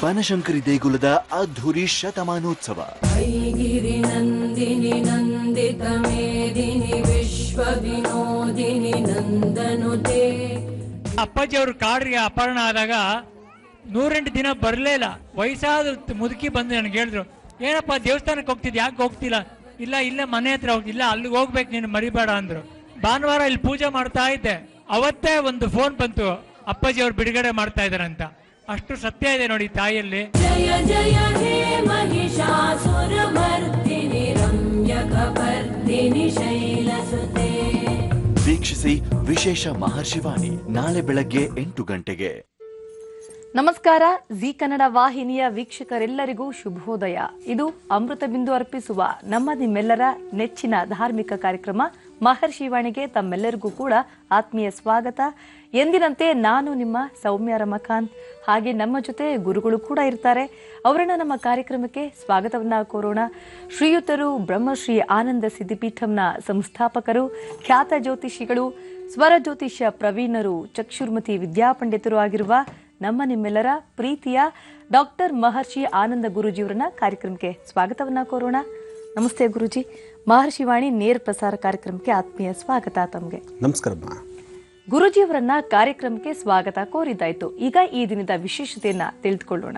ಬನಶಂಕರಿ ದೇಗುಲದ ಅದ್ಧೂರಿ ಶತಮಾನೋತ್ಸವ गिरिनन्दिनि नन्दितमेदिनि विश्वविनोदिनि नन्दनुते ಅಪ್ಪಾಜಿ ಅವ್ರ ಕಾಡ್ರಿಗೆ ಅಪಹರಣ ಆದಾಗ ನೂರೆಂಟು ದಿನ ಬರಲೇ ಇಲ್ಲ ವಯಸ್ಸಾದ ಮುದುಕಿ ಬಂದು ನನಗೆ ಹೇಳಿದ್ರು ಏನಪ್ಪ ದೇವಸ್ಥಾನಕ್ಕೆ ಹೋಗ್ತಿದ್ ಯಾಕೆ ಹೋಗ್ತಿಲ್ಲ ಇಲ್ಲ ಇಲ್ಲೇ ಮನೆ ಹತ್ರ ಹೋಗ್ತಿಲ್ಲ ಅಲ್ಲಿಗೆ ಹೋಗ್ಬೇಕು ನೀನು ಮರಿಬೇಡ ಅಂದ್ರು ಭಾನುವಾರ ಇಲ್ಲಿ ಪೂಜೆ ಮಾಡ್ತಾ ಇದ್ದೆ ಅವತ್ತೇ ಒಂದು ಫೋನ್ ಬಂತು ಅಪ್ಪಾಜಿ ಅವ್ರು ಬಿಡುಗಡೆ ಮಾಡ್ತಾ ಇದಾರಂತ ಅಷ್ಟು ಸತ್ಯ ಇದೆ ನೋಡಿ ತಾಯಿಯಲ್ಲಿ जय जय हे महिषासुरमर्दिनि रम्यकपर्दिनि शैलसुते ವೀಕ್ಷಿಸಿ ವಿಶೇಷ ಮಹರ್ಷಿವಾಣಿ ನಾಳೆ ಬೆಳಗ್ಗೆ ಎಂಟು ಗಂಟೆಗೆ ನಮಸ್ಕಾರ ಜಿ ಕನ್ನಡ ವಾಹಿನಿಯ ವೀಕ್ಷಕರೆಲ್ಲರಿಗೂ ಶುಭೋದಯ ಇದು ಅಮೃತ ಬಿಂದು ಅರ್ಪಿಸುವ ನಮ್ಮ ನಿಮ್ಮೆಲ್ಲರ ನೆಚ್ಚಿನ ಧಾರ್ಮಿಕ ಕಾರ್ಯಕ್ರಮ ಮಹರ್ಷಿವಾಣಿಗೆ ತಮ್ಮೆಲ್ಲರಿಗೂ ಕೂಡ ಆತ್ಮೀಯ ಸ್ವಾಗತ ಎಂದಿನಂತೆ ನಾನು ನಿಮ್ಮ ಸೌಮ್ಯ ರಮಕಾಂತ್ ಹಾಗೆ ನಮ್ಮ ಜೊತೆ ಗುರುಗಳು ಕೂಡ ಇರ್ತಾರೆ ಅವರನ್ನ ನಮ್ಮ ಕಾರ್ಯಕ್ರಮಕ್ಕೆ ಸ್ವಾಗತವನ್ನ ಕೋರೋಣ ಶ್ರೀಯುತರು ಬ್ರಹ್ಮಶ್ರೀ ಆನಂದ ಸಿದ್ದಿಪೀಠಂನ ಸಂಸ್ಥಾಪಕರು ಖ್ಯಾತ ಜ್ಯೋತಿಷಿಗಳು ಸ್ವರ ಜ್ಯೋತಿಷ್ಯ ಪ್ರವೀಣರು ಚಕ್ಷುರ್ಮತಿ ವಿದ್ಯಾಪಂಡಿತರು ಆಗಿರುವ ನಮ್ಮ ನಿಮ್ಮೆಲ್ಲರ ಪ್ರೀತಿಯ ಡಾಕ್ಟರ್ ಮಹರ್ಷಿ ಆನಂದ ಗುರುಜಿಯವರನ್ನ ಕಾರ್ಯಕ್ರಮಕ್ಕೆ ಸ್ವಾಗತವನ್ನ ಕೋರೋಣ ನಮಸ್ತೆ ಗುರುಜಿ ಮಹರ್ಷಿವಾಣಿ ನೇರ ಪ್ರಸಾರ ಕಾರ್ಯಕ್ರಮಕ್ಕೆ ಆತ್ಮೀಯ ಸ್ವಾಗತ ತಮಗೆ ನಮಸ್ಕಾರಮ್ಮ ಗುರುಜಿಯವರನ್ನ ಕಾರ್ಯಕ್ರಮಕ್ಕೆ ಸ್ವಾಗತ ಕೋರಿದ್ದಾಯ್ತು ಈಗ ಈ ದಿನದ ವಿಶೇಷತೆಯನ್ನ ತಿಳಿದುಕೊಳ್ಳೋಣ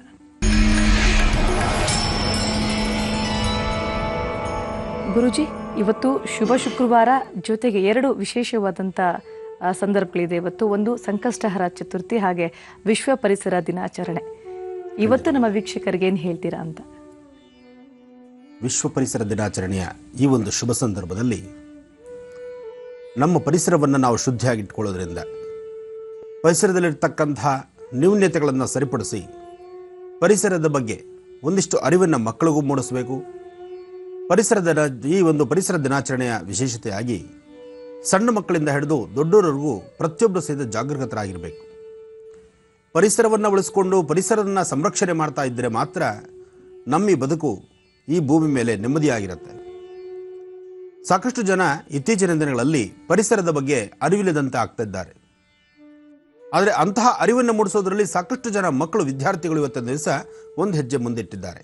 ಗುರುಜಿ ಇವತ್ತು ಶುಭ ಶುಕ್ರವಾರ ಜೊತೆಗೆ ಎರಡು ವಿಶೇಷವಾದಂಥ ಆ, ಸಂದರ್ಭಗಳಿದೆ ಇವತ್ತು ಒಂದು ಸಂಕಷ್ಟಹರ ಚತುರ್ಥಿ ಹಾಗೆ ವಿಶ್ವ ಪರಿಸರ ದಿನಾಚರಣೆ ಇವತ್ತು ನಮ್ಮ ವೀಕ್ಷಕರಿಗೆ ಏನು ಹೇಳ್ತೀರಾ ಅಂತ ವಿಶ್ವ ಪರಿಸರ ದಿನಾಚರಣೆಯ ಈ ಒಂದು ಶುಭ ಸಂದರ್ಭದಲ್ಲಿ ನಮ್ಮ ಪರಿಸರವನ್ನು ನಾವು ಶುದ್ಧಿಯಾಗಿಟ್ಕೊಳ್ಳೋದ್ರಿಂದ ಪರಿಸರದಲ್ಲಿರ್ತಕ್ಕಂತಹ ನ್ಯೂನ್ಯತೆಗಳನ್ನು ಸರಿಪಡಿಸಿ ಪರಿಸರದ ಬಗ್ಗೆ ಒಂದಿಷ್ಟು ಅರಿವನ್ನು ಮಕ್ಕಳಿಗೂ ಮೂಡಿಸಬೇಕು ಪರಿಸರದ ಈ ಒಂದು ಪರಿಸರ ದಿನಾಚರಣೆಯ ವಿಶೇಷತೆಯಾಗಿ ಸಣ್ಣ ಮಕ್ಕಳಿಂದ ಹಿಡಿದು ದೊಡ್ಡವರವರೆಗೂ ಪ್ರತಿಯೊಬ್ಬರು ಸಹಿತ ಜಾಗೃತರಾಗಿರಬೇಕು ಪರಿಸರವನ್ನು ಉಳಿಸ್ಕೊಂಡು ಪರಿಸರವನ್ನು ಸಂರಕ್ಷಣೆ ಮಾಡ್ತಾ ಇದ್ದರೆ ಮಾತ್ರ ನಮ್ಮ ಈ ಬದುಕು ಈ ಭೂಮಿ ಮೇಲೆ ನೆಮ್ಮದಿಯಾಗಿರುತ್ತೆ ಸಾಕಷ್ಟು ಜನ ಇತ್ತೀಚಿನ ದಿನಗಳಲ್ಲಿ ಪರಿಸರದ ಬಗ್ಗೆ ಅರಿವಿಲ್ಲದಂತೆ ಆಗ್ತಾ ಇದ್ದಾರೆ ಆದರೆ ಅಂತಹ ಅರಿವನ್ನು ಮೂಡಿಸೋದ್ರಲ್ಲಿ ಸಾಕಷ್ಟು ಜನ ಮಕ್ಕಳು ವಿದ್ಯಾರ್ಥಿಗಳು ಇವತ್ತಿನ ದಿವಸ ಒಂದು ಹೆಜ್ಜೆ ಮುಂದಿಟ್ಟಿದ್ದಾರೆ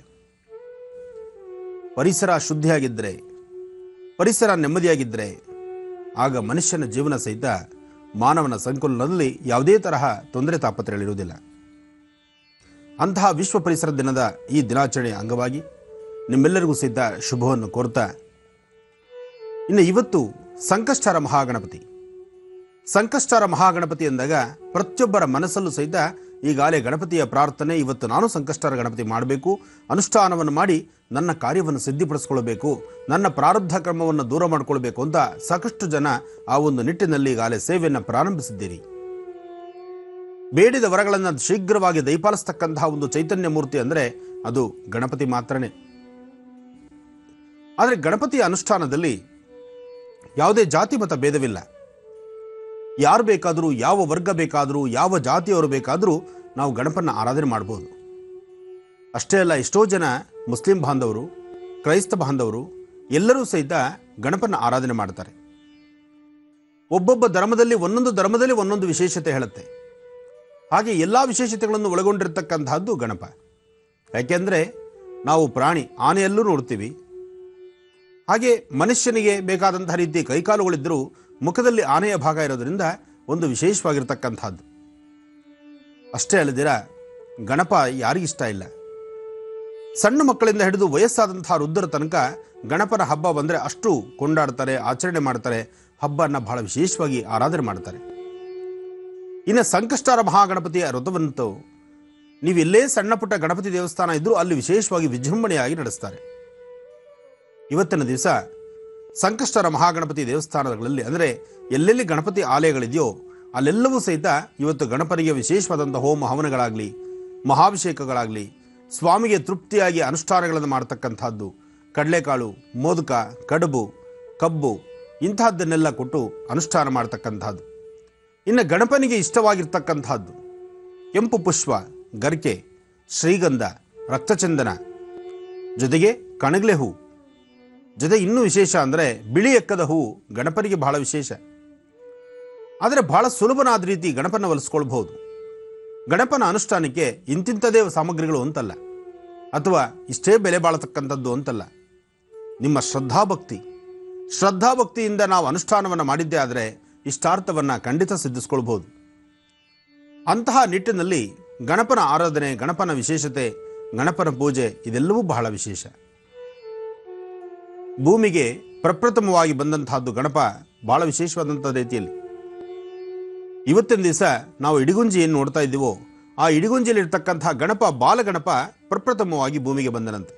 ಪರಿಸರ ಶುದ್ಧಿಯಾಗಿದ್ದರೆ ಪರಿಸರ ನೆಮ್ಮದಿಯಾಗಿದ್ದರೆ ಆಗ ಮನುಷ್ಯನ ಜೀವನ ಸಹಿತ ಮಾನವನ ಸಂಕುಲನದಲ್ಲಿ ಯಾವುದೇ ತರಹ ತೊಂದರೆ ತಾಪತ್ರಗಳಿರುವುದಿಲ್ಲ ಅಂತಹ ವಿಶ್ವ ಪರಿಸರ ದಿನದ ಈ ದಿನಾಚರಣೆಯ ಅಂಗವಾಗಿ ನಿಮ್ಮೆಲ್ಲರಿಗೂ ಸಹಿತ ಶುಭವನ್ನು ಕೋರ್ತಾ ಇನ್ನು ಇವತ್ತು ಸಂಕಷ್ಟರ ಮಹಾಗಣಪತಿ ಸಂಕಷ್ಟರ ಮಹಾಗಣಪತಿ ಎಂದಾಗ ಪ್ರತಿಯೊಬ್ಬರ ಮನಸ್ಸಲ್ಲೂ ಸಹಿತ ಈಗಾಗಲೇ ಗಣಪತಿಯ ಪ್ರಾರ್ಥನೆ ಇವತ್ತು ನಾನು ಸಂಕಷ್ಟರ ಗಣಪತಿ ಮಾಡಬೇಕು ಅನುಷ್ಠಾನವನ್ನು ಮಾಡಿ ನನ್ನ ಕಾರ್ಯವನ್ನು ಸಿದ್ಧಿಪಡಿಸ್ಕೊಳ್ಬೇಕು ನನ್ನ ಪ್ರಾರಬ್ಧ ಕ್ರಮವನ್ನು ದೂರ ಮಾಡಿಕೊಳ್ಬೇಕು ಅಂತ ಸಾಕಷ್ಟು ಜನ ಆ ಒಂದು ನಿಟ್ಟಿನಲ್ಲಿ ಈಗಾಗಲೇ ಸೇವೆಯನ್ನು ಪ್ರಾರಂಭಿಸಿದ್ದೀರಿ ಬೇಡಿದ ವರಗಳನ್ನು ಶೀಘ್ರವಾಗಿ ದಯಪಾಲಿಸ್ತಕ್ಕಂತಹ ಒಂದು ಚೈತನ್ಯ ಮೂರ್ತಿ ಅಂದರೆ ಅದು ಗಣಪತಿ ಮಾತ್ರನೇ ಆದರೆ ಗಣಪತಿಯ ಅನುಷ್ಠಾನದಲ್ಲಿ ಯಾವುದೇ ಜಾತಿ ಮತ ಭೇದವಿಲ್ಲ ಯಾರು ಬೇಕಾದರೂ ಯಾವ ವರ್ಗ ಬೇಕಾದರೂ ಯಾವ ಜಾತಿಯವರು ಬೇಕಾದರೂ ನಾವು ಗಣಪನ ಆರಾಧನೆ ಮಾಡ್ಬೋದು ಅಷ್ಟೇ ಅಲ್ಲ ಎಷ್ಟೋ ಜನ ಮುಸ್ಲಿಂ ಬಾಂಧವರು ಕ್ರೈಸ್ತ ಬಾಂಧವರು ಎಲ್ಲರೂ ಸಹಿತ ಗಣಪನ ಆರಾಧನೆ ಮಾಡ್ತಾರೆ ಒಬ್ಬೊಬ್ಬ ಧರ್ಮದಲ್ಲಿ ಒಂದೊಂದು ಧರ್ಮದಲ್ಲಿ ಒಂದೊಂದು ವಿಶೇಷತೆ ಹೇಳುತ್ತೆ ಹಾಗೆ ಎಲ್ಲ ವಿಶೇಷತೆಗಳನ್ನು ಒಳಗೊಂಡಿರ್ತಕ್ಕಂತಹದ್ದು ಗಣಪ ಯಾಕೆಂದರೆ ನಾವು ಪ್ರಾಣಿ ಆನೆಯಲ್ಲೂ ನೋಡ್ತೀವಿ ಹಾಗೆ ಮನುಷ್ಯನಿಗೆ ಬೇಕಾದಂತಹ ರೀತಿ ಕೈಕಾಲುಗಳಿದ್ದರೂ ಮುಖದಲ್ಲಿ ಆನೆಯ ಭಾಗ ಇರೋದ್ರಿಂದ ಒಂದು ವಿಶೇಷವಾಗಿರ್ತಕ್ಕಂಥದ್ದು ಅಷ್ಟೇ ಅಲ್ಲದಿರ ಗಣಪ ಯಾರಿಗಿಷ್ಟ ಇಲ್ಲ ಸಣ್ಣ ಮಕ್ಕಳಿಂದ ಹಿಡಿದು ವಯಸ್ಸಾದಂತಹ ವೃದ್ಧರ ತನಕ ಗಣಪನ ಹಬ್ಬ ಬಂದರೆ ಅಷ್ಟು ಕೊಂಡಾಡ್ತಾರೆ ಆಚರಣೆ ಮಾಡ್ತಾರೆ ಹಬ್ಬನ ಬಹಳ ವಿಶೇಷವಾಗಿ ಆರಾಧನೆ ಮಾಡ್ತಾರೆ ಇನ್ನು ಸಂಕಷ್ಟಾರ ಮಹಾಗಣಪತಿಯ ವ್ರತವಂತೂ ನೀವು ಎಲ್ಲೇ ಸಣ್ಣ ಪುಟ್ಟ ಗಣಪತಿ ದೇವಸ್ಥಾನ ಇದ್ರೂ ಅಲ್ಲಿ ವಿಶೇಷವಾಗಿ ವಿಜೃಂಭಣೆಯಾಗಿ ನಡೆಸ್ತಾರೆ ಇವತ್ತಿನ ದಿವಸ ಸಂಕಷ್ಟರ ಮಹಾಗಣಪತಿ ದೇವಸ್ಥಾನಗಳಲ್ಲಿ ಅಂದರೆ ಎಲ್ಲೆಲ್ಲಿ ಗಣಪತಿ ಆಲಯಗಳಿದೆಯೋ ಅಲ್ಲೆಲ್ಲವೂ ಸಹಿತ ಇವತ್ತು ಗಣಪನಿಗೆ ವಿಶೇಷವಾದಂಥ ಹೋಮ ಹವನಗಳಾಗಲಿ ಮಹಾಭಿಷೇಕಗಳಾಗಲಿ ಸ್ವಾಮಿಗೆ ತೃಪ್ತಿಯಾಗಿ ಅನುಷ್ಠಾನಗಳನ್ನು ಮಾಡ್ತಕ್ಕಂಥದ್ದು ಕಡಲೆಕಾಳು ಮೋದಕ ಕಡುಬು ಕಬ್ಬು ಇಂತಹದ್ದನ್ನೆಲ್ಲ ಕೊಟ್ಟು ಅನುಷ್ಠಾನ ಮಾಡ್ತಕ್ಕಂಥದ್ದು ಇನ್ನು ಗಣಪನಿಗೆ ಇಷ್ಟವಾಗಿರ್ತಕ್ಕಂಥದ್ದು ಕೆಂಪು ಪುಷ್ಪ ಗರಿಕೆ ಶ್ರೀಗಂಧ ರಕ್ತಚಂದನ ಜೊತೆಗೆ ಕಣಗ್ಲೆ ಹೂ ಜೊತೆ ಇನ್ನೂ ವಿಶೇಷ ಅಂದರೆ ಬಿಳಿ ಎಕ್ಕದ ಹೂವು ಗಣಪನಿಗೆ ಬಹಳ ವಿಶೇಷ ಆದರೆ ಬಹಳ ಸುಲಭನಾದ ರೀತಿ ಗಣಪನ ಒಲಿಸ್ಕೊಳ್ಬಹುದು ಗಣಪನ ಅನುಷ್ಠಾನಕ್ಕೆ ಇಂತಿಂಥದೇ ಸಾಮಗ್ರಿಗಳು ಅಂತಲ್ಲ ಅಥವಾ ಇಷ್ಟೇ ಬೆಲೆ ಬಾಳತಕ್ಕಂಥದ್ದು ಅಂತಲ್ಲ ನಿಮ್ಮ ಶ್ರದ್ಧಾಭಕ್ತಿ ಶ್ರದ್ಧಾಭಕ್ತಿಯಿಂದ ನಾವು ಅನುಷ್ಠಾನವನ್ನು ಮಾಡಿದ್ದೇ ಆದರೆ ಇಷ್ಟಾರ್ಥವನ್ನು ಖಂಡಿತ ಸಿದ್ಧಿಸ್ಕೊಳ್ಬೋದು ಅಂತಹ ನಿಟ್ಟಿನಲ್ಲಿ ಗಣಪನ ಆರಾಧನೆ ಗಣಪನ ವಿಶೇಷತೆ ಗಣಪನ ಪೂಜೆ ಇದೆಲ್ಲವೂ ಬಹಳ ವಿಶೇಷ ಭೂಮಿಗೆ ಪ್ರಪ್ರಥಮವಾಗಿ ಬಂದಂತಹದ್ದು ಗಣಪ ಬಹಳ ವಿಶೇಷವಾದಂಥ ರೀತಿಯಲ್ಲಿ ಇವತ್ತಿನ ದಿವಸ ನಾವು ಇಡಿಗುಂಜಿ ಏನು ನೋಡ್ತಾ ಇದ್ದೀವೋ ಆ ಇಡಿಗುಂಜಿಯಲ್ಲಿ ಇರ್ತಕ್ಕಂತಹ ಗಣಪ ಬಾಲಗಣಪ ಪ್ರಪ್ರಥಮವಾಗಿ ಭೂಮಿಗೆ ಬಂದನಂತೆ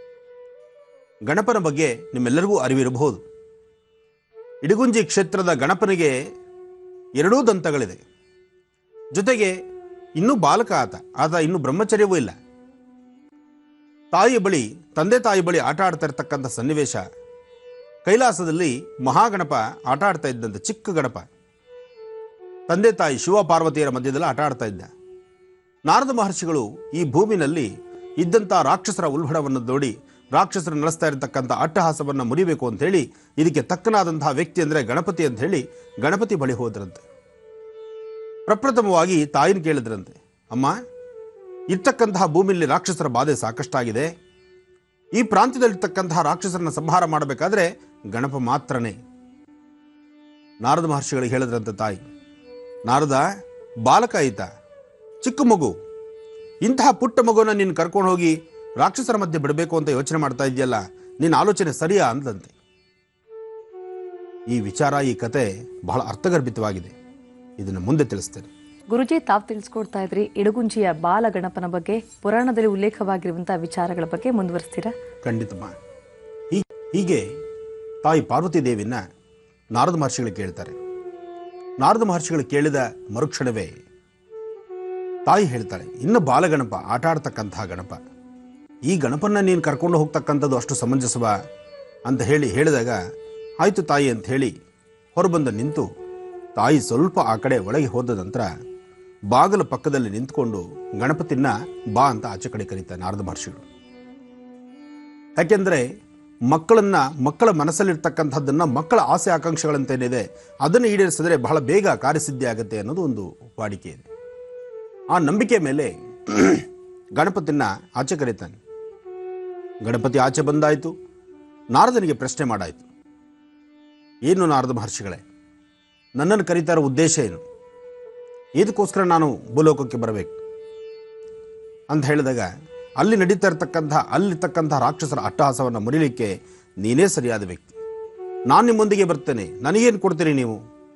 ಗಣಪನ ಬಗ್ಗೆ ನಿಮ್ಮೆಲ್ಲರಿಗೂ ಅರಿವಿರಬಹುದು ಇಡಿಗುಂಜಿ ಕ್ಷೇತ್ರದ ಗಣಪನಿಗೆ ಎರಡೂ ದಂತಗಳಿದೆ ಜೊತೆಗೆ ಇನ್ನೂ ಬಾಲಕ ಆತ ಆತ ಇನ್ನೂ ಬ್ರಹ್ಮಚರ್ಯವೂ ಇಲ್ಲ ತಾಯಿಯ ಬಳಿ ತಂದೆ ತಾಯಿ ಬಳಿ ಆಟ ಆಡ್ತಾ ಇರ್ತಕ್ಕಂಥ ಸನ್ನಿವೇಶ ಕೈಲಾಸದಲ್ಲಿ ಮಹಾಗಣಪ ಆಟ ಆಡ್ತಾ ಇದ್ದಂತೆ ಚಿಕ್ಕ ಗಣಪ ತಂದೆ ತಾಯಿ ಶಿವ ಪಾರ್ವತಿಯರ ಮಧ್ಯದಲ್ಲಿ ಆಟ ಆಡ್ತಾ ಇದ್ದ ನಾರದ ಮಹರ್ಷಿಗಳು ಈ ಭೂಮಿನಲ್ಲಿ ಇದ್ದಂಥ ರಾಕ್ಷಸರ ಉಲ್ಬಣವನ್ನು ನೋಡಿ ರಾಕ್ಷಸರು ನಡೆಸ್ತಾ ಇರತಕ್ಕಂಥ ಅಟ್ಟಹಾಸವನ್ನು ಮುರಿಬೇಕು ಅಂತ ಹೇಳಿ ಇದಕ್ಕೆ ತಕ್ಕನಾದಂತಹ ವ್ಯಕ್ತಿ ಅಂದರೆ ಗಣಪತಿ ಅಂತ ಹೇಳಿ ಗಣಪತಿ ಬಳಿ ಹೋದ್ರಂತೆ ಪ್ರಪ್ರಥಮವಾಗಿ ತಾಯಿನ ಕೇಳಿದ್ರಂತೆ ಅಮ್ಮ ಇರ್ತಕ್ಕಂತಹ ಭೂಮಿಯಲ್ಲಿ ರಾಕ್ಷಸರ ಬಾಧೆ ಸಾಕಷ್ಟಾಗಿದೆ ಈ ಪ್ರಾಂತ್ಯದಲ್ಲಿರ್ತಕ್ಕಂತಹ ರಾಕ್ಷಸರನ್ನ ಸಂಹಾರ ಮಾಡಬೇಕಾದ್ರೆ ಗಣಪ ಮಾತ್ರನೇ ನಾರದ ಮಹರ್ಷಿಗಳಿಗೆ ಹೇಳಿದ್ರಂತೆ ತಾಯಿ ನಾರದ ಬಾಲಕ ಆಯಿತ ಚಿಕ್ಕ ಮಗು ಇಂತಹ ಪುಟ್ಟ ಮಗುವನ್ನ ನೀನು ಕರ್ಕೊಂಡು ಹೋಗಿ ರಾಕ್ಷಸರ ಮಧ್ಯೆ ಬಿಡಬೇಕು ಅಂತ ಯೋಚನೆ ಮಾಡ್ತಾ ಇದೆಯಲ್ಲ ನಿನ್ನ ಆಲೋಚನೆ ಸರಿಯಾ ಅಂದಂತೆ ಈ ವಿಚಾರ ಈ ಕತೆ ಬಹಳ ಅರ್ಥಗರ್ಭಿತವಾಗಿದೆ ಇದನ್ನು ಮುಂದೆ ತಿಳಿಸ್ತೇನೆ ಗುರುಜಿ ತಾವು ತಿಳಿಸ್ಕೊಡ್ತಾ ಇದ್ರಿ ಇಡಗುಂಜಿಯ ಬಾಲ ಗಣಪನ ಬಗ್ಗೆ ಪುರಾಣದಲ್ಲಿ ಉಲ್ಲೇಖವಾಗಿರುವಂತಹ ವಿಚಾರಗಳ ಬಗ್ಗೆ ಮುಂದುವರಿಸ್ತೀರಾ ಖಂಡಿತಮ್ಮ ಹೀ- ಹೀಗೆ ತಾಯಿ ಪಾರ್ವತಿ ದೇವಿನ ನಾರದ ಮಹರ್ಷಿಗಳು ಕೇಳ್ತಾರೆ ನಾರದ ಮಹರ್ಷಿಗಳು ಕೇಳಿದ ಮರುಕ್ಷಣವೇ ತಾಯಿ ಹೇಳ್ತಾಳೆ ಇನ್ನು ಬಾಲಗಣಪ ಆಟ ಆಡ್ತಕ್ಕಂತಹ ಗಣಪ ಈ ಗಣಪನ್ನ ನೀನು ಕರ್ಕೊಂಡು ಹೋಗ್ತಕ್ಕಂಥದ್ದು ಅಷ್ಟು ಸಮಂಜಸವ ಅಂತ ಹೇಳಿ ಹೇಳಿದಾಗ ಆಯಿತು ತಾಯಿ ಅಂತ ಹೇಳಿ ಹೊರಬಂದು ನಿಂತು ತಾಯಿ ಸ್ವಲ್ಪ ಆ ಕಡೆ ಒಳಗೆ ಹೋದ ನಂತರ ಬಾಗಿಲ ಪಕ್ಕದಲ್ಲಿ ನಿಂತ್ಕೊಂಡು ಗಣಪತಿನ ಬಾ ಅಂತ ಆಚೆ ಕಡೆ ಕರೀತಾರೆ ನಾರದ ಮಹರ್ಷಿಗಳು ಯಾಕೆಂದ್ರೆ ಮಕ್ಕಳನ್ನ ಮಕ್ಕಳ ಮನಸ್ಸಲ್ಲಿರ್ತಕ್ಕಂಥದ್ದನ್ನ ಮಕ್ಕಳ ಆಸೆ ಆಕಾಂಕ್ಷೆಗಳಂತೇನಿದೆ ಅದನ್ನು ಈಡೇರಿಸಿದ್ರೆ ಬಹಳ ಬೇಗ ಕಾರ್ಯಸಿದ್ಧಿ ಆಗುತ್ತೆ ಅನ್ನೋದು ಒಂದು ವಾಡಿಕೆ ಇದೆ ಆ ನಂಬಿಕೆ ಮೇಲೆ ಗಣಪತಿನ ಆಚೆ ಕರೀತಾನೆ ಗಣಪತಿ ಆಚೆ ಬಂದಾಯಿತು ನಾರದನಿಗೆ ಪ್ರಶ್ನೆ ಮಾಡಾಯಿತು ಏನು ನಾರದ ಮಹರ್ಷಿಗಳೇ ನನ್ನನ್ನು ಕರೀತಾ ಇರೋ ಉದ್ದೇಶ ಏನು ಇದಕ್ಕೋಸ್ಕರ ನಾನು ಭೂಲೋಕಕ್ಕೆ ಬರಬೇಕು ಅಂತ ಹೇಳಿದಾಗ ಅಲ್ಲಿ ನಡೀತಾ ಇರ್ತಕ್ಕಂಥ ಅಲ್ಲಿರ್ತಕ್ಕಂಥ ರಾಕ್ಷಸರ ಅಟ್ಟಹಾಸವನ್ನು ಮುರಿಲಿಕ್ಕೆ ನೀನೇ ಸರಿಯಾದ ವ್ಯಕ್ತಿ ನಾನು ನಿಮ್ಮೊಂದಿಗೆ ಬರ್ತೇನೆ ನನಗೇನು ಕೊಡ್ತೀರಿ ನೀವು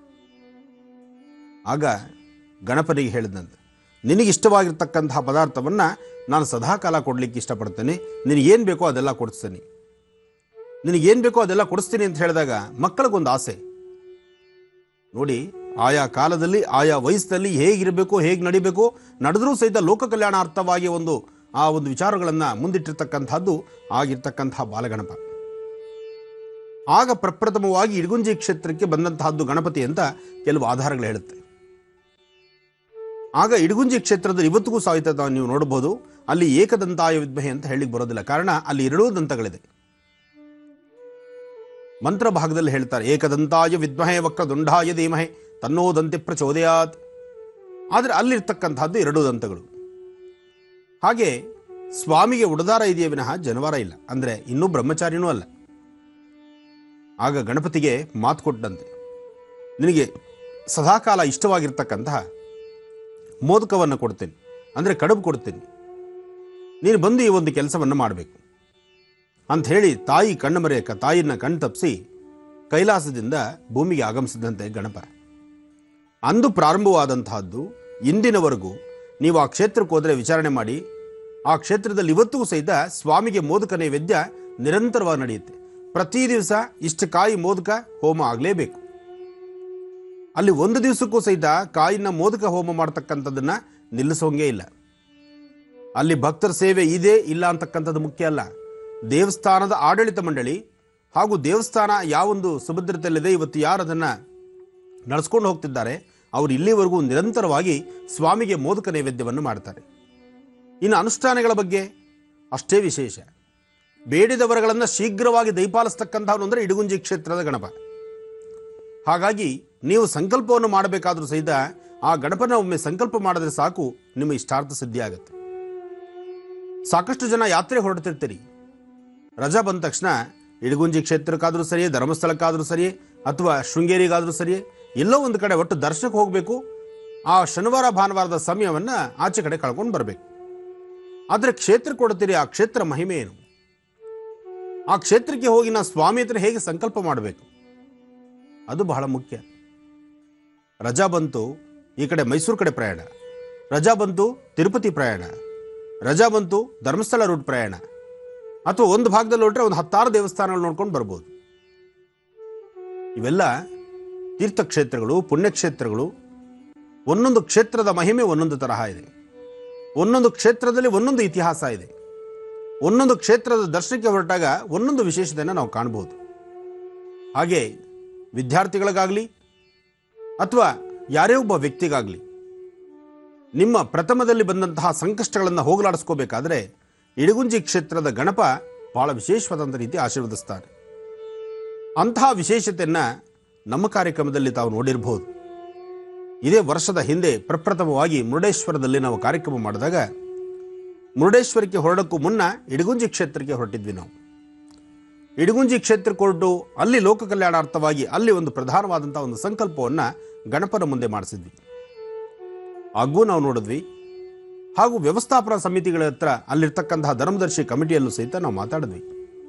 ಆಗ ಗಣಪನಿಗೆ ಹೇಳಿದಂತೆ ನಿನಗೆ ಇಷ್ಟವಾಗಿರ್ತಕ್ಕಂತಹ ಪದಾರ್ಥವನ್ನು ನಾನು ಸದಾಕಾಲ ಕೊಡಲಿಕ್ಕೆ ಇಷ್ಟಪಡ್ತೇನೆ ನಿನಗೇನು ಬೇಕೋ ಅದೆಲ್ಲ ಕೊಡಿಸ್ತೇನೆ ನಿನಗೇನು ಬೇಕೋ ಅದೆಲ್ಲ ಕೊಡಿಸ್ತೀನಿ ಅಂತ ಹೇಳಿದಾಗ ಮಕ್ಕಳಿಗೊಂದು ಆಸೆ ನೋಡಿ ಆಯಾ ಕಾಲದಲ್ಲಿ ಆಯಾ ವಯಸ್ಸಲ್ಲಿ ಹೇಗಿರಬೇಕು ಹೇಗೆ ನಡಿಬೇಕು ನಡೆದರೂ ಸಹಿತ ಲೋಕ ಕಲ್ಯಾಣಾರ್ಥವಾಗಿ ಒಂದು ಆ ಒಂದು ವಿಚಾರಗಳನ್ನು ಮುಂದಿಟ್ಟಿರ್ತಕ್ಕಂಥದ್ದು ಆಗಿರ್ತಕ್ಕಂತಹ ಬಾಲಗಣಪ ಆಗ ಪ್ರಪ್ರಥಮವಾಗಿ ಇಡಗುಂಜಿ ಕ್ಷೇತ್ರಕ್ಕೆ ಬಂದಂತಹದ್ದು ಗಣಪತಿ ಅಂತ ಕೆಲವು ಆಧಾರಗಳು ಹೇಳುತ್ತೆ ಆಗ ಇಡಗುಂಜಿ ಕ್ಷೇತ್ರದಲ್ಲಿ ಇವತ್ತಿಗೂ ಸಹಿತ ತಾವು ನೀವು ನೋಡಬಹುದು ಅಲ್ಲಿ ಏಕದಂತಾಯ ವಿದ್ಮಹೆ ಅಂತ ಹೇಳಿಕ್ ಬರೋದಿಲ್ಲ ಕಾರಣ ಅಲ್ಲಿ ಎರಡೂ ದಂತಗಳಿದೆ ಮಂತ್ರ ಭಾಗದಲ್ಲಿ ಹೇಳ್ತಾರೆ ಏಕದಂತಾಯ ವಿದ್ಮಹೆ ವಕ್ರದುಂಡಾಯ ಧೀಮಹೆ ತನ್ನೋ ದಂತೆ ಪ್ರಚೋದಯಾತ್ ಆದರೆ ಅಲ್ಲಿರ್ತಕ್ಕಂಥದ್ದು ಎರಡು ದಂತಗಳು ಹಾಗೆ ಸ್ವಾಮಿಗೆ ಉಡದಾರ ಇದೆಯೇ ವಿನಃ ಜನವಾರ ಇಲ್ಲ ಅಂದರೆ ಇನ್ನೂ ಬ್ರಹ್ಮಚಾರಿನೂ ಅಲ್ಲ ಆಗ ಗಣಪತಿಗೆ ಮಾತು ಕೊಟ್ಟಂತೆ ನಿನಗೆ ಸದಾಕಾಲ ಇಷ್ಟವಾಗಿರ್ತಕ್ಕಂತಹ ಮೋದಕವನ್ನು ಕೊಡ್ತೇನೆ ಅಂದರೆ ಕಡುಬು ಕೊಡ್ತೇನೆ ನೀನು ಬಂದು ಈ ಒಂದು ಕೆಲಸವನ್ನು ಮಾಡಬೇಕು ಅಂತ ಹೇಳಿ ತಾಯಿ ಕಣ್ಣು ಮರೆಯಕ ತಾಯಿನ ಕಣ್ ತಪ್ಪಿಸಿ ಕೈಲಾಸದಿಂದ ಭೂಮಿಗೆ ಆಗಮಿಸಿದಂತೆ ಗಣಪ ಅಂದು ಪ್ರಾರಂಭವಾದಂತಹದ್ದು ಇಂದಿನವರೆಗೂ ನೀವು ಆ ಕ್ಷೇತ್ರಕ್ಕೆ ಹೋದರೆ ವಿಚಾರಣೆ ಮಾಡಿ ಆ ಕ್ಷೇತ್ರದಲ್ಲಿ ಇವತ್ತಿಗೂ ಸಹಿತ ಸ್ವಾಮಿಗೆ ಮೋದಕ ನೈವೇದ್ಯ ನಿರಂತರವಾಗಿ ನಡೆಯುತ್ತೆ ಪ್ರತಿ ದಿವಸ ಇಷ್ಟು ಕಾಯಿ ಮೋದಕ ಹೋಮ ಆಗಲೇಬೇಕು ಅಲ್ಲಿ ಒಂದು ದಿವಸಕ್ಕೂ ಸಹಿತ ಕಾಯಿನ ಮೋದಕ ಹೋಮ ಮಾಡ್ತಕ್ಕಂಥದ್ದನ್ನ ನಿಲ್ಲಿಸೋಂಗೇ ಇಲ್ಲ ಅಲ್ಲಿ ಭಕ್ತರ ಸೇವೆ ಇದೆ ಇಲ್ಲ ಅಂತಕ್ಕಂಥದ್ದು ಮುಖ್ಯ ಅಲ್ಲ ದೇವಸ್ಥಾನದ ಆಡಳಿತ ಮಂಡಳಿ ಹಾಗೂ ದೇವಸ್ಥಾನ ಯಾವೊಂದು ಸುಭದ್ರತೆಯಲ್ಲಿದೆ ಇವತ್ತು ಯಾರು ಅದನ್ನು ನಡೆಸ್ಕೊಂಡು ಹೋಗ್ತಿದ್ದಾರೆ ಅವರು ಇಲ್ಲಿವರೆಗೂ ನಿರಂತರವಾಗಿ ಸ್ವಾಮಿಗೆ ಮೋದಕ ನೈವೇದ್ಯವನ್ನು ಮಾಡ್ತಾರೆ ಇನ್ನು ಅನುಷ್ಠಾನಗಳ ಬಗ್ಗೆ ಅಷ್ಟೇ ವಿಶೇಷ ಬೇಡಿದವರಗಳನ್ನು ಶೀಘ್ರವಾಗಿ ದಯಪಾಲಿಸ್ತಕ್ಕಂಥವನು ಅಂದರೆ ಇಡಗುಂಜಿ ಕ್ಷೇತ್ರದ ಗಣಪ ಹಾಗಾಗಿ ನೀವು ಸಂಕಲ್ಪವನ್ನು ಮಾಡಬೇಕಾದ್ರೂ ಸಹಿತ ಆ ಗಣಪನ ಒಮ್ಮೆ ಸಂಕಲ್ಪ ಮಾಡಿದ್ರೆ ಸಾಕು ನಿಮ್ಮ ಇಷ್ಟಾರ್ಥ ಸಿದ್ಧಿ ಆಗುತ್ತೆ ಸಾಕಷ್ಟು ಜನ ಯಾತ್ರೆ ಹೊರಡ್ತಿರ್ತೀರಿ ರಜಾ ಬಂದ ತಕ್ಷಣ ಇಡಗುಂಜಿ ಕ್ಷೇತ್ರಕ್ಕಾದರೂ ಸರಿಯೇ ಧರ್ಮಸ್ಥಳಕ್ಕಾದರೂ ಸರಿಯೇ ಅಥವಾ ಶೃಂಗೇರಿಗಾದರೂ ಸರಿಯೇ ಎಲ್ಲೋ ಒಂದು ಕಡೆ ಒಟ್ಟು ದರ್ಶನಕ್ಕೆ ಹೋಗಬೇಕು ಆ ಶನಿವಾರ ಭಾನುವಾರದ ಸಮಯವನ್ನು ಆಚೆ ಕಡೆ ಕಳ್ಕೊಂಡು ಬರಬೇಕು ಆದರೆ ಕ್ಷೇತ್ರ ಕೊಡ್ತೀರಿ ಆ ಕ್ಷೇತ್ರ ಮಹಿಮೆ ಏನು ಆ ಕ್ಷೇತ್ರಕ್ಕೆ ಹೋಗಿ ನಾ ಸ್ವಾಮಿ ಹತ್ರ ಹೇಗೆ ಸಂಕಲ್ಪ ಮಾಡಬೇಕು ಅದು ಬಹಳ ಮುಖ್ಯ ರಜಾ ಬಂತು ಈ ಕಡೆ ಮೈಸೂರು ಕಡೆ ಪ್ರಯಾಣ ರಜಾ ಬಂತು ತಿರುಪತಿ ಪ್ರಯಾಣ ರಜಾ ಬಂತು ಧರ್ಮಸ್ಥಳ ರೂಟ್ ಪ್ರಯಾಣ ಅಥವಾ ಒಂದು ಭಾಗದಲ್ಲಿ ಹೊರಟ್ರೆ ಒಂದು ಹತ್ತಾರು ದೇವಸ್ಥಾನಗಳು ನೋಡ್ಕೊಂಡು ಬರ್ಬೋದು ಇವೆಲ್ಲ ತೀರ್ಥಕ್ಷೇತ್ರಗಳು ಪುಣ್ಯಕ್ಷೇತ್ರಗಳು ಒಂದೊಂದು ಕ್ಷೇತ್ರದ ಮಹಿಮೆ ಒಂದೊಂದು ತರಹ ಇದೆ ಒಂದೊಂದು ಕ್ಷೇತ್ರದಲ್ಲಿ ಒಂದೊಂದು ಇತಿಹಾಸ ಇದೆ ಒಂದೊಂದು ಕ್ಷೇತ್ರದ ದರ್ಶನಕ್ಕೆ ಹೊರಟಾಗ ಒಂದೊಂದು ವಿಶೇಷತೆಯನ್ನು ನಾವು ಕಾಣಬಹುದು ಹಾಗೆ ವಿದ್ಯಾರ್ಥಿಗಳಿಗಾಗಲಿ ಅಥವಾ ಯಾರೇ ಒಬ್ಬ ವ್ಯಕ್ತಿಗಾಗಲಿ ನಿಮ್ಮ ಪ್ರಥಮದಲ್ಲಿ ಬಂದಂತಹ ಸಂಕಷ್ಟಗಳನ್ನು ಹೋಗಲಾಡಿಸ್ಕೋಬೇಕಾದ್ರೆ ಇಡಗುಂಜಿ ಕ್ಷೇತ್ರದ ಗಣಪ ಬಹಳ ವಿಶೇಷವಾದಂಥ ರೀತಿ ಆಶೀರ್ವದಿಸ್ತಾರೆ ಅಂತಹ ವಿಶೇಷತೆಯನ್ನು ನಮ್ಮ ಕಾರ್ಯಕ್ರಮದಲ್ಲಿ ತಾವು ನೋಡಿರಬಹುದು ಇದೇ ವರ್ಷದ ಹಿಂದೆ ಪ್ರಪ್ರಥಮವಾಗಿ ಮುರುಡೇಶ್ವರದಲ್ಲಿ ನಾವು ಕಾರ್ಯಕ್ರಮ ಮಾಡಿದಾಗ ಮುರುಡೇಶ್ವರಕ್ಕೆ ಹೊರಡಕ್ಕೂ ಮುನ್ನ ಇಡಗುಂಜಿ ಕ್ಷೇತ್ರಕ್ಕೆ ಹೊರಟಿದ್ವಿ ನಾವು ಇಡಗುಂಜಿ ಕ್ಷೇತ್ರಕ್ಕೆ ಹೊರಟು ಅಲ್ಲಿ ಲೋಕ ಕಲ್ಯಾಣಾರ್ಥವಾಗಿ ಅಲ್ಲಿ ಒಂದು ಪ್ರಧಾನವಾದಂಥ ಒಂದು ಸಂಕಲ್ಪವನ್ನು ಗಣಪನ ಮುಂದೆ ಮಾಡಿಸಿದ್ವಿ ಹಾಗೂ ನಾವು ನೋಡಿದ್ವಿ ಹಾಗೂ ವ್ಯವಸ್ಥಾಪನಾ ಸಮಿತಿಗಳ ಹತ್ರ ಅಲ್ಲಿರ್ತಕ್ಕಂತಹ ಧರ್ಮದರ್ಶಿ ಕಮಿಟಿಯಲ್ಲೂ ಸಹಿತ ನಾವು ಮಾತಾಡಿದ್ವಿ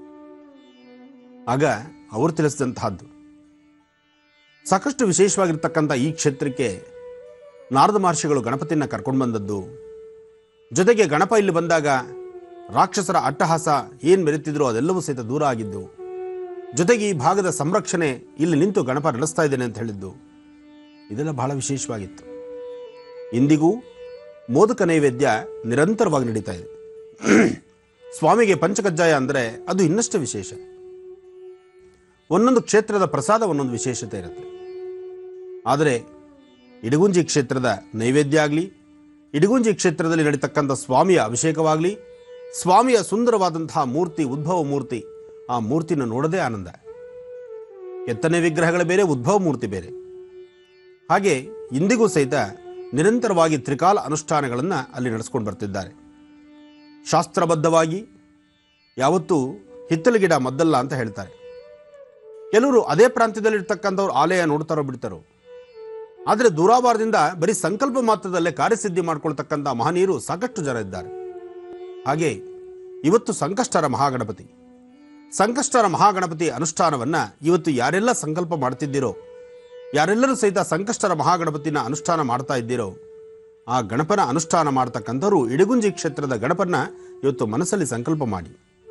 ಆಗ ಅವರು ತಿಳಿಸಿದಂತಹದ್ದು ಸಾಕಷ್ಟು ವಿಶೇಷವಾಗಿರ್ತಕ್ಕಂಥ ಈ ಕ್ಷೇತ್ರಕ್ಕೆ ನಾರದ ಮಹರ್ಷಿಗಳು ಗಣಪತಿನ ಕರ್ಕೊಂಡು ಬಂದದ್ದು ಜೊತೆಗೆ ಗಣಪ ಇಲ್ಲಿ ಬಂದಾಗ ರಾಕ್ಷಸರ ಅಟ್ಟಹಾಸ ಏನು ಮೆರೆತಿದ್ರು ಅದೆಲ್ಲವೂ ಸಹಿತ ದೂರ ಆಗಿದ್ದು ಜೊತೆಗೆ ಈ ಭಾಗದ ಸಂರಕ್ಷಣೆ ಇಲ್ಲಿ ನಿಂತು ಗಣಪ ನಡೆಸ್ತಾ ಇದ್ದೇನೆ ಅಂತ ಹೇಳಿದ್ದು ಇದೆಲ್ಲ ಬಹಳ ವಿಶೇಷವಾಗಿತ್ತು ಇಂದಿಗೂ ಮೋದಕ ನೈವೇದ್ಯ ನಿರಂತರವಾಗಿ ನಡೀತಾ ಇದೆ ಸ್ವಾಮಿಗೆ ಪಂಚಕಜ್ಜಾಯ ಅಂದರೆ ಅದು ಇನ್ನಷ್ಟು ವಿಶೇಷ ಒಂದೊಂದು ಕ್ಷೇತ್ರದ ಪ್ರಸಾದ ಒಂದೊಂದು ವಿಶೇಷತೆ ಇರುತ್ತೆ ಆದರೆ ಇಡಗುಂಜಿ ಕ್ಷೇತ್ರದ ನೈವೇದ್ಯ ಆಗಲಿ ಇಡಗುಂಜಿ ಕ್ಷೇತ್ರದಲ್ಲಿ ನಡೀತಕ್ಕಂಥ ಸ್ವಾಮಿಯ ಅಭಿಷೇಕವಾಗಲಿ ಸ್ವಾಮಿಯ ಸುಂದರವಾದಂತಹ ಮೂರ್ತಿ ಉದ್ಭವ ಮೂರ್ತಿ ಆ ಮೂರ್ತಿನ ನೋಡದೇ ಆನಂದ ಕೆತ್ತನೆ ವಿಗ್ರಹಗಳ ಬೇರೆ ಉದ್ಭವ ಮೂರ್ತಿ ಬೇರೆ ಹಾಗೆ ಇಂದಿಗೂ ಸಹಿತ ನಿರಂತರವಾಗಿ ತ್ರಿಕಾಲ ಅನುಷ್ಠಾನಗಳನ್ನು ಅಲ್ಲಿ ನಡೆಸ್ಕೊಂಡು ಬರ್ತಿದ್ದಾರೆ ಶಾಸ್ತ್ರಬದ್ಧವಾಗಿ ಯಾವತ್ತೂ ಹಿತ್ತಲು ಗಿಡ ಮದ್ದಲ್ಲ ಅಂತ ಹೇಳ್ತಾರೆ ಕೆಲವರು ಅದೇ ಪ್ರಾಂತ್ಯದಲ್ಲಿರ್ತಕ್ಕಂಥವ್ರು ಆಲಯ ನೋಡ್ತಾರೋ ಬಿಡ್ತಾರೋ ಆದರೆ ದೂರಾಭಾರದಿಂದ ಬರೀ ಸಂಕಲ್ಪ ಮಾತ್ರದಲ್ಲೇ ಕಾರ್ಯಸಿದ್ಧಿ ಮಾಡ್ಕೊಳ್ತಕ್ಕಂಥ ಮಹನೀಯರು ಸಾಕಷ್ಟು ಜನ ಇದ್ದಾರೆ ಹಾಗೆ ಇವತ್ತು ಸಂಕಷ್ಟರ ಮಹಾಗಣಪತಿ ಸಂಕಷ್ಟರ ಮಹಾಗಣಪತಿ ಅನುಷ್ಠಾನವನ್ನ ಇವತ್ತು ಯಾರೆಲ್ಲ ಸಂಕಲ್ಪ ಮಾಡ್ತಿದ್ದೀರೋ ಯಾರೆಲ್ಲರೂ ಸಹಿತ ಸಂಕಷ್ಟರ ಮಹಾಗಣಪತಿನ ಅನುಷ್ಠಾನ ಮಾಡ್ತಾ ಇದ್ದೀರೋ ಆ ಗಣಪನ ಅನುಷ್ಠಾನ ಮಾಡ್ತಕ್ಕಂಥವ್ರು ಇಡಗುಂಜಿ ಕ್ಷೇತ್ರದ ಗಣಪನ ಇವತ್ತು ಮನಸ್ಸಲ್ಲಿ ಸಂಕಲ್ಪ ಮಾಡಿ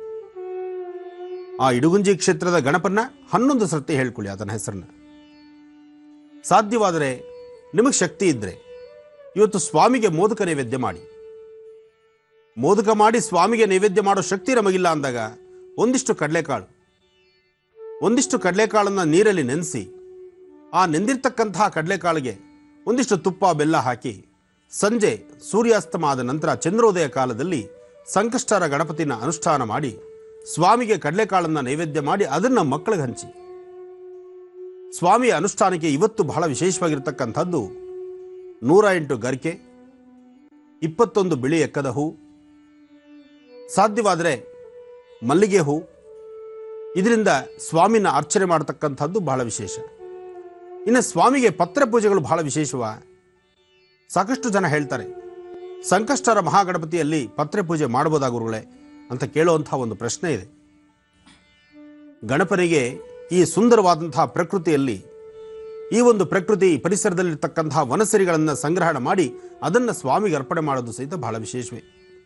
ಆ ಇಡಗುಂಜಿ ಕ್ಷೇತ್ರದ ಗಣಪನ್ನ ಹನ್ನೊಂದು ಸರ್ತಿ ಹೇಳ್ಕೊಳ್ಳಿ ಆತನ ಹೆಸರನ್ನ ಸಾಧ್ಯವಾದರೆ ನಿಮಗೆ ಶಕ್ತಿ ಇದ್ದರೆ ಇವತ್ತು ಸ್ವಾಮಿಗೆ ಮೋದಕ ನೈವೇದ್ಯ ಮಾಡಿ ಮೋದಕ ಮಾಡಿ ಸ್ವಾಮಿಗೆ ನೈವೇದ್ಯ ಮಾಡೋ ಶಕ್ತಿ ನಮಗಿಲ್ಲ ಅಂದಾಗ ಒಂದಿಷ್ಟು ಕಡಲೆಕಾಳು ಒಂದಿಷ್ಟು ಕಡಲೆಕಾಳನ್ನು ನೀರಲ್ಲಿ ನೆನೆಸಿ ಆ ನೆಂದಿರ್ತಕ್ಕಂತಹ ಕಡಲೆಕಾಳಿಗೆ ಒಂದಿಷ್ಟು ತುಪ್ಪ ಬೆಲ್ಲ ಹಾಕಿ ಸಂಜೆ ಸೂರ್ಯಾಸ್ತಮ ಆದ ನಂತರ ಚಂದ್ರೋದಯ ಕಾಲದಲ್ಲಿ ಸಂಕಷ್ಟರ ಗಣಪತಿನ ಅನುಷ್ಠಾನ ಮಾಡಿ ಸ್ವಾಮಿಗೆ ಕಡಲೆಕಾಳನ್ನು ನೈವೇದ್ಯ ಮಾಡಿ ಅದನ್ನು ಮಕ್ಕಳಿಗೆ ಹಂಚಿ ಸ್ವಾಮಿಯ ಅನುಷ್ಠಾನಕ್ಕೆ ಇವತ್ತು ಬಹಳ ವಿಶೇಷವಾಗಿರ್ತಕ್ಕಂಥದ್ದು ನೂರ ಎಂಟು ಗರಿಕೆ ಇಪ್ಪತ್ತೊಂದು ಬಿಳಿ ಎಕ್ಕದ ಹೂ ಸಾಧ್ಯವಾದರೆ ಮಲ್ಲಿಗೆ ಹೂ ಇದರಿಂದ ಸ್ವಾಮಿನ ಅರ್ಚನೆ ಮಾಡತಕ್ಕಂಥದ್ದು ಬಹಳ ವಿಶೇಷ ಇನ್ನು ಸ್ವಾಮಿಗೆ ಪತ್ರ ಪೂಜೆಗಳು ಬಹಳ ವಿಶೇಷವ ಸಾಕಷ್ಟು ಜನ ಹೇಳ್ತಾರೆ ಸಂಕಷ್ಟರ ಮಹಾಗಣಪತಿಯಲ್ಲಿ ಪತ್ರೆ ಪೂಜೆ ಮಾಡಬಹುದಾ ಗುರುಗಳೇ ಅಂತ ಕೇಳುವಂತಹ ಒಂದು ಪ್ರಶ್ನೆ ಇದೆ ಗಣಪನಿಗೆ ಈ ಸುಂದರವಾದಂತಹ ಪ್ರಕೃತಿಯಲ್ಲಿ ಈ ಒಂದು ಪ್ರಕೃತಿ ಪರಿಸರದಲ್ಲಿರ್ತಕ್ಕಂತಹ ವನಸರಿಗಳನ್ನು ಸಂಗ್ರಹಣ ಮಾಡಿ ಅದನ್ನು ಸ್ವಾಮಿಗೆ ಅರ್ಪಣೆ ಮಾಡೋದು ಸಹಿತ ಬಹಳ ವಿಶೇಷವೇ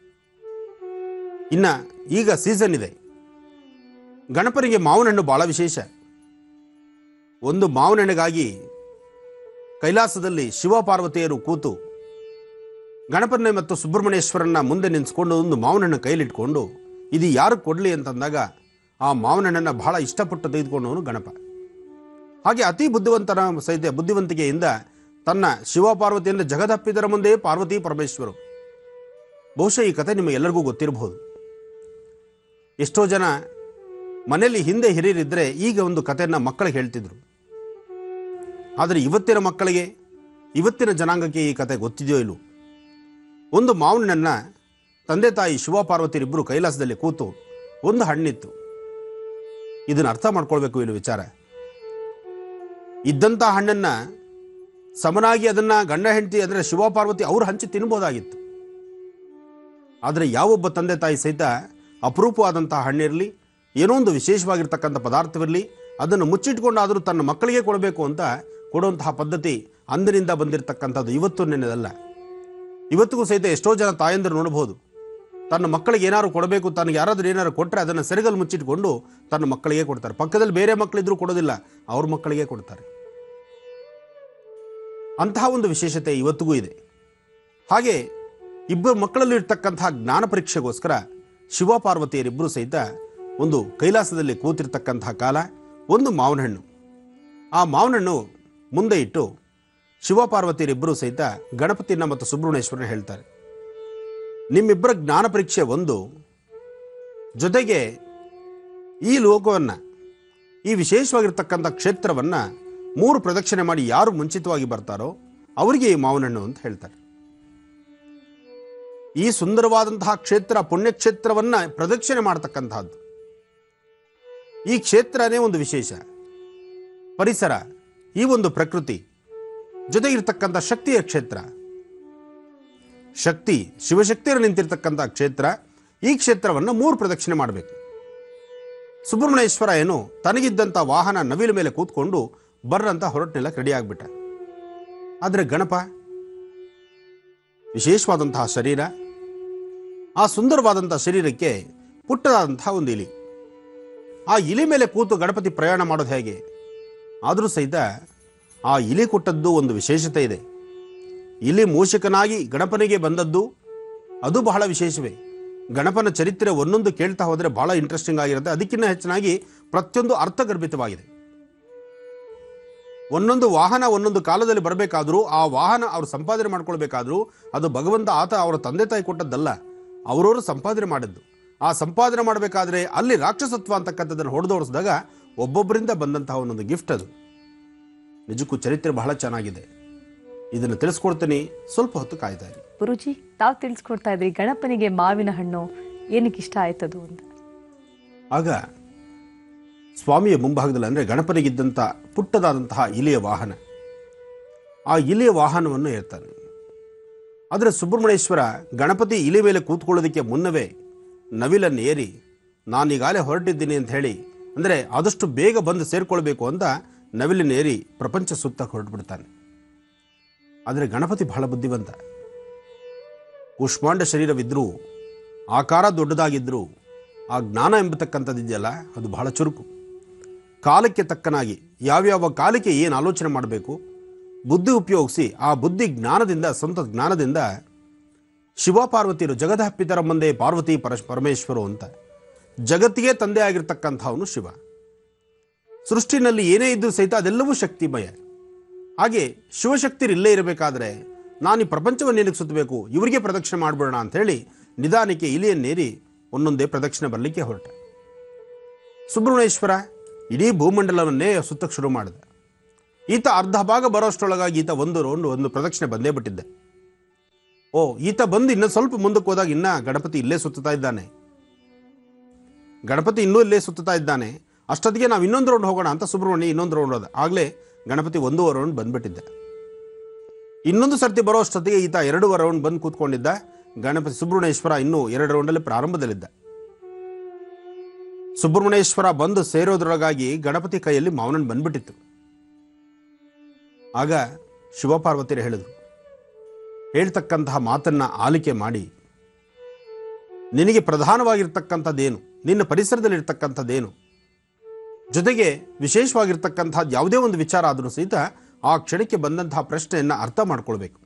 ಇನ್ನ ಈಗ ಸೀಸನ್ ಇದೆ ಗಣಪನಿಗೆ ಮಾವಿನ ಹಣ್ಣು ಬಹಳ ವಿಶೇಷ ಒಂದು ಮಾವಿನ ಹಣ್ಣಿಗಾಗಿ ಕೈಲಾಸದಲ್ಲಿ ಶಿವ ಪಾರ್ವತಿಯರು ಕೂತು ಗಣಪನ ಮತ್ತು ಸುಬ್ರಹ್ಮಣ್ಯೇಶ್ವರನ್ನ ಮುಂದೆ ನಿಂತ್ಕೊಂಡು ಒಂದು ಮಾವಿನ ಹಣ್ಣು ಕೈಲಿಟ್ಕೊಂಡು ಇದು ಯಾರು ಕೊಡಲಿ ಅಂತಂದಾಗ ಆ ಮಾವಿನ ಹಣ್ಣನ್ನು ಬಹಳ ಇಷ್ಟಪಟ್ಟು ತೆಗೆದುಕೊಂಡವನು ಗಣಪ ಹಾಗೆ ಅತಿ ಬುದ್ಧಿವಂತನ ಸಹಿತ ಬುದ್ಧಿವಂತಿಕೆಯಿಂದ ತನ್ನ ಶಿವ ಪಾರ್ವತಿಯನ್ನು ಜಗದಪ್ಪಿದರ ಮುಂದೆ ಪಾರ್ವತಿ ಪರಮೇಶ್ವರು ಬಹುಶಃ ಈ ಕಥೆ ನಿಮಗೆಲ್ಲರಿಗೂ ಗೊತ್ತಿರಬಹುದು ಎಷ್ಟೋ ಜನ ಮನೆಯಲ್ಲಿ ಹಿಂದೆ ಹಿರಿಯರಿದ್ದರೆ ಈಗ ಒಂದು ಕಥೆಯನ್ನು ಮಕ್ಕಳಿಗೆ ಹೇಳ್ತಿದ್ರು ಆದರೆ ಇವತ್ತಿನ ಮಕ್ಕಳಿಗೆ ಇವತ್ತಿನ ಜನಾಂಗಕ್ಕೆ ಈ ಕತೆ ಗೊತ್ತಿದೆಯೋ ಇಲ್ಲವೋ ಒಂದು ಮಾವನನ್ನ ತಂದೆ ತಾಯಿ ಶಿವ ಪಾರ್ವತಿರಿಬ್ಬರು ಕೈಲಾಸದಲ್ಲಿ ಕೂತು ಒಂದು ಹಣ್ಣಿತ್ತು ಇದನ್ನು ಅರ್ಥ ಮಾಡ್ಕೊಳ್ಬೇಕು ಇಲ್ಲಿ ವಿಚಾರ ಇದ್ದಂಥ ಹಣ್ಣನ್ನ ಸಮನಾಗಿ ಅದನ್ನ ಗಂಡ ಹೆಂಡತಿ ಅಂದರೆ ಶಿವ ಪಾರ್ವತಿ ಅವ್ರು ಹಂಚಿ ತಿನ್ಬೋದಾಗಿತ್ತು ಆದರೆ ಯಾವೊಬ್ಬ ತಂದೆ ತಾಯಿ ಸಹಿತ ಅಪರೂಪವಾದಂತಹ ಹಣ್ಣಿರಲಿ ಏನೋ ಒಂದು ವಿಶೇಷವಾಗಿರ್ತಕ್ಕಂಥ ಪದಾರ್ಥವಿರಲಿ ಅದನ್ನು ಮುಚ್ಚಿಟ್ಕೊಂಡಾದರೂ ತನ್ನ ಮಕ್ಕಳಿಗೆ ಕೊಡಬೇಕು ಅಂತ ಕೊಡುವಂತಹ ಪದ್ಧತಿ ಅಂದಿನಿಂದ ಬಂದಿರತಕ್ಕಂಥದ್ದು ಇವತ್ತು ನೆನೆದಲ್ಲ ಇವತ್ತಿಗೂ ಸಹಿತ ಎಷ್ಟೋ ಜನ ತಾಯಂದಿರು ನೋಡಬಹುದು ತನ್ನ ಮಕ್ಕಳಿಗೆ ಏನಾದ್ರು ಕೊಡಬೇಕು ತನಗೆ ಯಾರಾದರೂ ಏನಾದ್ರು ಕೊಟ್ಟರೆ ಅದನ್ನು ಸೆರಗಲ್ಲಿ ಮುಚ್ಚಿಟ್ಕೊಂಡು ತನ್ನ ಮಕ್ಕಳಿಗೆ ಕೊಡ್ತಾರೆ ಪಕ್ಕದಲ್ಲಿ ಬೇರೆ ಮಕ್ಕಳಿದ್ರೂ ಕೊಡೋದಿಲ್ಲ ಅವ್ರ ಮಕ್ಕಳಿಗೆ ಕೊಡ್ತಾರೆ ಅಂತಹ ಒಂದು ವಿಶೇಷತೆ ಇವತ್ತಿಗೂ ಇದೆ ಹಾಗೆ ಇಬ್ಬರು ಮಕ್ಕಳಲ್ಲಿ ಇರ್ತಕ್ಕಂತಹ ಜ್ಞಾನ ಪರೀಕ್ಷೆಗೋಸ್ಕರ ಶಿವ ಪಾರ್ವತಿಯರಿಬ್ಬರು ಸಹಿತ ಒಂದು ಕೈಲಾಸದಲ್ಲಿ ಕೂತಿರ್ತಕ್ಕಂತಹ ಕಾಲ ಒಂದು ಮಾವಿನ ಹಣ್ಣು ಆ ಮಾವಿನ ಹಣ್ಣು ಮುಂದೆ ಇಟ್ಟು ಶಿವ ಪಾರ್ವತಿಯರಿಬ್ಬರು ಸಹಿತ ಗಣಪತಿನ ಮತ್ತು ಸುಬ್ರಹ್ಮಣ್ಯೇಶ್ವರನ ಹೇಳ್ತಾರೆ ನಿಮ್ಮಿಬ್ಬರ ಜ್ಞಾನ ಪರೀಕ್ಷೆ ಒಂದು ಜೊತೆಗೆ ಈ ಲೋಕವನ್ನು ಈ ವಿಶೇಷವಾಗಿರ್ತಕ್ಕಂಥ ಕ್ಷೇತ್ರವನ್ನು ಮೂರು ಪ್ರದಕ್ಷಿಣೆ ಮಾಡಿ ಯಾರು ಮುಂಚಿತವಾಗಿ ಬರ್ತಾರೋ ಅವರಿಗೆ ಈ ಮಾವಿನ ಹಣ್ಣು ಅಂತ ಹೇಳ್ತಾರೆ ಈ ಸುಂದರವಾದಂತಹ ಕ್ಷೇತ್ರ ಪುಣ್ಯಕ್ಷೇತ್ರವನ್ನ ಪ್ರದಕ್ಷಿಣೆ ಮಾಡತಕ್ಕಂತಹದ್ದು ಈ ಕ್ಷೇತ್ರನೇ ಒಂದು ವಿಶೇಷ ಪರಿಸರ ಈ ಒಂದು ಪ್ರಕೃತಿ ಜೊತೆಗಿರ್ತಕ್ಕಂಥ ಶಕ್ತಿಯ ಕ್ಷೇತ್ರ ಶಕ್ತಿ ಶಿವಶಕ್ತಿಯರು ನಿಂತಿರ್ತಕ್ಕಂಥ ಕ್ಷೇತ್ರ ಈ ಕ್ಷೇತ್ರವನ್ನು ಮೂರು ಪ್ರದಕ್ಷಿಣೆ ಮಾಡಬೇಕು ಸುಬ್ರಹ್ಮಣ್ಯೇಶ್ವರ ಏನು ತನಗಿದ್ದಂಥ ವಾಹನ ನವಿಲ ಮೇಲೆ ಕೂತ್ಕೊಂಡು ಬರ್ರಂತ ಹೊರಟನೆಲ್ಲ ರೆಡಿ ಆಗ್ಬಿಟ್ಟ ಆದರೆ ಗಣಪ ವಿಶೇಷವಾದಂತಹ ಶರೀರ ಆ ಸುಂದರವಾದಂತಹ ಶರೀರಕ್ಕೆ ಪುಟ್ಟದಾದಂತಹ ಒಂದು ಇಲಿ ಆ ಇಲಿ ಮೇಲೆ ಕೂತು ಗಣಪತಿ ಪ್ರಯಾಣ ಮಾಡೋದು ಹೇಗೆ ಆದರೂ ಸಹಿತ ಆ ಇಲಿ ಕೊಟ್ಟದ್ದು ಒಂದು ವಿಶೇಷತೆ ಇದೆ ಇಲಿ ಮೂಷಿಕನಾಗಿ ಗಣಪನಿಗೆ ಬಂದದ್ದು ಅದು ಬಹಳ ವಿಶೇಷವೇ ಗಣಪನ ಚರಿತ್ರೆ ಒಂದೊಂದು ಕೇಳ್ತಾ ಹೋದರೆ ಬಹಳ ಇಂಟ್ರೆಸ್ಟಿಂಗ್ ಆಗಿರುತ್ತೆ ಅದಕ್ಕಿಂತ ಹೆಚ್ಚಿನಾಗಿ ಪ್ರತಿಯೊಂದು ಅರ್ಥಗರ್ಭಿತವಾಗಿದೆ ಒಂದೊಂದು ವಾಹನ ಒಂದೊಂದು ಕಾಲದಲ್ಲಿ ಬರಬೇಕಾದ್ರೂ ಆ ವಾಹನ ಅವರು ಸಂಪಾದನೆ ಮಾಡ್ಕೊಳ್ಬೇಕಾದ್ರೂ ಅದು ಭಗವಂತ ಆತ ಅವರ ತಂದೆ ತಾಯಿ ಕೊಟ್ಟದ್ದಲ್ಲ ಅವರವರು ಸಂಪಾದನೆ ಮಾಡಿದ್ದು ಆ ಸಂಪಾದನೆ ಮಾಡಬೇಕಾದ್ರೆ ಅಲ್ಲಿ ರಾಕ್ಷಸತ್ವ ಅಂತಕ್ಕಂಥದ್ದನ್ನು ಹೊಡೆದೋಡಿಸಿದಾಗ ಒಬ್ಬೊಬ್ಬರಿಂದ ಬಂದಂತಹ ಒಂದೊಂದು ಗಿಫ್ಟ್ ಅದು ನಿಜಕ್ಕೂ ಚರಿತ್ರೆ ಬಹಳ ಚೆನ್ನಾಗಿದೆ ಇದನ್ನು ತಿಳಿಸ್ಕೊಡ್ತೀನಿ ಸ್ವಲ್ಪ ಹೊತ್ತು ಕಾಯ್ತಾ ಇರಿ ಗುರುಜಿ ತಾವು ತಿಳಿಸ್ಕೊಡ್ತಾ ಇದ್ರಿ ಗಣಪನಿಗೆ ಮಾವಿನ ಹಣ್ಣು ಏನಕ್ಕೆ ಇಷ್ಟ ಆಯ್ತದು ಅಂತ ಆಗ ಸ್ವಾಮಿಯ ಮುಂಭಾಗದಲ್ಲಿ ಅಂದರೆ ಗಣಪನಿಗಿದ್ದಂಥ ಪುಟ್ಟದಾದಂತಹ ಇಲಿಯ ವಾಹನ ಆ ಇಲಿಯ ವಾಹನವನ್ನು ಏರ್ತಾನೆ ಆದರೆ ಸುಬ್ರಹ್ಮಣ್ಯೇಶ್ವರ ಗಣಪತಿ ಇಲಿ ಮೇಲೆ ಕೂತ್ಕೊಳ್ಳೋದಕ್ಕೆ ಮುನ್ನವೇ ನವಿಲನ್ನು ಏರಿ ನಾನೀಗಾಗಲೇ ಹೊರಟಿದ್ದೀನಿ ಅಂತ ಹೇಳಿ ಅಂದರೆ ಆದಷ್ಟು ಬೇಗ ಬಂದು ಸೇರಿಕೊಳ್ಬೇಕು ಅಂತ ನವಿಲನ್ನು ಏರಿ ಪ್ರಪಂಚ ಸುತ್ತ ಹೊರಟುಬಿಡ್ತಾನೆ ಆದರೆ ಗಣಪತಿ ಬಹಳ ಬುದ್ಧಿವಂತ ಕೂಷ್ಮಾಂಡ ಶರೀರವಿದ್ರೂ ಆಕಾರ ದೊಡ್ಡದಾಗಿದ್ದರೂ ಆ ಜ್ಞಾನ ಎಂಬತಕ್ಕಂಥದ್ದಿದೆಯಲ್ಲ ಅದು ಬಹಳ ಚುರುಕು ಕಾಲಕ್ಕೆ ತಕ್ಕನಾಗಿ ಯಾವ್ಯಾವ ಕಾಲಕ್ಕೆ ಏನು ಆಲೋಚನೆ ಮಾಡಬೇಕು ಬುದ್ಧಿ ಉಪಯೋಗಿಸಿ ಆ ಬುದ್ಧಿ ಜ್ಞಾನದಿಂದ ಸ್ವಂತ ಜ್ಞಾನದಿಂದ ಶಿವ ಪಾರ್ವತಿಯರು ಜಗದಹಪ್ಪಿತರ ಮುಂದೆ ಪಾರ್ವತಿ ಪರಶ್ ಪರಮೇಶ್ವರು ಅಂತ ಜಗತ್ತಿಗೆ ತಂದೆ ಆಗಿರ್ತಕ್ಕಂಥವನು ಶಿವ ಸೃಷ್ಟಿನಲ್ಲಿ ಏನೇ ಇದ್ರೂ ಸಹಿತ ಅದೆಲ್ಲವೂ ಶಕ್ತಿಮಯ ಹಾಗೆ ಶಿವಶಕ್ತಿರು ಇಲ್ಲೇ ಇರಬೇಕಾದ್ರೆ ನಾನು ಈ ಪ್ರಪಂಚವನ್ನು ಏನಕ್ಕೆ ಸುತ್ತಬೇಕು ಇವರಿಗೆ ಪ್ರದಕ್ಷಿಣೆ ಮಾಡಿಬಿಡೋಣ ಅಂತ ಹೇಳಿ ನಿಧಾನಕ್ಕೆ ಇಲಿಯನ್ನೇರಿ ಒಂದೊಂದೇ ಪ್ರದಕ್ಷಿಣೆ ಬರಲಿಕ್ಕೆ ಹೊರಟ ಸುಬ್ರಹ್ಮಣ್ಯೇಶ್ವರ ಇಡೀ ಭೂಮಂಡಲವನ್ನೇ ಸುತ್ತಕ್ಕೆ ಶುರು ಮಾಡಿದ ಈತ ಅರ್ಧ ಭಾಗ ಬರೋಷ್ಟರೊಳಗಾಗಿ ಈತ ಒಂದು ರೌಂಡ್ ಒಂದು ಪ್ರದಕ್ಷಿಣೆ ಬಂದೇ ಬಿಟ್ಟಿದ್ದೆ ಓ ಈತ ಬಂದು ಇನ್ನೂ ಸ್ವಲ್ಪ ಮುಂದಕ್ಕೆ ಹೋದಾಗ ಇನ್ನ ಗಣಪತಿ ಇಲ್ಲೇ ಸುತ್ತುತ್ತಾ ಇದ್ದಾನೆ ಗಣಪತಿ ಇನ್ನೂ ಇಲ್ಲೇ ಸುತ್ತುತ್ತಾ ಇದ್ದಾನೆ ಅಷ್ಟೊತ್ತಿಗೆ ನಾವು ಇನ್ನೊಂದು ರೌಂಡ್ ಹೋಗೋಣ ಅಂತ ಸುಬ್ರಹ್ಮಣ್ಯ ಇನ್ನೊಂದು ರೌಂಡ್ ಹೋದ ಆಗಲೇ ಗಣಪತಿ ಒಂದೂವರೆ ರೌಂಡ್ ಬಂದ್ಬಿಟ್ಟಿದ್ದೆ ಇನ್ನೊಂದು ಸರ್ತಿ ಬರೋ ಅಷ್ಟೊತ್ತಿಗೆ ಈತ ಎರಡೂವರೆ ರೌಂಡ್ ಬಂದು ಕೂತ್ಕೊಂಡಿದ್ದ ಗಣಪತಿ ಸುಬ್ರಹ್ಮಣ್ಯೇಶ್ವರ ಇನ್ನೂ ಎರಡು ರೌಂಡಲ್ಲಿ ಪ್ರಾರಂಭದಲ್ಲಿದ್ದ ಸುಬ್ರಹ್ಮಣ್ಯೇಶ್ವರ ಬಂದು ಸೇರೋದ್ರೊಳಗಾಗಿ ಗಣಪತಿ ಕೈಯಲ್ಲಿ ಮಾವನನ್ ಬಂದ್ಬಿಟ್ಟಿತ್ತು ಆಗ ಶಿವಪಾರ್ವತಿಯರು ಹೇಳಿದರು ಹೇಳ್ತಕ್ಕಂತಹ ಮಾತನ್ನ ಆಲಿಕೆ ಮಾಡಿ ನಿನಗೆ ಪ್ರಧಾನವಾಗಿರ್ತಕ್ಕಂಥದ್ದೇನು ನಿನ್ನ ಪರಿಸರದಲ್ಲಿರ್ತಕ್ಕಂಥದ್ದೇನು ಜೊತೆಗೆ ವಿಶೇಷವಾಗಿರ್ತಕ್ಕಂಥದ್ದು ಯಾವುದೇ ಒಂದು ವಿಚಾರ ಆದರೂ ಸಹಿತ ಆ ಕ್ಷಣಕ್ಕೆ ಬಂದಂತಹ ಪ್ರಶ್ನೆಯನ್ನು ಅರ್ಥ ಮಾಡ್ಕೊಳ್ಬೇಕು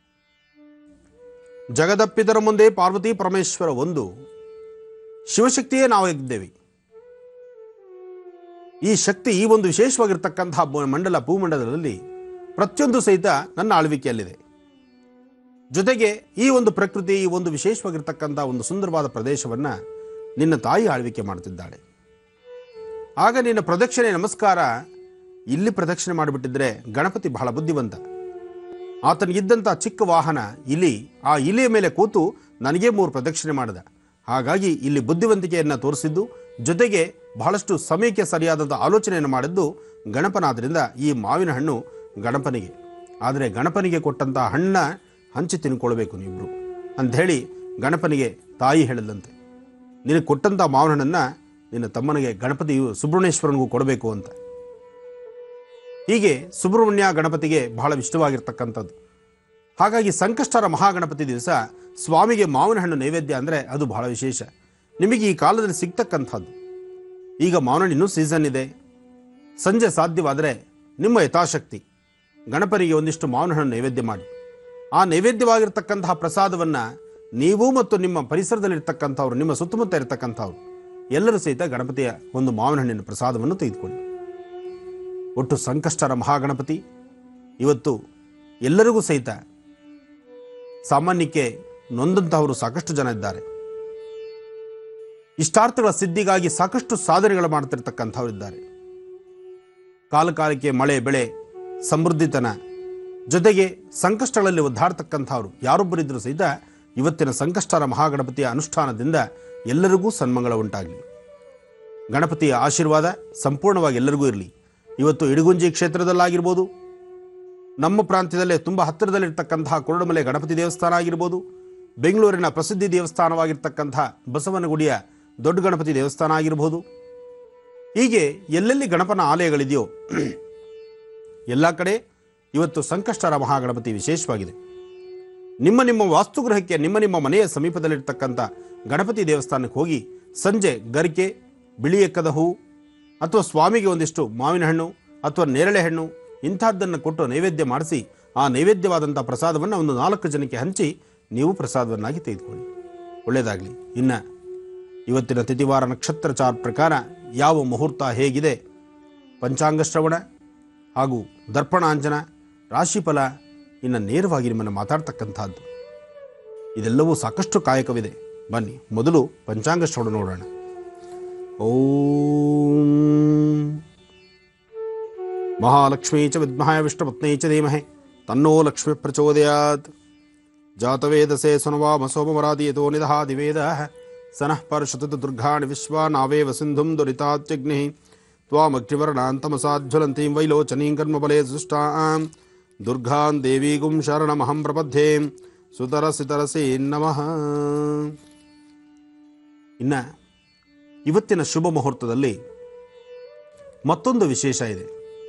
ಜಗದಪ್ಪಿದರ ಮುಂದೆ ಪಾರ್ವತಿ ಪರಮೇಶ್ವರ ಒಂದು ಶಿವಶಕ್ತಿಯೇ ನಾವಾಗಿದ್ದೇವೆ ಈ ಶಕ್ತಿ ಈ ಒಂದು ವಿಶೇಷವಾಗಿರ್ತಕ್ಕಂತಹ ಬ- ಮಂಡಲ ಭೂಮಂಡಲದಲ್ಲಿ ಪ್ರತಿಯೊಂದು ಸಹಿತ ನನ್ನ ಆಳ್ವಿಕೆಯಲ್ಲಿದೆ ಜೊತೆಗೆ ಈ ಒಂದು ಪ್ರಕೃತಿ ಈ ಒಂದು ವಿಶೇಷವಾಗಿರ್ತಕ್ಕಂಥ ಒಂದು ಸುಂದರವಾದ ಪ್ರದೇಶವನ್ನು ನಿನ್ನ ತಾಯಿ ಆಳ್ವಿಕೆ ಮಾಡುತ್ತಿದ್ದಾಳೆ ಆಗ ನಿನ್ನ ಪ್ರದಕ್ಷಿಣೆ ನಮಸ್ಕಾರ ಇಲ್ಲಿ ಪ್ರದಕ್ಷಿಣೆ ಮಾಡಿಬಿಟ್ಟಿದ್ರೆ ಗಣಪತಿ ಬಹಳ ಬುದ್ಧಿವಂತ ಆತನಿಗಿದ್ದಂಥ ಚಿಕ್ಕ ವಾಹನ ಇಲಿ ಆ ಇಲಿಯ ಮೇಲೆ ಕೂತು ನನಗೇ ಮೂರು ಪ್ರದಕ್ಷಿಣೆ ಮಾಡಿದ ಹಾಗಾಗಿ ಇಲ್ಲಿ ಬುದ್ಧಿವಂತಿಕೆಯನ್ನು ತೋರಿಸಿದ್ದು ಜೊತೆಗೆ ಬಹಳಷ್ಟು ಸಮಯಕ್ಕೆ ಸರಿಯಾದಂಥ ಆಲೋಚನೆಯನ್ನು ಮಾಡಿದ್ದು ಗಣಪನಾದ್ರಿಂದ ಈ ಮಾವಿನ ಹಣ್ಣು ಗಣಪನಿಗೆ ಆದರೆ ಗಣಪನಿಗೆ ಕೊಟ್ಟಂಥ ಹಣ್ಣ ಹಂಚಿ ತಿನ್ಕೊಳ್ಬೇಕು ನೀವಿಬ್ರು ಅಂಥೇಳಿ ಗಣಪನಿಗೆ ತಾಯಿ ಹೇಳಿದಂತೆ ನಿನಗೆ ಕೊಟ್ಟಂಥ ಮಾವಿನ ಹಣ್ಣನ್ನು ನಿನ್ನ ತಮ್ಮನಿಗೆ ಗಣಪತಿಯು ಸುಬ್ರಹ್ಮಣ್ಯೇಶ್ವರನಿಗೂ ಕೊಡಬೇಕು ಅಂತ ಹೀಗೆ ಸುಬ್ರಹ್ಮಣ್ಯ ಗಣಪತಿಗೆ ಬಹಳ ಇಷ್ಟವಾಗಿರ್ತಕ್ಕಂಥದ್ದು ಹಾಗಾಗಿ ಸಂಕಷ್ಟರ ಮಹಾಗಣಪತಿ ದಿವಸ ಸ್ವಾಮಿಗೆ ಮಾವಿನ ಹಣ್ಣು ನೈವೇದ್ಯ ಅಂದರೆ ಅದು ಬಹಳ ವಿಶೇಷ ನಿಮಗೆ ಈ ಕಾಲದಲ್ಲಿ ಸಿಗ್ತಕ್ಕಂಥದ್ದು ಈಗ ಮಾವಿನ ಹಣ್ಣು ಇನ್ನೂ ಸೀಸನ್ ಇದೆ ಸಂಜೆ ಸಾಧ್ಯವಾದರೆ ನಿಮ್ಮ ಯಥಾಶಕ್ತಿ ಗಣಪನಿಗೆ ಒಂದಿಷ್ಟು ಮಾವಿನ ಹಣ್ಣು ನೈವೇದ್ಯ ಮಾಡಿ ಆ ನೈವೇದ್ಯವಾಗಿರ್ತಕ್ಕಂತಹ ಪ್ರಸಾದವನ್ನು ನೀವು ಮತ್ತು ನಿಮ್ಮ ಪರಿಸರದಲ್ಲಿರ್ತಕ್ಕಂಥವ್ರು ನಿಮ್ಮ ಸುತ್ತಮುತ್ತ ಇರತಕ್ಕಂಥವ್ರು ಎಲ್ಲರೂ ಸಹಿತ ಗಣಪತಿಯ ಒಂದು ಮಾವಿನ ಹಣ್ಣಿನ ಪ್ರಸಾದವನ್ನು ತೆಗೆದುಕೊಳ್ಳಿ ಒಟ್ಟು ಸಂಕಷ್ಟರ ಮಹಾಗಣಪತಿ ಇವತ್ತು ಎಲ್ಲರಿಗೂ ಸಹಿತ ಸಾಮಾನ್ಯಕ್ಕೆ ನೊಂದಂತಹವರು ಸಾಕಷ್ಟು ಜನ ಇದ್ದಾರೆ ಇಷ್ಟಾರ್ಥಗಳ ಸಿದ್ಧಿಗಾಗಿ ಸಾಕಷ್ಟು ಸಾಧನೆಗಳು ಮಾಡ್ತಿರ್ತಕ್ಕಂಥವ್ರು ಇದ್ದಾರೆ ಕಾಲ ಕಾಲಕ್ಕೆ ಮಳೆ ಬೆಳೆ ಸಮೃದ್ಧಿತನ ಜೊತೆಗೆ ಸಂಕಷ್ಟಗಳಲ್ಲಿ ಒದ್ದಾಡ್ತಕ್ಕಂಥವ್ರು ಯಾರೊಬ್ಬರಿದ್ದರೂ ಸಹಿತ ಇವತ್ತಿನ ಸಂಕಷ್ಟರ ಮಹಾಗಣಪತಿಯ ಅನುಷ್ಠಾನದಿಂದ ಎಲ್ಲರಿಗೂ ಸನ್ಮಂಗಳ ಉಂಟಾಗಲಿ ಗಣಪತಿಯ ಆಶೀರ್ವಾದ ಸಂಪೂರ್ಣವಾಗಿ ಎಲ್ಲರಿಗೂ ಇರಲಿ ಇವತ್ತು ಇಡಗುಂಜಿ ಕ್ಷೇತ್ರದಲ್ಲಾಗಿರ್ಬೋದು ನಮ್ಮ ಪ್ರಾಂತ್ಯದಲ್ಲೇ ತುಂಬ ಹತ್ತಿರದಲ್ಲಿರ್ತಕ್ಕಂತಹ ಕುರುಡಮಲೆ ಗಣಪತಿ ದೇವಸ್ಥಾನ ಆಗಿರ್ಬೋದು ಬೆಂಗಳೂರಿನ ಪ್ರಸಿದ್ಧಿ ದೇವಸ್ಥಾನವಾಗಿರ್ತಕ್ಕಂತಹ ಬಸವನಗುಡಿಯ ದೊಡ್ಡ ಗಣಪತಿ ದೇವಸ್ಥಾನ ಆಗಿರ್ಬೋದು ಹೀಗೆ ಎಲ್ಲೆಲ್ಲಿ ಗಣಪನ ಆಲಯಗಳಿದೆಯೋ ಎಲ್ಲ ಕಡೆ ಇವತ್ತು ಸಂಕಷ್ಟರ ಮಹಾಗಣಪತಿ ವಿಶೇಷವಾಗಿದೆ ನಿಮ್ಮ ನಿಮ್ಮ ವಾಸ್ತುಗೃಹಕ್ಕೆ ನಿಮ್ಮ ನಿಮ್ಮ ಮನೆಯ ಸಮೀಪದಲ್ಲಿರ್ತಕ್ಕಂಥ ಗಣಪತಿ ದೇವಸ್ಥಾನಕ್ಕೆ ಹೋಗಿ ಸಂಜೆ ಗರಿಕೆ ಬಿಳಿ ಎಕ್ಕದ ಹೂ ಅಥವಾ ಸ್ವಾಮಿಗೆ ಒಂದಿಷ್ಟು ಮಾವಿನ ಹಣ್ಣು ಅಥವಾ ನೇರಳೆ ಹಣ್ಣು ಇಂಥದ್ದನ್ನು ಕೊಟ್ಟು ನೈವೇದ್ಯ ಮಾಡಿಸಿ ಆ ನೈವೇದ್ಯವಾದಂಥ ಪ್ರಸಾದವನ್ನು ಒಂದು ನಾಲ್ಕು ಜನಕ್ಕೆ ಹಂಚಿ ನೀವು ಪ್ರಸಾದವನ್ನಾಗಿ ತೆಗೆದುಕೊಳ್ಳಿ ಒಳ್ಳೆಯದಾಗಲಿ ಇನ್ನು ಇವತ್ತಿನ ತಿಥಿವಾರ ನಕ್ಷತ್ರ ಚಾರ್ಟ್ ಪ್ರಕಾರ ಯಾವ ಮುಹೂರ್ತ ಹೇಗಿದೆ ಪಂಚಾಂಗ ಶ್ರವಣ ಹಾಗೂ ದರ್ಪಣಾಂಜನ ರಾಶಿಫಲ ಇನ್ನು ನೇರವಾಗಿ ನಿಮ್ಮನ್ನು ಮಾತಾಡ್ತಕ್ಕಂಥದ್ದು ಇದೆಲ್ಲವೂ ಸಾಕಷ್ಟು ಕಾಯಕವಿದೆ ಬನ್ನಿ ಮೊದಲು ಪಂಚಾಂಗ ಶ್ರವಣ ನೋಡೋಣ ಓಂ ಮಹಾಲಕ್ಷ್ಮೀ ಚ ವಿದ್ಮಹಾಯ ವಿಷ್ಣುಪತ್ನೇ ಚ ಧೀಮಹಿ ತನ್ನೋ ಲಕ್ಷ್ಮಿ ಪ್ರಚೋದಯಾತ್ ಜಾತವೇದಸೆ ಸುನವಾಮ ಸೋಮವರಾದಿಯತೋ ನಿದಹಾದಿ ವೇದ ಸನಃ ಪರ್ಷತುತ ದುರ್ಗಾಣಿ ವಿಶ್ವಾನಾವೇವ ಸಿಂಧುಂ ದುರಿತಾತ್ಯಗ್ನಿ ತ್ವಾಮಗ್ನಿವರ್ಣಾಂತಮಸಾಜ್ವಲಂತೀಂ ವೈಲೋಚನೀಂ ಕರ್ಮಬಲೆ ಸುಷ್ಟಾಂ ದುರ್ಗಾಂ ದೇವೀಗುಂ ಶರಣಮಹಂ ಪ್ರಪದ್ಯೆ ಸುತರಸಿ ತರಸಿ ನಮಃ ಇನ್ನ ಇವತ್ತಿನ ಶುಭ ಮುಹೂರ್ತದಲ್ಲಿ ಮತ್ತೊಂದು ವಿಶೇಷ ಇದೆ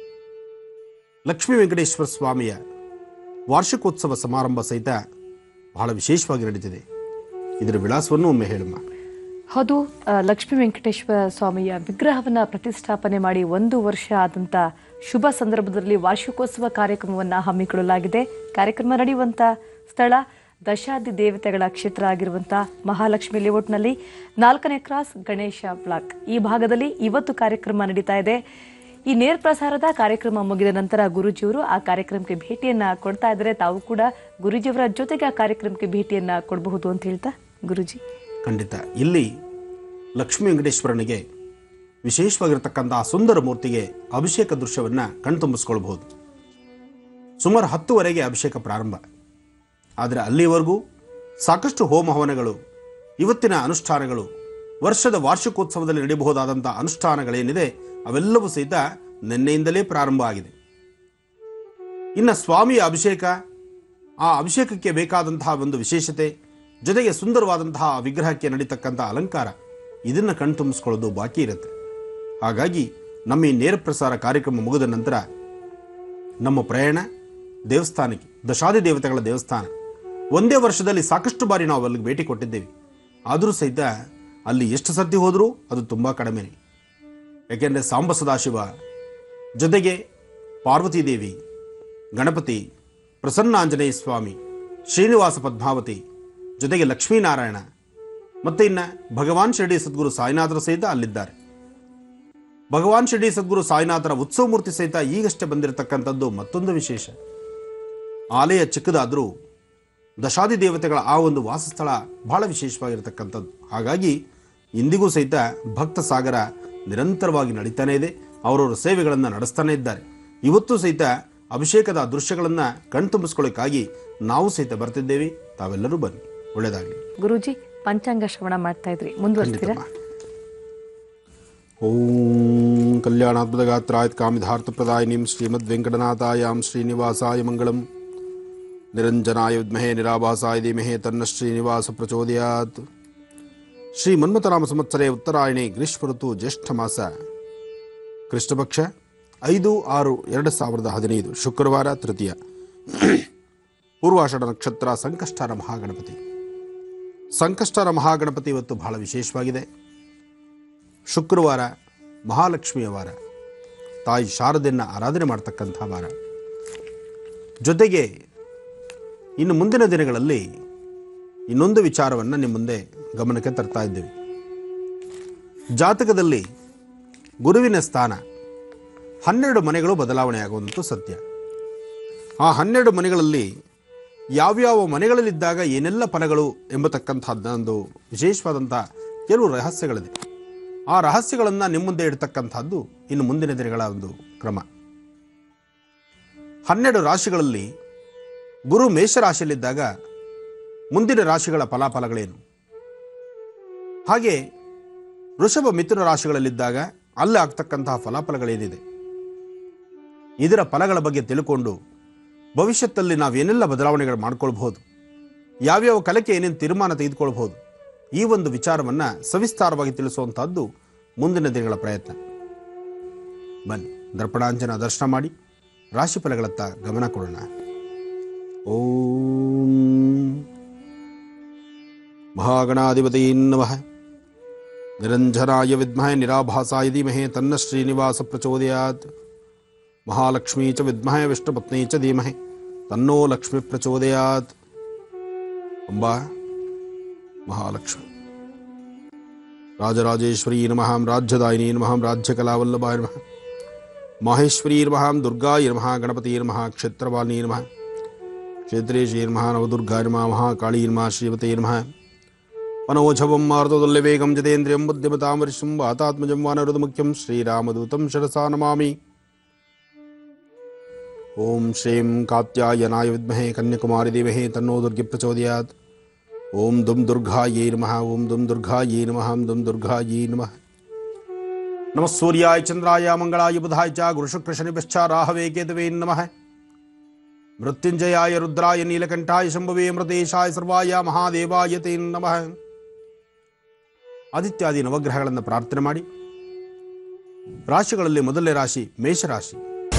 ಲಕ್ಷ್ಮೀ ವೆಂಕಟೇಶ್ವರ ಸ್ವಾಮಿಯ ವಾರ್ಷಿಕೋತ್ಸವ ಸಮಾರಂಭ ಸಹಿತ ಬಹಳ ವಿಶೇಷವಾಗಿ ನಡೀತಿದೆ ಇದರ ವಿಳಾಸವನ್ನು ಒಮ್ಮೆ ಹೇಳಮ್ಮ ಹೌದು ಆ, ಲಕ್ಷ್ಮೀ ವೆಂಕಟೇಶ್ವರ ಸ್ವಾಮಿಯ ವಿಗ್ರಹವನ್ನ ಪ್ರತಿಷ್ಠಾಪನೆ ಮಾಡಿ ಒಂದು ವರ್ಷ ಆದಂತ ಶುಭ ಸಂದರ್ಭದಲ್ಲಿ ವಾರ್ಷಿಕೋತ್ಸವ ಕಾರ್ಯಕ್ರಮವನ್ನ ಹಮ್ಮಿಕೊಳ್ಳಲಾಗಿದೆ ಕಾರ್ಯಕ್ರಮ ನಡೆಯುವಂತ ಸ್ಥಳ ದಶಾದಿ ದೇವತೆಗಳ ಕ್ಷೇತ್ರ ಆಗಿರುವಂತ ಮಹಾಲಕ್ಷ್ಮಿ ಲೇಔಟ್ನಲ್ಲಿ ನಾಲ್ಕನೇ ಕ್ರಾಸ್ ಗಣೇಶ ಬ್ಲಾಕ್ ಈ ಭಾಗದಲ್ಲಿ ಇವತ್ತು ಕಾರ್ಯಕ್ರಮ ನಡೀತಾ ಇದೆ ಈ ನೇರ ಪ್ರಸಾರದ ಕಾರ್ಯಕ್ರಮ ಮುಗಿದ ನಂತರ ಗುರುಜಿಯವರು ಆ ಕಾರ್ಯಕ್ರಮಕ್ಕೆ ಭೇಟಿಯನ್ನ ಕೊಡ್ತಾ ಇದ್ದಾರೆ ತಾವು ಕೂಡ ಗುರುಜಿಯವರ ಜೊತೆಗೆ ಆ ಕಾರ್ಯಕ್ರಮಕ್ಕೆ ಭೇಟಿಯನ್ನ ಕೊಡಬಹುದು ಅಂತ ಹೇಳ್ತಾ ಗುರುಜಿ ಖಂಡಿತ ಇಲ್ಲಿ ಲಕ್ಷ್ಮೀ ವೆಂಕಟೇಶ್ವರನಿಗೆ ವಿಶೇಷವಾಗಿರ್ತಕ್ಕಂಥ ಆ ಸುಂದರ ಮೂರ್ತಿಗೆ ಅಭಿಷೇಕ ದೃಶ್ಯವನ್ನು ಕಣ್ತುಂಬಿಸ್ಕೊಳ್ಬಹುದು ಸುಮಾರು ಹತ್ತುವರೆಗೆ ಅಭಿಷೇಕ ಪ್ರಾರಂಭ ಆದರೆ ಅಲ್ಲಿವರೆಗೂ ಸಾಕಷ್ಟು ಹೋಮ ಹವನಗಳು ಇವತ್ತಿನ ಅನುಷ್ಠಾನಗಳು ವರ್ಷದ ವಾರ್ಷಿಕೋತ್ಸವದಲ್ಲಿ ನಡೆಯಬಹುದಾದಂಥ ಅನುಷ್ಠಾನಗಳೇನಿದೆ ಅವೆಲ್ಲವೂ ಸಹಿತ ನಿನ್ನೆಯಿಂದಲೇ ಪ್ರಾರಂಭ ಆಗಿದೆ ಇನ್ನು ಸ್ವಾಮಿಯ ಅಭಿಷೇಕ ಆ ಅಭಿಷೇಕಕ್ಕೆ ಬೇಕಾದಂತಹ ಒಂದು ವಿಶೇಷತೆ ಜೊತೆಗೆ ಸುಂದರವಾದಂತಹ ಆ ವಿಗ್ರಹಕ್ಕೆ ನಡೀತಕ್ಕಂಥ ಅಲಂಕಾರ ಇದನ್ನು ಕಣ್ತುಂಬಿಸ್ಕೊಳ್ಳೋದು ಬಾಕಿ ಇರುತ್ತೆ ಹಾಗಾಗಿ ನಮ್ಮ ಈ ನೇರ ಪ್ರಸಾರ ಕಾರ್ಯಕ್ರಮ ಮುಗಿದ ನಂತರ ನಮ್ಮ ಪ್ರಯಾಣ ದೇವಸ್ಥಾನಕ್ಕೆ ದಶಾದಿ ದೇವತೆಗಳ ದೇವಸ್ಥಾನ ಒಂದೇ ವರ್ಷದಲ್ಲಿ ಸಾಕಷ್ಟು ಬಾರಿ ನಾವು ಅಲ್ಲಿಗೆ ಭೇಟಿ ಕೊಟ್ಟಿದ್ದೇವೆ ಆದರೂ ಸಹಿತ ಅಲ್ಲಿ ಎಷ್ಟು ಸರ್ತಿ ಹೋದರೂ ಅದು ತುಂಬ ಕಡಿಮೆನೆ ಯಾಕೆಂದರೆ ಸಾಂಬ ಸದಾಶಿವ ಜೊತೆಗೆ ಪಾರ್ವತೀದೇವಿ ಗಣಪತಿ ಪ್ರಸನ್ನ ಆಂಜನೇಯ ಸ್ವಾಮಿ ಶ್ರೀನಿವಾಸ ಪದ್ಮಾವತಿ ಜೊತೆಗೆ ಲಕ್ಷ್ಮೀನಾರಾಯಣ ಮತ್ತೆ ಇನ್ನು ಭಗವಾನ್ ಶಿರಡಿ ಸದ್ಗುರು ಸಾಯಿನಾಥರ ಸಹಿತ ಅಲ್ಲಿದ್ದಾರೆ ಭಗವಾನ್ ಶಿರಡಿ ಸದ್ಗುರು ಸಾಯಿನಾಥರ ಉತ್ಸವ ಮೂರ್ತಿ ಸಹಿತ ಈಗಷ್ಟೇ ಬಂದಿರತಕ್ಕಂಥದ್ದು ಮತ್ತೊಂದು ವಿಶೇಷ ಆಲಯ ಚಿಕ್ಕದಾದರೂ ದಶಾದಿ ದೇವತೆಗಳ ಆ ಒಂದು ವಾಸಸ್ಥಳ ಬಹಳ ವಿಶೇಷವಾಗಿರತಕ್ಕಂಥದ್ದು ಹಾಗಾಗಿ ಇಂದಿಗೂ ಸಹಿತ ಭಕ್ತ ಸಾಗರ ನಿರಂತರವಾಗಿ ನಡೀತಾನೇ ಇದೆ ಅವರವರ ಸೇವೆಗಳನ್ನು ನಡೆಸ್ತಾನೇ ಇದ್ದಾರೆ ಇವತ್ತು ಸಹಿತ ಅಭಿಷೇಕದ ದೃಶ್ಯಗಳನ್ನು ಕಣ್ತುಂಬಿಸ್ಕೊಳ್ಳೋಕ್ಕಾಗಿ ನಾವು ಸಹಿತ ಬರ್ತಿದ್ದೇವೆ ತಾವೆಲ್ಲರೂ ಬನ್ನಿ ಒಳ್ಳೆಯದಾಗಲಿ ಗುರುಜಿ ಪಂಚಾಂಗ ಶ್ರವಣ ಮಾಡ್ತಾ ಇದ್ರಿ ಮುಂದುವರಿಸ್ತೀರಾ ಓಂ ಕಲ್ಯಾಣಾತ್ಮದ ಗಾತ್ರಾಯತ್ ಕಾಮಿಧಾರ್ಥ ಪ್ರದಾಯಿನಿಂ ಶ್ರೀಮದ್ ವೆಂಕಟನಾಥಾಯಾಂ ಶ್ರೀನಿವಾಸಾಯ ಮಂಗಳಂ ನಿರಂಜನಾಯ ವಿದ್ಮಹೇ ನಿರಾಭಾಸಾಯ ಧೀಮಹೇ ತನ್ನ ಶ್ರೀನಿವಾಸ ಪ್ರಚೋದಯಾತ್ ಶ್ರೀ ಮನ್ಮಥರಾಮ ಸಂವತ್ಸರೆ ಉತ್ತರಾಯಣಿ ಗ್ರೀಷ್ಮ ಋತು ಜ್ಯೇಷ್ಠ ಮಾಸ ಕೃಷ್ಣಪಕ್ಷ ಐದು ಆರು ಎರಡು ಸಾವಿರದ ಹದಿನೈದು ಶುಕ್ರವಾರ ತೃತೀಯ ಪೂರ್ವಾಷಾಢ ನಕ್ಷತ್ರ ಸಂಕಷ್ಟಾರ ಮಹಾಗಣಪತಿ ಸಂಕಷ್ಟಾರ ಮಹಾಗಣಪತಿ ಇವತ್ತು ಬಹಳ ವಿಶೇಷವಾಗಿದೆ ಶುಕ್ರವಾರ ಮಹಾಲಕ್ಷ್ಮಿಯ ವಾರ ತಾಯಿ ಶಾರದೆಯನ್ನು ಆರಾಧನೆ ಮಾಡ್ತಕ್ಕಂಥ ವಾರ ಜೊತೆಗೆ ಇನ್ನು ಮುಂದಿನ ದಿನಗಳಲ್ಲಿ ಇನ್ನೊಂದು ವಿಚಾರವನ್ನು ನಿಮ್ಮ ಮುಂದೆ ಗಮನಕ್ಕೆ ತರ್ತಾ ಇದ್ದೇವೆ ಜಾತಕದಲ್ಲಿ ಗುರುವಿನ ಸ್ಥಾನ ಹನ್ನೆರಡು ಮನೆಗಳು ಬದಲಾವಣೆಯಾಗುವಂಥದ್ದು ಸತ್ಯ ಆ ಹನ್ನೆರಡು ಮನೆಗಳಲ್ಲಿ ಯಾವ್ಯಾವ ಮನೆಗಳಲ್ಲಿದ್ದಾಗ ಏನೆಲ್ಲ ಫಲಗಳು ಎಂಬತಕ್ಕಂಥದ್ದು ಒಂದು ವಿಶೇಷವಾದಂಥ ಕೆಲವು ರಹಸ್ಯಗಳಿದೆ ಆ ರಹಸ್ಯಗಳನ್ನು ನಿಮ್ಮ ಮುಂದೆ ಇಡ್ತಕ್ಕಂಥದ್ದು ಇನ್ನು ಮುಂದಿನ ದಿನಗಳ ಒಂದು ಕ್ರಮ ಹನ್ನೆರಡು ರಾಶಿಗಳಲ್ಲಿ ಗುರು ಮೇಷರಾಶಿಯಲ್ಲಿದ್ದಾಗ ಮುಂದಿನ ರಾಶಿಗಳ ಫಲಾಫಲಗಳೇನು ಹಾಗೆ ವೃಷಭ ಮಿಥುನ ರಾಶಿಗಳಲ್ಲಿದ್ದಾಗ ಅಲ್ಲಿ ಆಗ್ತಕ್ಕಂತಹ ಫಲಾಫಲಗಳೇನಿದೆ ಇದರ ಫಲಗಳ ಬಗ್ಗೆ ತಿಳ್ಕೊಂಡು ಭವಿಷ್ಯತ್ತಲ್ಲಿ ನಾವೇನೆಲ್ಲ ಬದಲಾವಣೆಗಳು ಮಾಡ್ಕೊಳ್ಬಹುದು ಯಾವ್ಯಾವ ಕಲೆಗೆ ಏನೇನು ತೀರ್ಮಾನ ತೆಗೆದುಕೊಳ್ಬಹುದು ಈ ಒಂದು ವಿಚಾರವನ್ನು ಸವಿಸ್ತಾರವಾಗಿ ತಿಳಿಸುವಂತಹದ್ದು ಮುಂದಿನ ದಿನಗಳ ಪ್ರಯತ್ನ ಬನ್ನಿ ದರ್ಪಣಾಂಜನ ದರ್ಶನ ಮಾಡಿ ರಾಶಿ ಫಲಗಳತ್ತ ಗಮನ ಕೊಡೋಣ ಓಂ ಮಹಾಗಣಾಧಿಪತಿ ನಮಃ ನಿರಂಜನಾಯ ವಿದ್ಮಹೇ ನಿರಾಭಾಸಾಯ ಧೀಮಹೇ ತನ್ನ ಶ್ರೀನಿವಾಸ ಪ್ರಚೋದಯಾತ್ ಮಹಾಲಕ್ಷ್ಮೀ ಚ ವಿದ್ಮಹೇ ವಿಷ್ಣುಪತ್ನಿ ಚ ಧೀಮಹಿ ತನ್ನೋ ಲಕ್ಷ್ಮಿ ಪ್ರಚೋದಯಾತ್ ಅಂಬಾ ಮಹಾಲಕ್ಷ್ಮಿ ರಾಜರಾಜೇಶ್ವರಿ ನಮಃ ರಾಜ್ಯದಾಯಿನಿ ನಮಃ ರಾಜ್ಯಕಲಾವಲ್ಲಭಾಯ ನಮಃ ಮಾಹೇಶ್ವರಿ ನಮಃ ದುರ್ಗಾಯ ನಮಃ ಗಣಪತಿ ನಮಃ ಕ್ಷೇತ್ರವಾಲಿನಿ ನಮಃ ಕ್ಷೇತ್ರೇಶಿ ನಮಃ ನವದುರ್ಗಾಯ ನಮಃ ಮಹಾಕಾಳಿ ನಮಃ ಶ್ರೀಮತೆ ನಮಃ मनोजवं मारुतुल्यवेगं जतेन्द्रियं बुद्धिमतां वरिष्ठं वातात्मजं वानरुदमुख्यं श्रीरामदूतं शिरसा नमामि ॐ श्रीं कात्यायनाय विद्महे कन्याकुमारी देवहे तन्नो दुर्गे प्रचोदयात् ॐ दुं दुर्गायै नमः ॐ दुं दुर्गायै नमः ॐ दुं दुर्गायै नमः नमः सूर्याय चन्द्राय मङ्गलाय बुधाय च गुरुशुक्रशनिभ्यश्च राहवे केतवे नमः मृत्युञ्जयाय रुद्राय नीलकण्ठाय शम्भवे मृतेशाय सर्वाय ಮಹಾದೇವಾಯ ತೇ ನಮಃ ಆದಿತ್ಯಾದಿ ನವಗ್ರಹಗಳನ್ನು ಪ್ರಾರ್ಥನೆ ಮಾಡಿ ರಾಶಿಗಳಲ್ಲಿ ಮೊದಲನೇ ರಾಶಿ ಮೇಷರಾಶಿ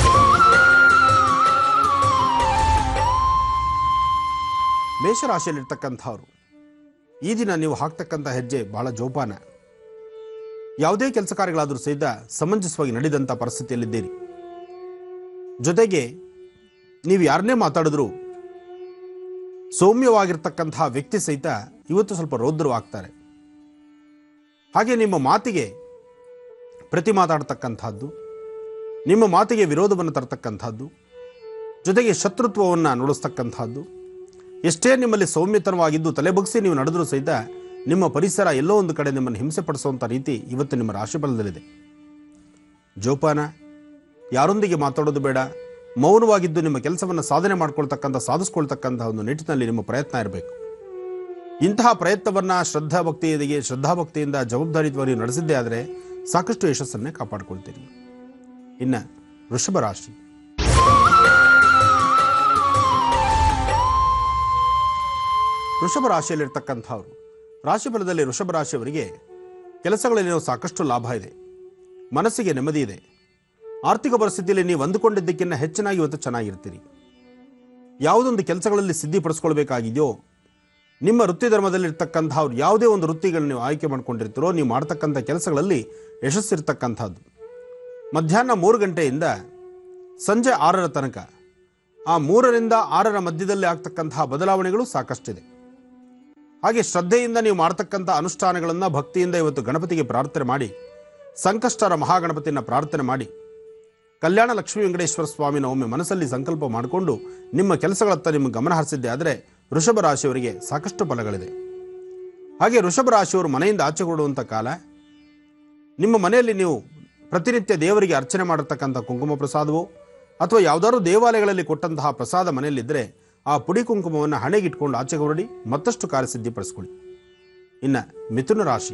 ಮೇಷರಾಶಿಯಲ್ಲಿರ್ತಕ್ಕಂಥವ್ರು ಈ ದಿನ ನೀವು ಹಾಕ್ತಕ್ಕಂಥ ಹೆಜ್ಜೆ ಬಹಳ ಜೋಪಾನ ಯಾವುದೇ ಕೆಲಸ ಕಾರ್ಯಗಳಾದರೂ ಸಹಿತ ಸಮಂಜಸವಾಗಿ ನಡೆದಂಥ ಪರಿಸ್ಥಿತಿಯಲ್ಲಿದ್ದೀರಿ ಜೊತೆಗೆ ನೀವು ಯಾರನ್ನೇ ಮಾತಾಡಿದ್ರು ಸೌಮ್ಯವಾಗಿರ್ತಕ್ಕಂತಹ ವ್ಯಕ್ತಿ ಸಹಿತ ಇವತ್ತು ಸ್ವಲ್ಪ ರೌದ್ರವಾಗ್ತಾರೆ ಹಾಗೆ ನಿಮ್ಮ ಮಾತಿಗೆ ಪ್ರತಿ ಮಾತಾಡ್ತಕ್ಕಂಥದ್ದು ನಿಮ್ಮ ಮಾತಿಗೆ ವಿರೋಧವನ್ನು ತರತಕ್ಕಂಥದ್ದು ಜೊತೆಗೆ ಶತ್ರುತ್ವವನ್ನು ನುಡಿಸ್ತಕ್ಕಂಥದ್ದು ಎಷ್ಟೇ ನಿಮ್ಮಲ್ಲಿ ಸೌಮ್ಯತನವಾಗಿದ್ದು ತಲೆ ಬಗ್ಸಿ ನೀವು ನಡೆದರೂ ಸಹಿತ ನಿಮ್ಮ ಪರಿಸರ ಎಲ್ಲೋ ಒಂದು ಕಡೆ ನಿಮ್ಮನ್ನು ಹಿಂಸೆ ಪಡಿಸುವಂಥ ರೀತಿ ಇವತ್ತು ನಿಮ್ಮ ರಾಶಿಫಲದಲ್ಲಿದೆ ಜೋಪಾನ ಯಾರೊಂದಿಗೆ ಮಾತಾಡೋದು ಬೇಡ ಮೌನವಾಗಿದ್ದು ನಿಮ್ಮ ಕೆಲಸವನ್ನು ಸಾಧನೆ ಮಾಡ್ಕೊಳ್ತಕ್ಕಂಥ ಸಾಧಿಸ್ಕೊಳ್ತಕ್ಕಂಥ ಒಂದು ನಿಟ್ಟಿನಲ್ಲಿ ನಿಮ್ಮ ಪ್ರಯತ್ನ ಇರಬೇಕು ಇಂತಹ ಪ್ರಯತ್ನವನ್ನು ಶ್ರದ್ಧಾ ಭಕ್ತಿಯೊಂದಿಗೆ ಶ್ರದ್ಧಾಭಕ್ತಿಯಿಂದ ಜವಾಬ್ದಾರಿಯುತವಾಗಿ ನಡೆಸಿದ್ದೇ ಆದರೆ ಸಾಕಷ್ಟು ಯಶಸ್ಸನ್ನೇ ಕಾಪಾಡ್ಕೊಳ್ತೀರಿ ಇನ್ನು ವೃಷಭ ರಾಶಿ ವೃಷಭ ರಾಶಿಯಲ್ಲಿರ್ತಕ್ಕಂಥವ್ರು ರಾಶಿಫಲದಲ್ಲಿ ವೃಷಭ ರಾಶಿಯವರಿಗೆ ಕೆಲಸಗಳಲ್ಲಿ ಸಾಕಷ್ಟು ಲಾಭ ಇದೆ ಮನಸ್ಸಿಗೆ ನೆಮ್ಮದಿ ಇದೆ ಆರ್ಥಿಕ ಪರಿಸ್ಥಿತಿಯಲ್ಲಿ ನೀವು ಅಂದುಕೊಂಡಿದ್ದಕ್ಕಿಂತ ಹೆಚ್ಚಿನಾಗಿ ಇವತ್ತು ಚೆನ್ನಾಗಿರ್ತೀರಿ ಯಾವುದೊಂದು ಕೆಲಸಗಳಲ್ಲಿ ಸಿದ್ಧಿಪಡಿಸ್ಕೊಳ್ಬೇಕಾಗಿದೆಯೋ ನಿಮ್ಮ ವೃತ್ತಿ ಧರ್ಮದಲ್ಲಿರ್ತಕ್ಕಂಥ ಅವ್ರು ಯಾವುದೇ ಒಂದು ವೃತ್ತಿಗಳನ್ನ ನೀವು ಆಯ್ಕೆ ಮಾಡ್ಕೊಂಡಿರ್ತೀರೋ ನೀವು ಮಾಡ್ತಕ್ಕಂಥ ಕೆಲಸಗಳಲ್ಲಿ ಯಶಸ್ಸಿರ್ತಕ್ಕಂಥದ್ದು ಮಧ್ಯಾಹ್ನ ಮೂರು ಗಂಟೆಯಿಂದ ಸಂಜೆ ಆರರ ತನಕ ಆ ಮೂರರಿಂದ ಆರರ ಮಧ್ಯದಲ್ಲಿ ಆಗ್ತಕ್ಕಂತಹ ಬದಲಾವಣೆಗಳು ಸಾಕಷ್ಟಿದೆ ಹಾಗೆ ಶ್ರದ್ಧೆಯಿಂದ ನೀವು ಮಾಡ್ತಕ್ಕಂಥ ಅನುಷ್ಠಾನಗಳನ್ನು ಭಕ್ತಿಯಿಂದ ಇವತ್ತು ಗಣಪತಿಗೆ ಪ್ರಾರ್ಥನೆ ಮಾಡಿ ಸಂಕಷ್ಟರ ಮಹಾಗಣಪತಿಯನ್ನು ಪ್ರಾರ್ಥನೆ ಮಾಡಿ ಕಲ್ಯಾಣ ಲಕ್ಷ್ಮೀ ವೆಂಕಟೇಶ್ವರ ಸ್ವಾಮಿನ ಒಮ್ಮೆ ಮನಸ್ಸಲ್ಲಿ ಸಂಕಲ್ಪ ಮಾಡಿಕೊಂಡು ನಿಮ್ಮ ಕೆಲಸಗಳತ್ತ ನಿಮ್ಮ ಗಮನ ಹರಿಸಿದ್ದೆ ಆದರೆ ವೃಷಭ ರಾಶಿಯವರಿಗೆ ಸಾಕಷ್ಟು ಫಲಗಳಿದೆ ಹಾಗೆ ವೃಷಭ ರಾಶಿಯವರು ಮನೆಯಿಂದ ಆಚೆ ಕೊಡುವಂಥ ಕಾಲ ನಿಮ್ಮ ಮನೆಯಲ್ಲಿ ನೀವು ಪ್ರತಿನಿತ್ಯ ದೇವರಿಗೆ ಅರ್ಚನೆ ಮಾಡಿರ್ತಕ್ಕಂಥ ಕುಂಕುಮ ಪ್ರಸಾದವೋ ಅಥವಾ ಯಾವುದಾದ್ರು ದೇವಾಲಯಗಳಲ್ಲಿ ಕೊಟ್ಟಂತಹ ಪ್ರಸಾದ ಮನೆಯಲ್ಲಿದ್ದರೆ ಆ ಪುಡಿ ಕುಂಕುಮವನ್ನು ಹಣೆಗಿಟ್ಕೊಂಡು ಆಚೆಗೆ ಹೊರಡಿ ಮತ್ತಷ್ಟು ಕಾರ್ಯಸಿದ್ಧಿಪಡಿಸ್ಕೊಳ್ಳಿ ಇನ್ನು ಮಿಥುನ ರಾಶಿ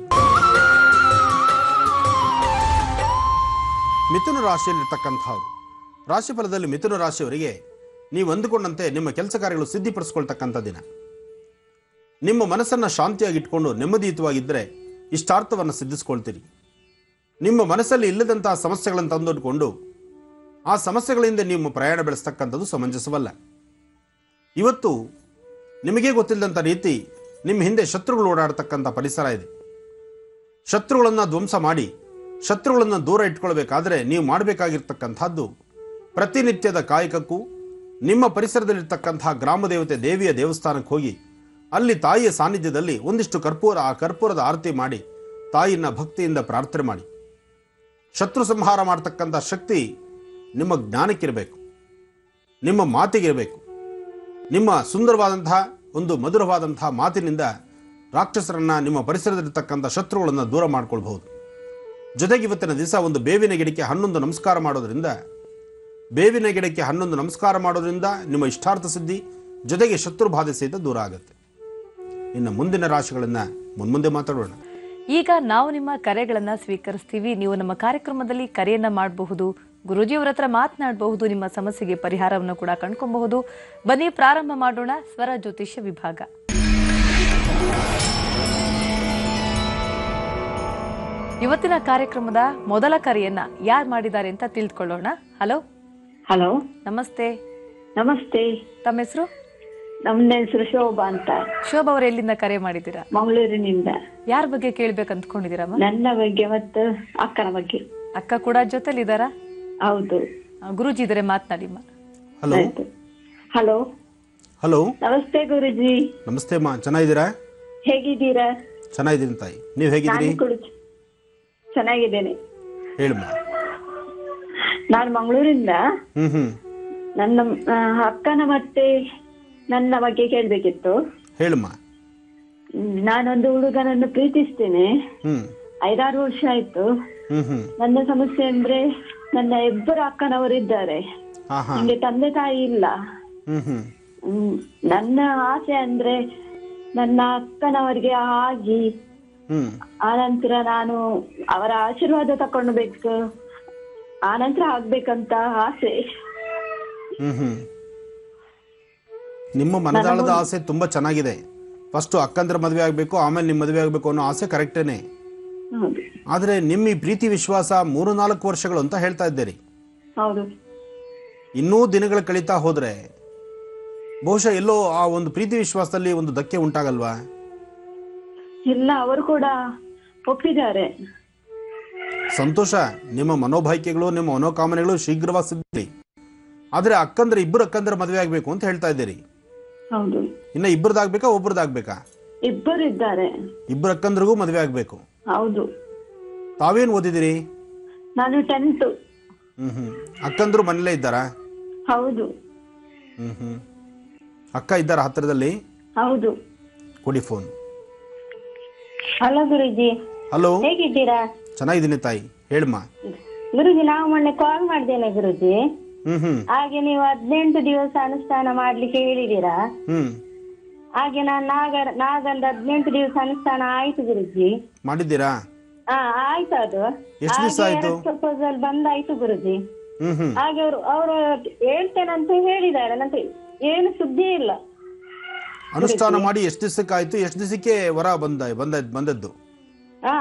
ಮಿಥುನ ರಾಶಿಯಲ್ಲಿರ್ತಕ್ಕಂಥವ್ರು ರಾಶಿಫಲದಲ್ಲಿ ಮಿಥುನ ರಾಶಿಯವರಿಗೆ ನೀವು ಅಂದುಕೊಂಡಂತೆ ನಿಮ್ಮ ಕೆಲಸ ಕಾರ್ಯಗಳು ಸಿದ್ಧಿಪಡಿಸ್ಕೊಳ್ತಕ್ಕಂಥ ದಿನ ನಿಮ್ಮ ಮನಸ್ಸನ್ನು ಶಾಂತಿಯಾಗಿ ಇಟ್ಕೊಂಡು ನೆಮ್ಮದಿಯುತವಾಗಿದ್ದರೆ ಇಷ್ಟಾರ್ಥವನ್ನು ಸಿದ್ಧಿಸ್ಕೊಳ್ತೀರಿ ನಿಮ್ಮ ಮನಸ್ಸಲ್ಲಿ ಇಲ್ಲದಂತಹ ಸಮಸ್ಯೆಗಳನ್ನು ತಂದೊಡ್ಕೊಂಡು ಆ ಸಮಸ್ಯೆಗಳಿಂದ ನಿಮ್ಮ ಪ್ರಯಾಣ ಬೆಳೆಸ್ತಕ್ಕಂಥದ್ದು ಸಮಂಜಸವಲ್ಲ ಇವತ್ತು ನಿಮಗೇ ಗೊತ್ತಿಲ್ಲದಂಥ ರೀತಿ ನಿಮ್ಮ ಹಿಂದೆ ಶತ್ರುಗಳು ಓಡಾಡ್ತಕ್ಕಂಥ ಪರಿಸರ ಇದೆ ಶತ್ರುಗಳನ್ನು ಧ್ವಂಸ ಮಾಡಿ ಶತ್ರುಗಳನ್ನು ದೂರ ಇಟ್ಕೊಳ್ಬೇಕಾದ್ರೆ ನೀವು ಮಾಡಬೇಕಾಗಿರ್ತಕ್ಕಂಥದ್ದು ಪ್ರತಿನಿತ್ಯದ ಕಾಯಕಕ್ಕೂ ನಿಮ್ಮ ಪರಿಸರದಲ್ಲಿರ್ತಕ್ಕಂತಹ ಗ್ರಾಮ ದೇವತೆ ದೇವಿಯ ದೇವಸ್ಥಾನಕ್ಕೆ ಹೋಗಿ ಅಲ್ಲಿ ತಾಯಿಯ ಸಾನ್ನಿಧ್ಯದಲ್ಲಿ ಒಂದಿಷ್ಟು ಕರ್ಪೂರ ಆ ಕರ್ಪೂರದ ಆರತಿ ಮಾಡಿ ತಾಯಿಯನ್ನ ಭಕ್ತಿಯಿಂದ ಪ್ರಾರ್ಥನೆ ಮಾಡಿ ಶತ್ರು ಸಂಹಾರ ಮಾಡ್ತಕ್ಕಂಥ ಶಕ್ತಿ ನಿಮ್ಮ ಜ್ಞಾನಕ್ಕಿರಬೇಕು ನಿಮ್ಮ ಮಾತಿಗಿರಬೇಕು ನಿಮ್ಮ ಸುಂದರವಾದಂತಹ ಒಂದು ಮಧುರವಾದಂತಹ ಮಾತಿನಿಂದ ರಾಕ್ಷಸರನ್ನ ನಿಮ್ಮ ಪರಿಸರದಲ್ಲಿರ್ತಕ್ಕಂಥ ಶತ್ರುಗಳನ್ನು ದೂರ ಮಾಡ್ಕೊಳ್ಬಹುದು ಜೊತೆಗೆ ಇವತ್ತಿನ ದಿವಸ ಒಂದು ಬೇವಿನ ಗಿಡಕ್ಕೆ ಹನ್ನೊಂದು ನಮಸ್ಕಾರ ಮಾಡೋದ್ರಿಂದ ಬೇವಿನ ಗಿಡಕ್ಕೆ ಹನ್ನೊಂದು ನಮಸ್ಕಾರ ಮಾಡೋದ್ರಿಂದ ನಿಮ್ಮ ಇಷ್ಟಾರ್ಥ ಸಿದ್ಧಿ ಜೊತೆಗೆ ಶತ್ರು ಬಾಧೆ ಸಹಿತ ದೂರ ಆಗುತ್ತೆ ಇನ್ನು ಮುಂದಿನ ರಾಶಿಗಳನ್ನು ಮುನ್ಮುಂದೆ ಮಾತಾಡೋಣ ಈಗ ನಾವು ನಿಮ್ಮ ಕರೆಗಳನ್ನ ಸ್ವೀಕರಿಸ್ತೀವಿ ನೀವು ನಮ್ಮ ಕಾರ್ಯಕ್ರಮದಲ್ಲಿ ಕರೆಯನ್ನ ಮಾಡಬಹುದು ಗುರುಜಿಯವರ ಹತ್ರ ಮಾತನಾಡಬಹುದು ನಿಮ್ಮ ಸಮಸ್ಯೆಗೆ ಪರಿಹಾರವನ್ನು ಕೂಡ ಕಂಡ್ಕೊಬಹುದು ಬನ್ನಿ ಪ್ರಾರಂಭ ಮಾಡೋಣ ಸ್ವರ ಜ್ಯೋತಿಷ್ಯ ವಿಭಾಗ ಇವತ್ತಿನ ಕಾರ್ಯಕ್ರಮದ ಮೊದಲ ಕರೆಯನ್ನ ಯಾರು ಮಾಡಿದ್ದಾರೆ ಅಂತ ತಿಳ್ಕೊಳ್ಳೋಣ ಹಲೋ ಹಲೋ ನಮಸ್ತೆ ನಮಸ್ತೆ ತಮ್ಮ ಹೆಸರು ನಮ್ಮ ಹೆಸರು ಶೋಭಾ ಅಂತ ಶೋಭಾ ಅವರು ಎಲ್ಲಿಂದ ಕರೆ ಮಾಡಿದ್ದೀರಾ ಮಂಗಳೂರಿನಿಂದ ಯಾರ ಬಗ್ಗೆ ಕೇಳ್ಬೇಕು ಅಂದ್ಕೊಂಡಿದ್ದೀರಮ್ಮ ನನ್ನ ಬಗ್ಗೆ ಮತ್ತು ಅಕ್ಕನ ಬಗ್ಗೆ ಅಕ್ಕ ಕೂಡ ಜೊತೆಲಿದ್ದಾರಾ ಹೌದು ಆ, ಗುರೂಜಿ ಇದ್ದಾರೆ ಮಾತನಾಡಿಮ್ಮ ಹಲೋ ಆಯ್ತು ಹಲೋ ಹಲೋ ನಮಸ್ತೆ ಗುರುಜಿ ನಮಸ್ತೆ ಅಮ್ಮ ಚೆನ್ನಾಗಿದ್ದೀರಾ ಹೇಗಿದ್ದೀರಾ ಚೆನ್ನಾಗಿದ್ದೀನಿ ತಾಯಿ ನೀವು ಹೇಗಿದ್ದೀರಿ ನಾನು ಕೂಡ ಚ- ಚೆನ್ನಾಗಿದ್ದೇನೆ ಹೇಳಮ್ಮ ನಾನು ಮಂಗಳೂರಿಂದ ಹ್ಮ್ ಹ್ಮ್ ನನ್ನ ಆ, ಅಕ್ಕನ ಮತ್ತೆ ನನ್ನ ಬಗ್ಗೆ ಕೇಳ್ಬೇಕಿತ್ತು ಹೇಳಮ್ಮ ಹ್ಮ್, ನಾನೊಂದು ಹುಡುಗನನ್ನು ಪ್ರೀತಿಸ್ತೇನೆ ಹ್ಮ್ ಐದಾರು ವರ್ಷ ಆಯ್ತು ಹ್ಮ್ ಹ್ಮ್ ನನ್ನ ಸಮಸ್ಯೆ ಅಂದ್ರೆ ನನ್ನ ಇಬ್ಬರು ಅಕ್ಕನವರು ಇದ್ದಾರೆ ಹಾ ಹಾ ನಂಗೆ ತಂದೆ ತಾಯಿ ಇಲ್ಲ ಹ್ಮ್ ಹ್ಮ್ ಹ್ಮ್, ನನ್ನ ಆಸೆ ಅಂದ್ರೆ ನನ್ನ ಅಕ್ಕನವರಿಗೆ ಆಗಿ ಹ್ಮ್ ಆನಂತರ ನಾನು ಅವರ ಆಶೀರ್ವಾದ ತಕೊಂಡ್ಬೇಕು ಆನಂತರ ಆಗ್ಬೇಕಂತ ಆಸೆ ಹ್ಮ್ ಹ್ಮ್ ನಿಮ್ಮ ಮನದಾಳದ ಆಸೆ ತುಂಬಾ ಚೆನ್ನಾಗಿದೆ ಫಸ್ಟ್ ಅಕ್ಕಂದ್ರ ಮದುವೆ ಆಗಬೇಕು ಆಮೇಲೆ ನಿಮ್ಮ ಮದುವೆ ಆಗಬೇಕು ಅನ್ನೋ ಆಸೆ ಕರೆಕ್ಟೇನೆ ಹೌದು ಆದರೆ ನಿಮ್ಮ ಈ ಪ್ರೀತಿ ವಿಶ್ವಾಸ ಮೂರು ನಾಲ್ಕು ವರ್ಷಗಳು ಅಂತ ಹೇಳ್ತಾ ಇದ್ದೀರಿ ಹೌದು ಇನ್ನೂ ದಿನಗಳು ಕಳೀತಾ ಹೋದ್ರೆ ಬಹುಶಃ ಎಲ್ಲೋ ಆ ಒಂದು ಪ್ರೀತಿ ವಿಶ್ವಾಸದಲ್ಲಿ ಒಂದು ಧಕ್ಕೆ ಉಂಟಾಗಲ್ವಾ ಇಲ್ಲ ಅವರು ಕೂಡ ಒಪ್ಪಿದ್ದಾರೆ ಸಂತೋಷ ನಿಮ್ಮ ಮನೋಭಾಯ್ಕೆಗಳು ನಿಮ್ಮ ಮನೋಕಾಮನೆಗಳು ಶೀಘ್ರವಾಗಿ ಸಿದ್ಧಿ ಆದರೆ ಅಕ್ಕಂದ್ರೆ ಇಬ್ಬರು ಅಕ್ಕಂದ್ರ ಮದುವೆ ಆಗಬೇಕು ಅಂತ ಹೇಳ್ತಾ ಇದ್ದೀರಿ ಹೌದು ಇನ್ನು ಇಬ್ಬರದಾಗ್ಬೇಕಾ ಒಬ್ಬರದಾಗ್ಬೇಕಾ ಇಬ್ಬರು ಇದ್ದಾರೆ ಇಬ್ಬರು ಅಕ್ಕಂದ್ರಿಗೂ ಮದುವೆ ಆಗಬೇಕು ಹೌದು ತಾವೇನು ಓದಿದಿರಿ ನಾನು ಟೆಂತ್ ಹ್ಮ್ ಹ್ಮ್ ಅಕ್ಕಂದ್ರು ಮನೇಲೇ ಇದ್ದಾರಾ ಹೌದು ಹ್ಮ್ ಹ್ಮ್ ಅಕ್ಕ ಇದ್ದಾರಾ ಹತ್ತಿರದಲ್ಲಿ ಹೌದು ಕೊಡಿ ಫೋನ್ ಹಲೋ ಗುರುಜಿ ಹಲೋ ಹೇಗಿದ್ದೀರಾ ಚೆನ್ನಾಗಿದ್ದೀನಿ ತಾಯಿ ಹೇಳಮ್ಮ ಗುರುಜಿ ನಾವು ಮೊನ್ನೆ ಕಾಲ್ ಮಾಡ್ದೇನೆ ಗುರುಜಿ ಹ್ಮ್ ಹ್ಮ್ ಹಾಗೆ ನೀವು ಹದಿನೆಂಟು ದಿವಸ ಅನುಷ್ಠಾನ ಮಾಡ್ಲಿಕ್ಕೆ ಹೇಳಿದೀರಾ ಹ್ಮ್ ಹಾಗೆ ನಾನು ನಾಗ ನಾಗಂದ ಹದಿನೆಂಟು ದಿವಸ ಅನುಷ್ಠಾನ ಆಯ್ತು ಗುರುಜಿ ಮಾಡಿದ್ದೀರಾ ಹಾ ಆಯ್ತು ಅದು ಎಷ್ಟ್ ದಿವ್ಸ ಆಯ್ತು? ಪ್ರಪೋಸಲ್ ಬಂದಾಯ್ತು ಗುರುಜಿ ಹ್ಮ್ ಹ್ಮ್ ಹಾಗೆ ಅವರು ಅವರು ಹೇಳ್ತೇನಂತ ಹೇಳಿದ್ದಾರೆ ನಂತರ ಏನು ಸುದ್ದಿ ಇಲ್ಲ ಅನುಷ್ಠಾನ ಮಾಡಿ ಎಷ್ಟು ದಿವಸಕ್ಕೆ ಆಯ್ತು ಎಷ್ಟು ದಿವಸಕ್ಕೆ ವರ ಬಂದ ಬಂದ ಬಂದದ್ದು ಹಾ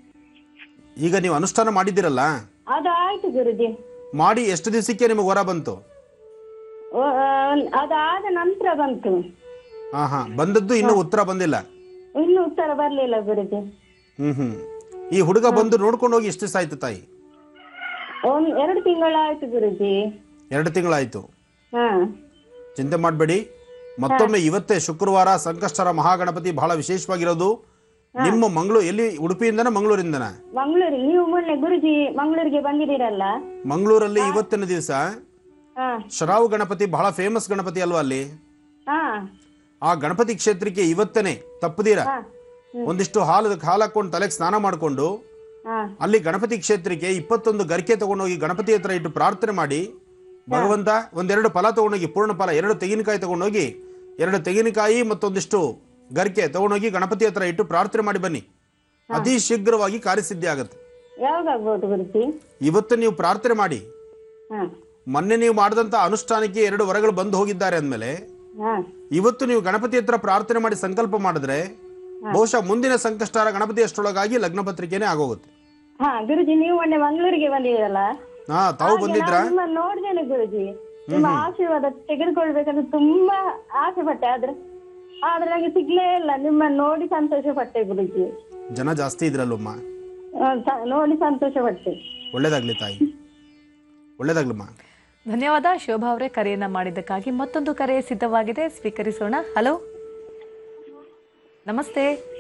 ಈಗ ನೀವು ಅನುಷ್ಠಾನ ಮಾಡಿದ್ದೀರಲ್ಲ ಅದು ಆಯ್ತು ಗುರುಜಿ ಮಾಡಿ ಎಷ್ಟು ದಿವಸಕ್ಕೆ ನಿಮಗೆ ವರ ಬಂತು ಓ, ಆ, ಅದಾದ ನಂತರ ಬಂತು ಹಾ ಹಾ ಬಂದದ್ದು ಇನ್ನೂ ಉತ್ತರ ಬಂದಿಲ್ಲ ಇನ್ನು ಉತ್ತರ ಬರ್ಲಿಲ್ಲ ಗುರುಜಿ ಹ್ಮ್ ಹ್ಮ್ ಈ ಹುಡುಗ ಬಂದು ನೋಡ್ಕೊಂಡು ಹೋಗಿ ಎಷ್ಟು ದಿವಸ ಆಯ್ತು ತಾಯಿ ಒಂದ್ ಎರಡು ತಿಂಗಳಾಯ್ತು ಗುರುಜಿ ಎರಡು ತಿಂಗಳಾಯ್ತು ಹಾ ಚಿಂತೆ ಮಾಡಬೇಡಿ ಮತ್ತೊಮ್ಮೆ ಇವತ್ತೇ ಶುಕ್ರವಾರ ಸಂಕಷ್ಟರ ಮಹಾಗಣಪತಿ ಬಹಳ ವಿಶೇಷವಾಗಿರೋದು ನಿಮ್ಮ ಮಂಗಳೂರು ಎಲ್ಲಿ ಉಡುಪಿಯಿಂದನ ಮಂಗಳೂರಿಂದನ ಮಂಗಳೂರಿಗೆ ನೀವು ಮೊನ್ನೆ ಗುರುಜಿ ಮಂಗಳೂರಿಗೆ ಬಂದಿದ್ದೀರಲ್ಲ ಮಂಗಳೂರಲ್ಲಿ ಇವತ್ತಿನ ದಿವಸ ಹಾ ಶರಾವು ಗಣಪತಿ ಬಹಳ ಫೇಮಸ್ ಗಣಪತಿ ಅಲ್ವಾ ಅಲ್ಲಿ ಹಾ ಆ ಗಣಪತಿ ಕ್ಷೇತ್ರಕ್ಕೆ ಇವತ್ತನೇ ತಪ್ಪದೀರ ಹಾ ಒಂದಿಷ್ಟು ಹಾಲು ಹಾಲು ಹಾಕೊಂಡು ತಲೆಗೆ ಸ್ನಾನ ಮಾಡಿಕೊಂಡು ಹಾ ಅಲ್ಲಿ ಗಣಪತಿ ಕ್ಷೇತ್ರಕ್ಕೆ ಇಪ್ಪತ್ತೊಂದು ಗರಿಕೆ ತಗೊಂಡೋಗಿ ಗಣಪತಿ ಹತ್ರ ಇಟ್ಟು ಪ್ರಾರ್ಥನೆ ಮಾಡಿ ಭಗವಂತ ಒಂದೆರಡು ಫಲ ತಗೊಂಡೋಗಿ ಪೂರ್ಣ ಫಲ ಎರಡು ತೆಂಗಿನಕಾಯಿ ತಗೊಂಡೋಗಿ ಎರಡು ತೆಂಗಿನಕಾಯಿ ಮತ್ತೊಂದಿಷ್ಟು ಗರಿಕೆ ತಗೊಂಡೋಗಿ ಗಣಪತಿ ಹತ್ರ ಇಟ್ಟು ಪ್ರಾರ್ಥನೆ ಮಾಡಿ ಬನ್ನಿ ಅತಿ ಶೀಘ್ರವಾಗಿ ಕಾರ್ಯಸಿದ್ಧಿ ಆಗುತ್ತೆ ಯಾವಾಗ ಆಗ್ಬೋದು ಗುರುಜಿ ಇವತ್ತು ನೀವು ಪ್ರಾರ್ಥನೆ ಮಾಡಿ ಹಾ ಮೊನ್ನೆ ನೀವು ಮಾಡಿದಂತ ಅನುಷ್ಠಾನಕ್ಕೆ ಎರಡು ವರಗಳು ಬಂದು ಹೋಗಿದ್ದಾರೆ ಅಂದಮೇಲೆ ಹಾ ಇವತ್ತು ನೀವು ಗಣಪತಿ ಹತ್ರ ಪ್ರಾರ್ಥನೆ ಮಾಡಿ ಸಂಕಲ್ಪ ಮಾಡಿದ್ರೆ ಬಹುಶಃ ಮುಂದಿನ ಸಂಕಷ್ಟಾರ ಗಣಪತಿ ಅಷ್ಟರೊಳಗಾಗಿ ಲಗ್ನ ಪತ್ರಿಕೆನೇ ಆಗೋಗುತ್ತೆ ಹಾ ಗುರುಜಿ ನೀವು ಮೊನ್ನೆ ಮಂಗಳೂರಿಗೆ ಬಂದಿದ್ದೀರಲ್ಲ ಹಾ ತಾವು ಬಂದಿದ್ರಾ ನಿಮ್ಮ ನೋಡಿದ್ದೇನೆ ಗುರುಜಿ ನಿಮ್ಮ ಆಶೀರ್ವಾದ ತೆಗೆದುಕೊಳ್ಬೇಕಂತ ತುಂಬಾ ಆಸೆ ಪಟ್ಟೆ ಆದ್ರೆ ಆದ್ರೆ ನಂಗೆ ಸಿಗ್ಲೇ ಇಲ್ಲ ನಿಮ್ಮನ್ನ ನೋಡಿ ಸಂತೋಷ ಪಟ್ಟೆ ಗುರುಜಿ ಜನ ಜಾಸ್ತಿ ಇದ್ರಲ್ಲಮ್ಮ ಆ, ಸ- ನೋಡಿ ಸಂತೋಷ ಪಟ್ಟೆ ಒಳ್ಳೇದಾಗ್ಲಿ ತಾಯಿ ಒಳ್ಳೇದಾಗ್ಲಮ್ಮ ಧನ್ಯವಾದ ಶೋಭಾ ಅವರೇ ಕರೆಯನ್ನ ಮಾಡಿದ್ದಕ್ಕಾಗಿ ಮತ್ತೊಂದು ಕರೆ ಸಿದ್ಧವಾಗಿದೆ ಸ್ವೀಕರಿಸೋಣ ಹಲೋ ನಮಸ್ತೆ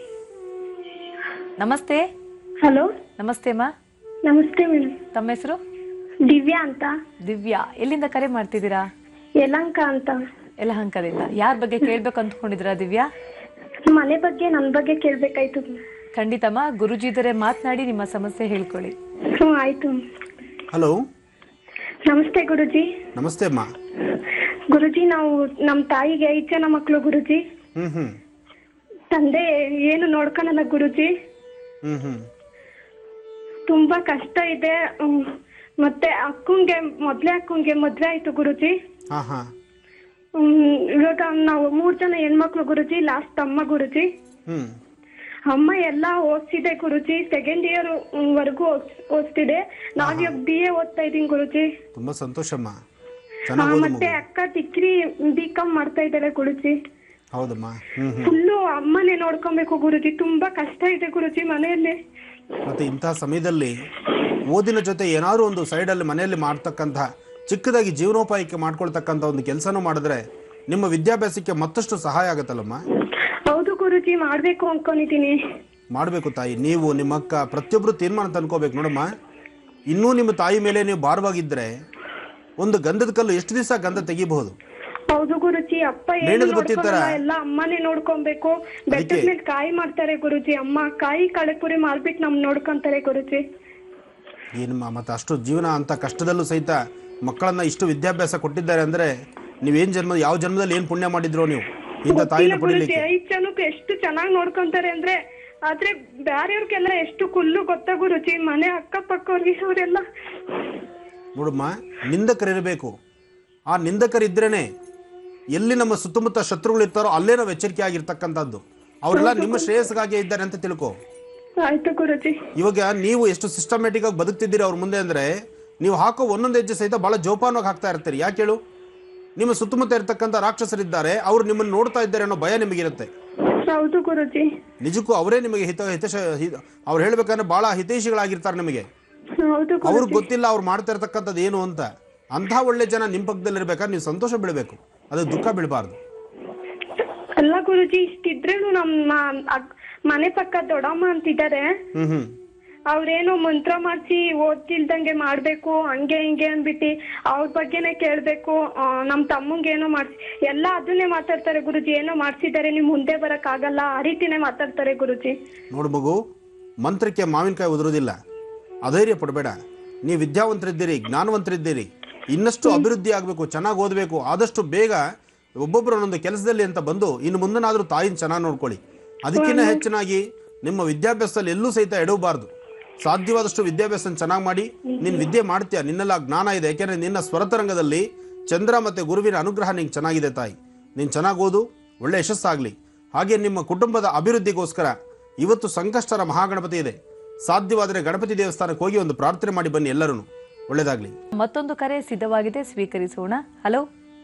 ನಮಸ್ತೆ ಹಲೋ ನಮಸ್ತೆ ಮಾ ನಮಸ್ತೆ ಮೇಡಮ್ ತಮ್ಮ ಹೆಸರು ದಿವ್ಯಾ ಅಂತ ದಿವ್ಯಾ ಎಲ್ಲಿಂದ ಕರೆ ಮಾಡ್ತಿದ್ದೀರಾ ಯಲಂಕ ಅಂತ ಯಲಹಂಕದಿಂದ ಯಾರ ಬಗ್ಗೆ ಕೇಳ್ಬೇಕು ಅಂದ್ಕೊಂಡಿದ್ದೀರಾ ದಿವ್ಯಾ ಮನೆ ಬಗ್ಗೆ ನನ್ನ ಬಗ್ಗೆ ಕೇಳ್ಬೇಕಾಯ್ತು ಖಂಡಿತಮ್ಮ ಗುರುಜಿ ಇದರೆ ಮಾತನಾಡಿ ನಿಮ್ಮ ಸಮಸ್ಯೆ ಹೇಳ್ಕೊಳ್ಳಿ ಹ್ಞೂ ಆಯ್ತು ಹಲೋ ನಮಸ್ತೆ ಗುರುಜಿ ನಮಸ್ತೆ ಅಮ್ಮ ಗುರುಜಿ ನಾವು ನಮ್ಮ ತಾಯಿಗೆ ಐದು ಜನ ಮಕ್ಕಳು ಗುರುಜಿ ಹ್ಮ್ ಹ್ಮ್ ತಂದೆ ಏನು ನೋಡ್ಕೊಳಲ್ಲ ಗುರುಜಿ ಹ್ಮ್ ಹ್ಮ್ ತುಂಬಾ ಕಷ್ಟ ಇದೆ ಹ್ಮ್. ಮತ್ತೆ ಅಕ್ಕಂಗೆ ಮೊದ್ಲೇ ಅಕ್ಕಂಗೆ ಮದ್ವೆ ಆಯ್ತು ಗುರುಜಿ ಹಾ ಹಾ ಹ್ಮ್, ಇವಾಗ ನಾವು ಮೂರ್ ಜನ ಹೆಣ್ಮಕ್ಳು ಗುರುಜಿ ಲಾಸ್ಟ್ ತಮ್ಮ ಗುರುಜಿ ಹ್ಮ್ ಅಮ್ಮ ಎಲ್ಲ ಓದ್ಸಿದೆ ಗುರುಜಿ ಸೆಕೆಂಡ್ ಇಯರ್ ವರ್ಗು ಓದ್ತಿದೆ ನಾವ್ ಇವಾಗ ಬಿ ಎ ಓದ್ತಾ ಇದೀನಿ ಗುರುಜಿ ತುಂಬಾ ಸಂತೋಷಮ್ಮ ಹಾ, ಚೆನ್ನಾಗಿ ಓದು ಮತ್ತೆ ಮಗು ಅಕ್ಕ ಡಿಗ್ರಿ ಬಿ ಕಾಮ್ ಮಾಡ್ತಾ ಇದ್ದಾರೆ ಗುರುಜಿ ಹೌದಮ್ಮ ಹ್ಮ್ ಹ್ಮ್ ಫುಲ್ಲು ಅಮ್ಮನೇ ನೋಡ್ಕೊಬೇಕು ಗುರುಜಿ ತುಂಬಾ ಕಷ್ಟ ಇದೆ ಗುರುಜಿ ಮನೆಯಲ್ಲಿ ಮತ್ತೆ ಇಂತಹ ಸಮಯದಲ್ಲಿ ಓದಿನ ಜೊತೆ ಏನಾದ್ರು ಒಂದು ಸೈಡಲ್ಲಿ ಮನೆಯಲ್ಲಿ ಮಾಡ್ತಕ್ಕಂಥ ಚಿಕ್ಕದಾಗಿ ಜೀವನೋಪಾಯಕ್ಕೆ ಮಾಡ್ಕೊಳ್ತಕ್ಕಂಥ ಒಂದು ಕೆಲಸನೂ ಮಾಡಿದ್ರೆ ನಿಮ್ಮ ವಿದ್ಯಾಭ್ಯಾಸಕ್ಕೆ ಮತ್ತಷ್ಟು ಸಹಾಯ ಆಗುತ್ತಲ್ಲಮ್ಮ ಹೌದು ಗುರುಜಿ ಮಾಡ್ಬೇಕು ಅನ್ಕೊಂಡಿದೀನಿ ಮಾಡಬೇಕು ತಾಯಿ ನೀವು ನಿಮ್ಮ ಅಕ್ಕ ಪ್ರತಿಯೊಬ್ಬರು ತೀರ್ಮಾನ ತಂದ್ಕೋಬೇಕು ನೋಡಮ್ಮ ಇನ್ನೂ ನಿಮ್ಮ ತಾಯಿ ಮೇಲೆ ನೀವು ಭಾರವಾಗಿದ್ದರೆ ಒಂದು ಗಂಧದ ಕಲ್ಲು ಎಷ್ಟು ದಿವಸ ಗಂಧ ತೆಗಿಬಹುದು ಹೌದು ಗುರುಜಿ ಅಪ್ಪ ಏನು ಮೇಣದ ಬತ್ತಿ ತರ. ನೋಡ್ಕೊಳಲ್ಲ ಎಲ್ಲ ಅಮ್ಮನೇ ನೋಡ್ಕೊಬೇಕು ಬೆಟ್ಟದ ಅದಕ್ಕೆ- ಮೇಲೆ ಕಾಯಿ ಮಾಡ್ತಾರೆ ಗುರುಜಿ ಅಮ್ಮ ಕಾಯಿ ಕಳೆಪುರಿ ಮಾಡ್ಬಿಟ್ಟು ನಮ್ ನೋಡ್ಕೊಂತಾರೆ ಗುರುಜಿ ಏನಮ್ಮ ಮತ್ತೆ ಅಷ್ಟು ಜೀವನ ಅಂತ ಕಷ್ಟದಲ್ಲೂ ಸಹಿತ ಮಕ್ಕಳನ್ನ ಇಷ್ಟು ವಿದ್ಯಾಭ್ಯಾಸ ಕೊಟ್ಟಿದ್ದಾರೆ ಅಂದ್ರೆ ನೀವೇನ್ ಜನ್ಮ ಯಾವ ಜನ್ಮದಲ್ಲಿ ಏನ್ ಪುಣ್ಯ ಮಾಡಿದ್ರೋ ನೀವು ಇಂಥ ತಾಯಿನ ಗೊತ್ತಿಲ್ಲ ಗುರುಜಿ ಪಡಿಲಿಕ್ಕೆ ಐದ್ ಜನಕ್ಕೆ ಎಷ್ಟು ಚೆನ್ನಾಗಿ ನೋಡ್ಕೊಂತಾರೆ ಅಂದ್ರೆ ಆದ್ರೆ ಬ್ಯಾರೆಯವ್ರಿಗೆಲ್ಲ ಎಷ್ಟು ಕುಲ್ಲು ಗೊತ್ತಾ ಗುರುಜಿ ಮನೆ ಅಕ್ಕಪಕ್ಕವ್ರಿಗೆ ಅವರೆಲ್ಲ ನೋಡಮ್ಮ ನಿಂದಕರಿರಬೇಕು ಆ ನಿಂದಕರಿದ್ರೇನೆ ಎಲ್ಲಿ ನಮ್ಮ ಸುತ್ತಮುತ್ತ ಶತ್ರುಗಳು ಇರ್ತಾರೋ ಅಲ್ಲೇ ನಾವು ಎಚ್ಚರಿಕೆ ಆಗಿರ್ತಕ್ಕಂಥದ್ದು ಅವರೆಲ್ಲ ನಿಮ್ಮ ಶ್ರೇಯಸ್ಗಾಗಿ ಇದ್ದಾರೆ ಅಂತ ತಿಳ್ಕೊ ಆಯ್ತು ಗುರುಜಿ ಇವಾಗ ನೀವು ಎಷ್ಟು ಸಿಸ್ಟಮ್ಯಾಟಿಕ್ ಆಗಿ ಬದುಕ್ತಿದ್ದೀರಿ ಅವ್ರ ಮುಂದೆ ಅಂದ್ರೆ ನೀವು ಹಾಕೋ ಒಂದೊಂದು ಹೆಜ್ಜೆ ಸಹಿತ ಬಹಳ ಜೋಪಾನವಾಗಿ ಹಾಕ್ತಾ ಇರ್ತೀರಿ ಯಾಕೆ ಹೇಳು ನಿಮ್ಮ ಸುತ್ತಮುತ್ತ ಇರ್ತಕ್ಕಂಥ ರಾಕ್ಷಸರಿದ್ದಾರೆ ಅವ್ರು ನಿಮ್ಮನ್ನು ನೋಡ್ತಾ ಇದ್ದಾರೆ ಅನ್ನೋ ಭಯ ನಿಮಗಿರುತ್ತೆ ಹೌದು ಗುರುಜಿ ನಿಜಕ್ಕೂ ಅವರೇ ನಿಮಗೆ ಹಿತ ಹಿತಶ ಹಿ- ಅವ್ರು ಹೇಳ್ಬೇಕಂದ್ರೆ ಬಹಳ ಹಿತೈಷಿಗಳಾಗಿರ್ತಾರೆ ನಿಮಗೆ ಹೌದು ಅವ್ರಿಗೆ ಗುರುಜಿ ಗೊತ್ತಿಲ್ಲ ಅವ್ರು ಮಾಡ್ತಾ ಇರ್ತಕ್ಕಂಥದ್ದು ಏನು ಅಂತ ಅಂಥ ಒಳ್ಳೆ ಜನ ನಿಮ್ಮ ಪಕ್ಕದಲ್ಲಿ ಇರ್ಬೇಕಾದ್ರೆ ನೀವು ಸಂತೋಷ ಬೀಳಬೇಕು ಅದು ದುಃಖ ಬೀಳಬಾರ್ದು ಅಲ್ಲ ಗುರುಜಿ ಇಷ್ಟಿದ್ರೇನು ನಮ್ಮ ಅಕ್- ಮನೆ ಪಕ್ಕ ದೊಡ್ಡಮ್ಮ ಅಂತಿದ್ದಾರೆ ಹ್ಮ್ ಹ್ಮ್ ಅವ್ರೇನೋ ಮಂತ್ರ ಮಾಡ್ಸಿ ಓದ್ತಿಲ್ದಂಗೆ ಮಾಡ್ಬೇಕು ಹಂಗೆ ಹಿಂಗೆ ಅಂದ್ಬಿಟ್ಟು ಅವ್ರ ಬಗ್ಗೆನೆ ಕೇಳ್ಬೇಕು ಆ, ನಮ್ ತಮ್ಮಂಗೆ ಏನೋ ಮಾಡ್ಸಿ ಎಲ್ಲ ಅದನ್ನೇ ಮಾತಾಡ್ತಾರೆ ಗುರುಜಿ ಏನೋ ಮಾಡ್ಸಿದ್ದಾರೆ ನಿಮ್ ಮುಂದೆ ಬರಕ್ ಆಗಲ್ಲ ಆ ರೀತಿನೇ ಮಾತಾಡ್ತಾರೆ ಗುರುಜಿ ನೋಡು ಮಗು ಮಂತ್ರಕ್ಕೆ ಮಾವಿನಕಾಯಿ ಉದುರೋದಿಲ್ಲ ಅಧೈರ್ಯ ಪಡಬೇಡ ನೀವು ವಿದ್ಯಾವಂತರಿದ್ದೀರಿ ಜ್ಞಾನವಂತರಿದ್ದೀರಿ ಇನ್ನಷ್ಟು ಅಭಿವೃದ್ಧಿ ಆಗಬೇಕು ಚೆನ್ನಾಗಿ ಓದಬೇಕು ಆದಷ್ಟು ಬೇಗ ಒಬ್ಬೊಬ್ಬರು ಒಂದೊಂದು ಕೆಲಸದಲ್ಲಿ ಅಂತ ಬಂದು ಇನ್ನು ಮುಂದನಾದರೂ ತಾಯಿನ ಚೆನ್ನಾಗಿ ನೋಡ್ಕೊಳ್ಳಿ ಅದಕ್ಕಿಂತ ಹೆಚ್ಚಿನಾಗಿ ನಿಮ್ಮ ವಿದ್ಯಾಭ್ಯಾಸದಲ್ಲಿ ಎಲ್ಲೂ ಸಹಿತ ಎಡವಬಾರ್ದು ಸಾಧ್ಯವಾದಷ್ಟು ವಿದ್ಯಾಭ್ಯಾಸ ಚೆನ್ನಾಗಿ ಮಾಡಿ ನೀನು ವಿದ್ಯೆ ಮಾಡ್ತೀಯ ನಿನ್ನೆಲ್ಲ ಜ್ಞಾನ ಇದೆ ಯಾಕೆಂದ್ರೆ ನಿನ್ನ ಸ್ವರತರಂಗದಲ್ಲಿ ಚಂದ್ರ ಮತ್ತೆ ಗುರುವಿನ ಅನುಗ್ರಹ ನಿಂಗೆ ಚೆನ್ನಾಗಿದೆ ತಾಯಿ ನೀನು ಚೆನ್ನಾಗಿ ಓದು ಒಳ್ಳೆ ಯಶಸ್ಸಾಗಲಿ ಹಾಗೆ ನಿಮ್ಮ ಕುಟುಂಬದ ಅಭಿವೃದ್ಧಿಗೋಸ್ಕರ ಇವತ್ತು ಸಂಕಷ್ಟರ ಮಹಾಗಣಪತಿ ಇದೆ ಸಾಧ್ಯವಾದರೆ ಗಣಪತಿ ದೇವಸ್ಥಾನಕ್ಕೆ ಹೋಗಿ ಒಂದು ಪ್ರಾರ್ಥನೆ ಮಾಡಿ ಬನ್ನಿ ಎಲ್ಲರೂ ಒಳ್ಳೇದಾಗ್ಲಿ ಮತ್ತೊಂದು ಕರೆ ಸಿದ್ಧವಾಗಿದೆ ಸ್ವೀಕರಿಸೋಣ ಹಲೋ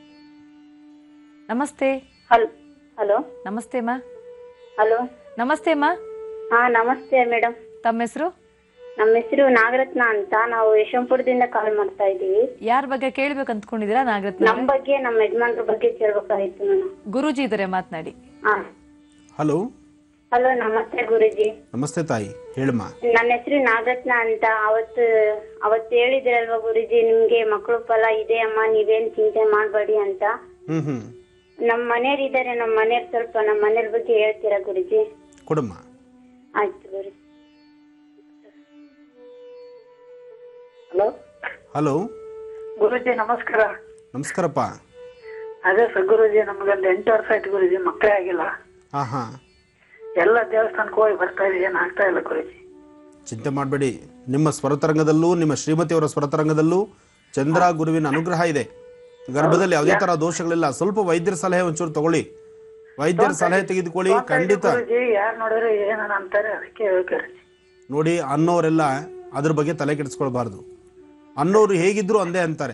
ನಮಸ್ತೆ ಹಲ್ ಹಲೋ ನಮಸ್ತೆ ಮಾ ಹಲೋ ನಮಸ್ತೆ ಮಾ ಹಾ ನಮಸ್ತೆ ಮೇಡಮ್ ತಮ್ಮ ಹೆಸರು ನಮ್ಮ ಹೆಸರು ನಾಗರತ್ನ ಅಂತ ನಾವು ಯಶವಂತಪುರದಿಂದ ಕಾಲ್ ಮಾಡ್ತಾ ಇದ್ದೀವಿ ಯಾರ ಬಗ್ಗೆ ಕೇಳ್ಬೇಕು ಅಂದ್ಕೊಂಡಿದ್ದೀರಾ ನಾಗರತ್ನ ನಮ್ ಬಗ್ಗೆ ನಮ್ಮ ಯಜಮಾನ್ರ ಬಗ್ಗೆ ಕೇಳ್ಬೇಕಾಗಿತ್ತು ನಾನು ಗುರೂಜಿ ಇದ್ದಾರೆ ಮಾತನಾಡಿ ಹಾ ಹಲೋ ಹಲೋ ನಮಸ್ತೆ ಗುರುಜಿ ನಮಸ್ತೆ ತಾಯಿ ಹೇಳಮ್ಮ ನನ್ನ ಹೆಸರು ನಾಗರತ್ನ ಅಂತ ಅವತ್ತು ಅವತ್ತು ಹೇಳಿದ್ರಲ್ವಾ ಗುರುಜಿ ನಿಮ್ಗೆ ಮಕ್ಕಳು ಫಲ ಇದೆ ಅಮ್ಮ ನೀವೇನ್ ಚಿಂತೆ ಮಾಡ್ಬೇಡಿ ಅಂತ ಹ್ಮ್ ಹ್ಮ್ ನಮ್ ಮನೆಯವ್ರು ಇದಾರೆ ನಮ್ ಮನೆಯವ್ರ ಸ್ವಲ್ಪ ನಮ್ ಮನೆಯವ್ರ ಬಗ್ಗೆ ಹೇಳ್ತೀರಾ ಗುರುಜಿ ಕೊಡಮ್ಮ ಆಯ್ತು ಗುರುಜಿ ಹಲೋ ಹಲೋ ಗುರುಜಿ ನಮಸ್ಕಾರ ನಮಸ್ಕಾರಪ್ಪ ಅದೇ ಸರ್ ಗುರುಜಿ ನಮ್ಗೊಂದು ಎಂಟು ವರ್ಷ ಆಯ್ತು ಗುರುಜಿ ಮಕ್ಕಳೇ ಆಗಿಲ್ಲ ಹಾಂ ಹಾಂ ಎಲ್ಲ ದೇವಸ್ಥಾನಕ್ಕೆ ಹೋಗಿ ಬರ್ತಾ ಇದೀವಿ ಏನ್ ಆಗ್ತಾ ಇಲ್ಲ ಗುರುಜಿ ಚಿಂತೆ ಮಾಡಬೇಡಿ ನಿಮ್ಮ ಸ್ವರತರಂಗದಲ್ಲೂ ನಿಮ್ಮ ಶ್ರೀಮತಿಯವರ ಸ್ವರತರಂಗದಲ್ಲೂ ಚಂದ್ರ ಗುರುವಿನ ಅನುಗ್ರಹ ಇದೆ ಗರ್ಭದಲ್ಲಿ ಯಾವುದೇ ತರ ದೋಷಗಳಿಲ್ಲ ಸ್ವಲ್ಪ ವೈದ್ಯರ ಸಲಹೆ ಒಂಚೂರು ತಗೊಳ್ಳಿ ವೈದ್ಯರ ಸಲಹೆ ತೆಗೆದುಕೊಳ್ಳಿ ಖಂಡಿತ ಗುರುಜಿ ಯಾರು ನೋಡಿದ್ರೆ ಏನನ ಅಂತಾರೆ ಅದಕ್ಕೆ ಹೇಳ್ತಾರೆ ನೋಡಿ ಅನ್ನೋರೆಲ್ಲ ಅದ್ರ ಬಗ್ಗೆ ತಲೆ ಕೆಡಿಸ್ಕೊಳ್ಬಾರ್ದು ಅನ್ನೋರು ಹೇಗಿದ್ರು ಅಂದೇ ಅಂತಾರೆ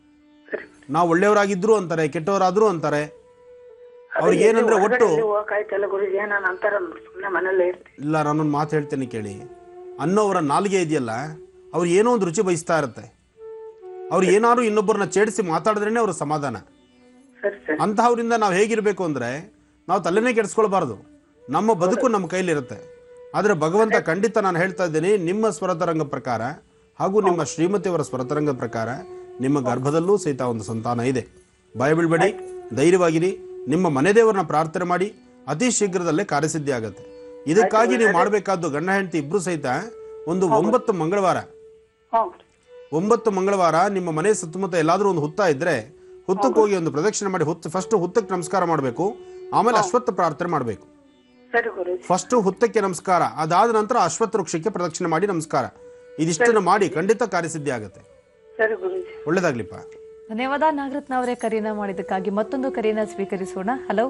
ನಾವು ಒಳ್ಳೆಯವರಾಗಿದ್ರು ಅಂತಾರೆ ಕೆಟ್ಟವರಾದ್ರು ಅಂತಾರೆ ಅವ್ರಿಗೆ ಏನಂದ್ರೆ ಒಟ್ಟು ಹೋಗಕ್ಕಾಯ್ತಲ್ಲ ಗುರುಜಿ ಏನನ ಅಂತಾರ ಸುಮ್ನೆ ಮನೇಲೆ ಇರ್ತೀವಿ ಇಲ್ಲ ನಾನೊಂದು ಮಾತು ಹೇಳ್ತೇನೆ ಕೇಳಿ ಅನ್ನೋವರ ನಾಲಿಗೆ ಇದೆಯಲ್ಲ ಅವ್ರು ಏನೋ ಒಂದು ರುಚಿ ಬಯಸ್ತಾ ಇರುತ್ತೆ ಅವ್ರು ಏನಾದ್ರು ಇನ್ನೊಬ್ಬರನ್ನ ಛೇಡಿಸಿ ಮಾತಾಡಿದ್ರೇನೆ ಅವ್ರ ಸಮಾಧಾನ ಸರಿ ಸರಿ ಅಂತಹವರಿಂದ ನಾವು ಹೇಗಿರಬೇಕು ಅಂದ್ರೆ ನಾವು ತಲೆನೇ ಕೆಡಿಸ್ಕೊಳ್ಬಾರ್ದು ನಮ್ಮ ಬದುಕು ನಮ್ಮ ಕೈಲಿರುತ್ತೆ ಆದರೆ ಭಗವಂತ ಖಂಡಿತ ನಾನು ಹೇಳ್ತಾ ಇದ್ದೀನಿ ನಿಮ್ಮ ಸ್ವರತರಂಗ ಪ್ರಕಾರ ಹಾಗೂ ನಿಮ್ಮ ಶ್ರೀಮತಿಯವರ ಸ್ವರತರಂಗ ಪ್ರಕಾರ ನಿಮ್ಮ ಗರ್ಭದಲ್ಲೂ ಸಹಿತ ಒಂದು ಸಂತಾನ ಇದೆ ಭಯ ಬೀಳ್ಬೇಡಿ ಧೈರ್ಯವಾಗಿರಿ ನಿಮ್ಮ ಮನೆ ದೇವರನ್ನ ಪ್ರಾರ್ಥನೆ ಮಾಡಿ ಅತಿ ಶೀಘ್ರದಲ್ಲೇ ಕಾರ್ಯಸಿದ್ಧಿ ಆಗುತ್ತೆ ಇದಕ್ಕಾಗಿ ನೀವು ಮಾಡಬೇಕಾದ್ದು ಗಂಡ ಹೆಂಡತಿ ಇಬ್ರು ಸಹಿತ ಒಂದು ಒಂಬತ್ತು ಮಂಗಳವಾರ ಹ್ಞೂ ಒಂಬತ್ತು ಮಂಗಳವಾರ ನಿಮ್ಮ ಮನೆ ಸುತ್ತಮುತ್ತ ಎಲ್ಲಾದ್ರೂ ಒಂದು ಹುತ್ತ ಇದ್ರೆ ಹುತ್ತಕ್ಕೆ ಹೋಗಿ ಒಂದು ಪ್ರದಕ್ಷಿಣೆ ಮಾಡಿ ಹುತ್ತ ಫಸ್ಟ್ ಹುತ್ತಕ್ಕೆ ನಮಸ್ಕಾರ ಮಾಡಬೇಕು ಆಮೇಲೆ ಅಶ್ವತ್ಥ ಪ್ರಾರ್ಥನೆ ಮಾಡಬೇಕು ಸರಿ ಗುರುಜಿ ಫಸ್ಟ್ ಹುತ್ತಕ್ಕೆ ನಮಸ್ಕಾರ ಅದಾದ ನಂತರ ಅಶ್ವತ್ಥ ವೃಕ್ಷಕ್ಕೆ ಪ್ರದಕ್ಷಿಣೆ ಮಾಡಿ ನಮಸ್ಕಾರ ಇದಿಷ್ಟನ್ನು ಮಾಡಿ ಖಂಡಿತ ಕಾರ್ಯಸಿದ್ಧಿ ಆಗುತ್ತೆ ಸರಿ ಗುರುಜಿ ಒಳ್ಳೇದಾಗ್ಲಿಪ್ಪ ಧನ್ಯವಾದ ನಾಗರತ್ನ ಅವರೇ ಕರೆಯನ್ನ ಮಾಡಿದ್ದಕ್ಕಾಗಿ ಮತ್ತೊಂದು ಕರೆಯನ್ನ ಸ್ವೀಕರಿಸೋಣ ಹಲೋ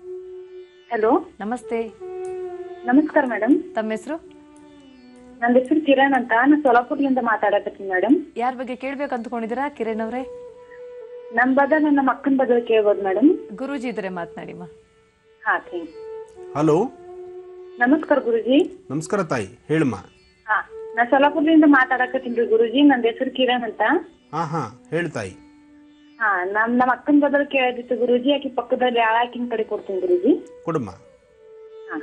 ಹಲೋ ನಮಸ್ತೆ ನಮಸ್ಕಾರ ಮೇಡಮ್ ತಮ್ಮ ಹೆಸರು ನನ್ನ ಹೆಸರು ಕಿರಣ್ ಅಂತ ನಾನು ಸೋಲಾಪುರ್ಲಿಂದ ಮಾತಾಡಕತ್ತೀನಿ ಮೇಡಮ್ ಯಾರ ಬಗ್ಗೆ ಕೇಳ್ಬೇಕು ಅಂದ್ಕೊಂಡಿದ್ದೀರಾ ಕಿರಣ್ ಅವರೇ ನಮ್ ಬದಲು ನನ್ನ ಅಕ್ಕನ ಬದಲು ಕೇಳ್ಬೋದು ಮೇಡಮ್ ಗುರೂಜಿ ಇದ್ರೆ ಮಾತನಾಡಿಮ್ಮ ಹಾ ಥ್ಯಾಂಕ್ ಹಲೋ ನಮಸ್ಕಾರ ಗುರುಜಿ ನಮಸ್ಕಾರ ತಾಯಿ ಹೇಳಮ್ಮ ಹಾ ನಾ ಸೋಲಾಪುರ್ಲಿಂದ ಮಾತಾಡಕತ್ತೀನಿ ಗುರುಜಿ ನನ್ನ ಹೆಸರು ಕಿರಣ್ ಅಂತ ಹಾ ಹಾ ಹೇಳು ತಾಯಿ ಹಾ ನಮ್ ನಮ್ಮ ಅಕ್ಕನ ಬದಲು ಕೇಳಿದಿತ್ತು ಗುರುಜಿ ಆಕಿ ಪಕ್ಕದಲ್ಲಿ ಆಕಿನ ಕಡೆ ಕೊಡ್ತೀನಿ ಗುರುಜಿ ಕೊಡಮ್ಮ ಹಾ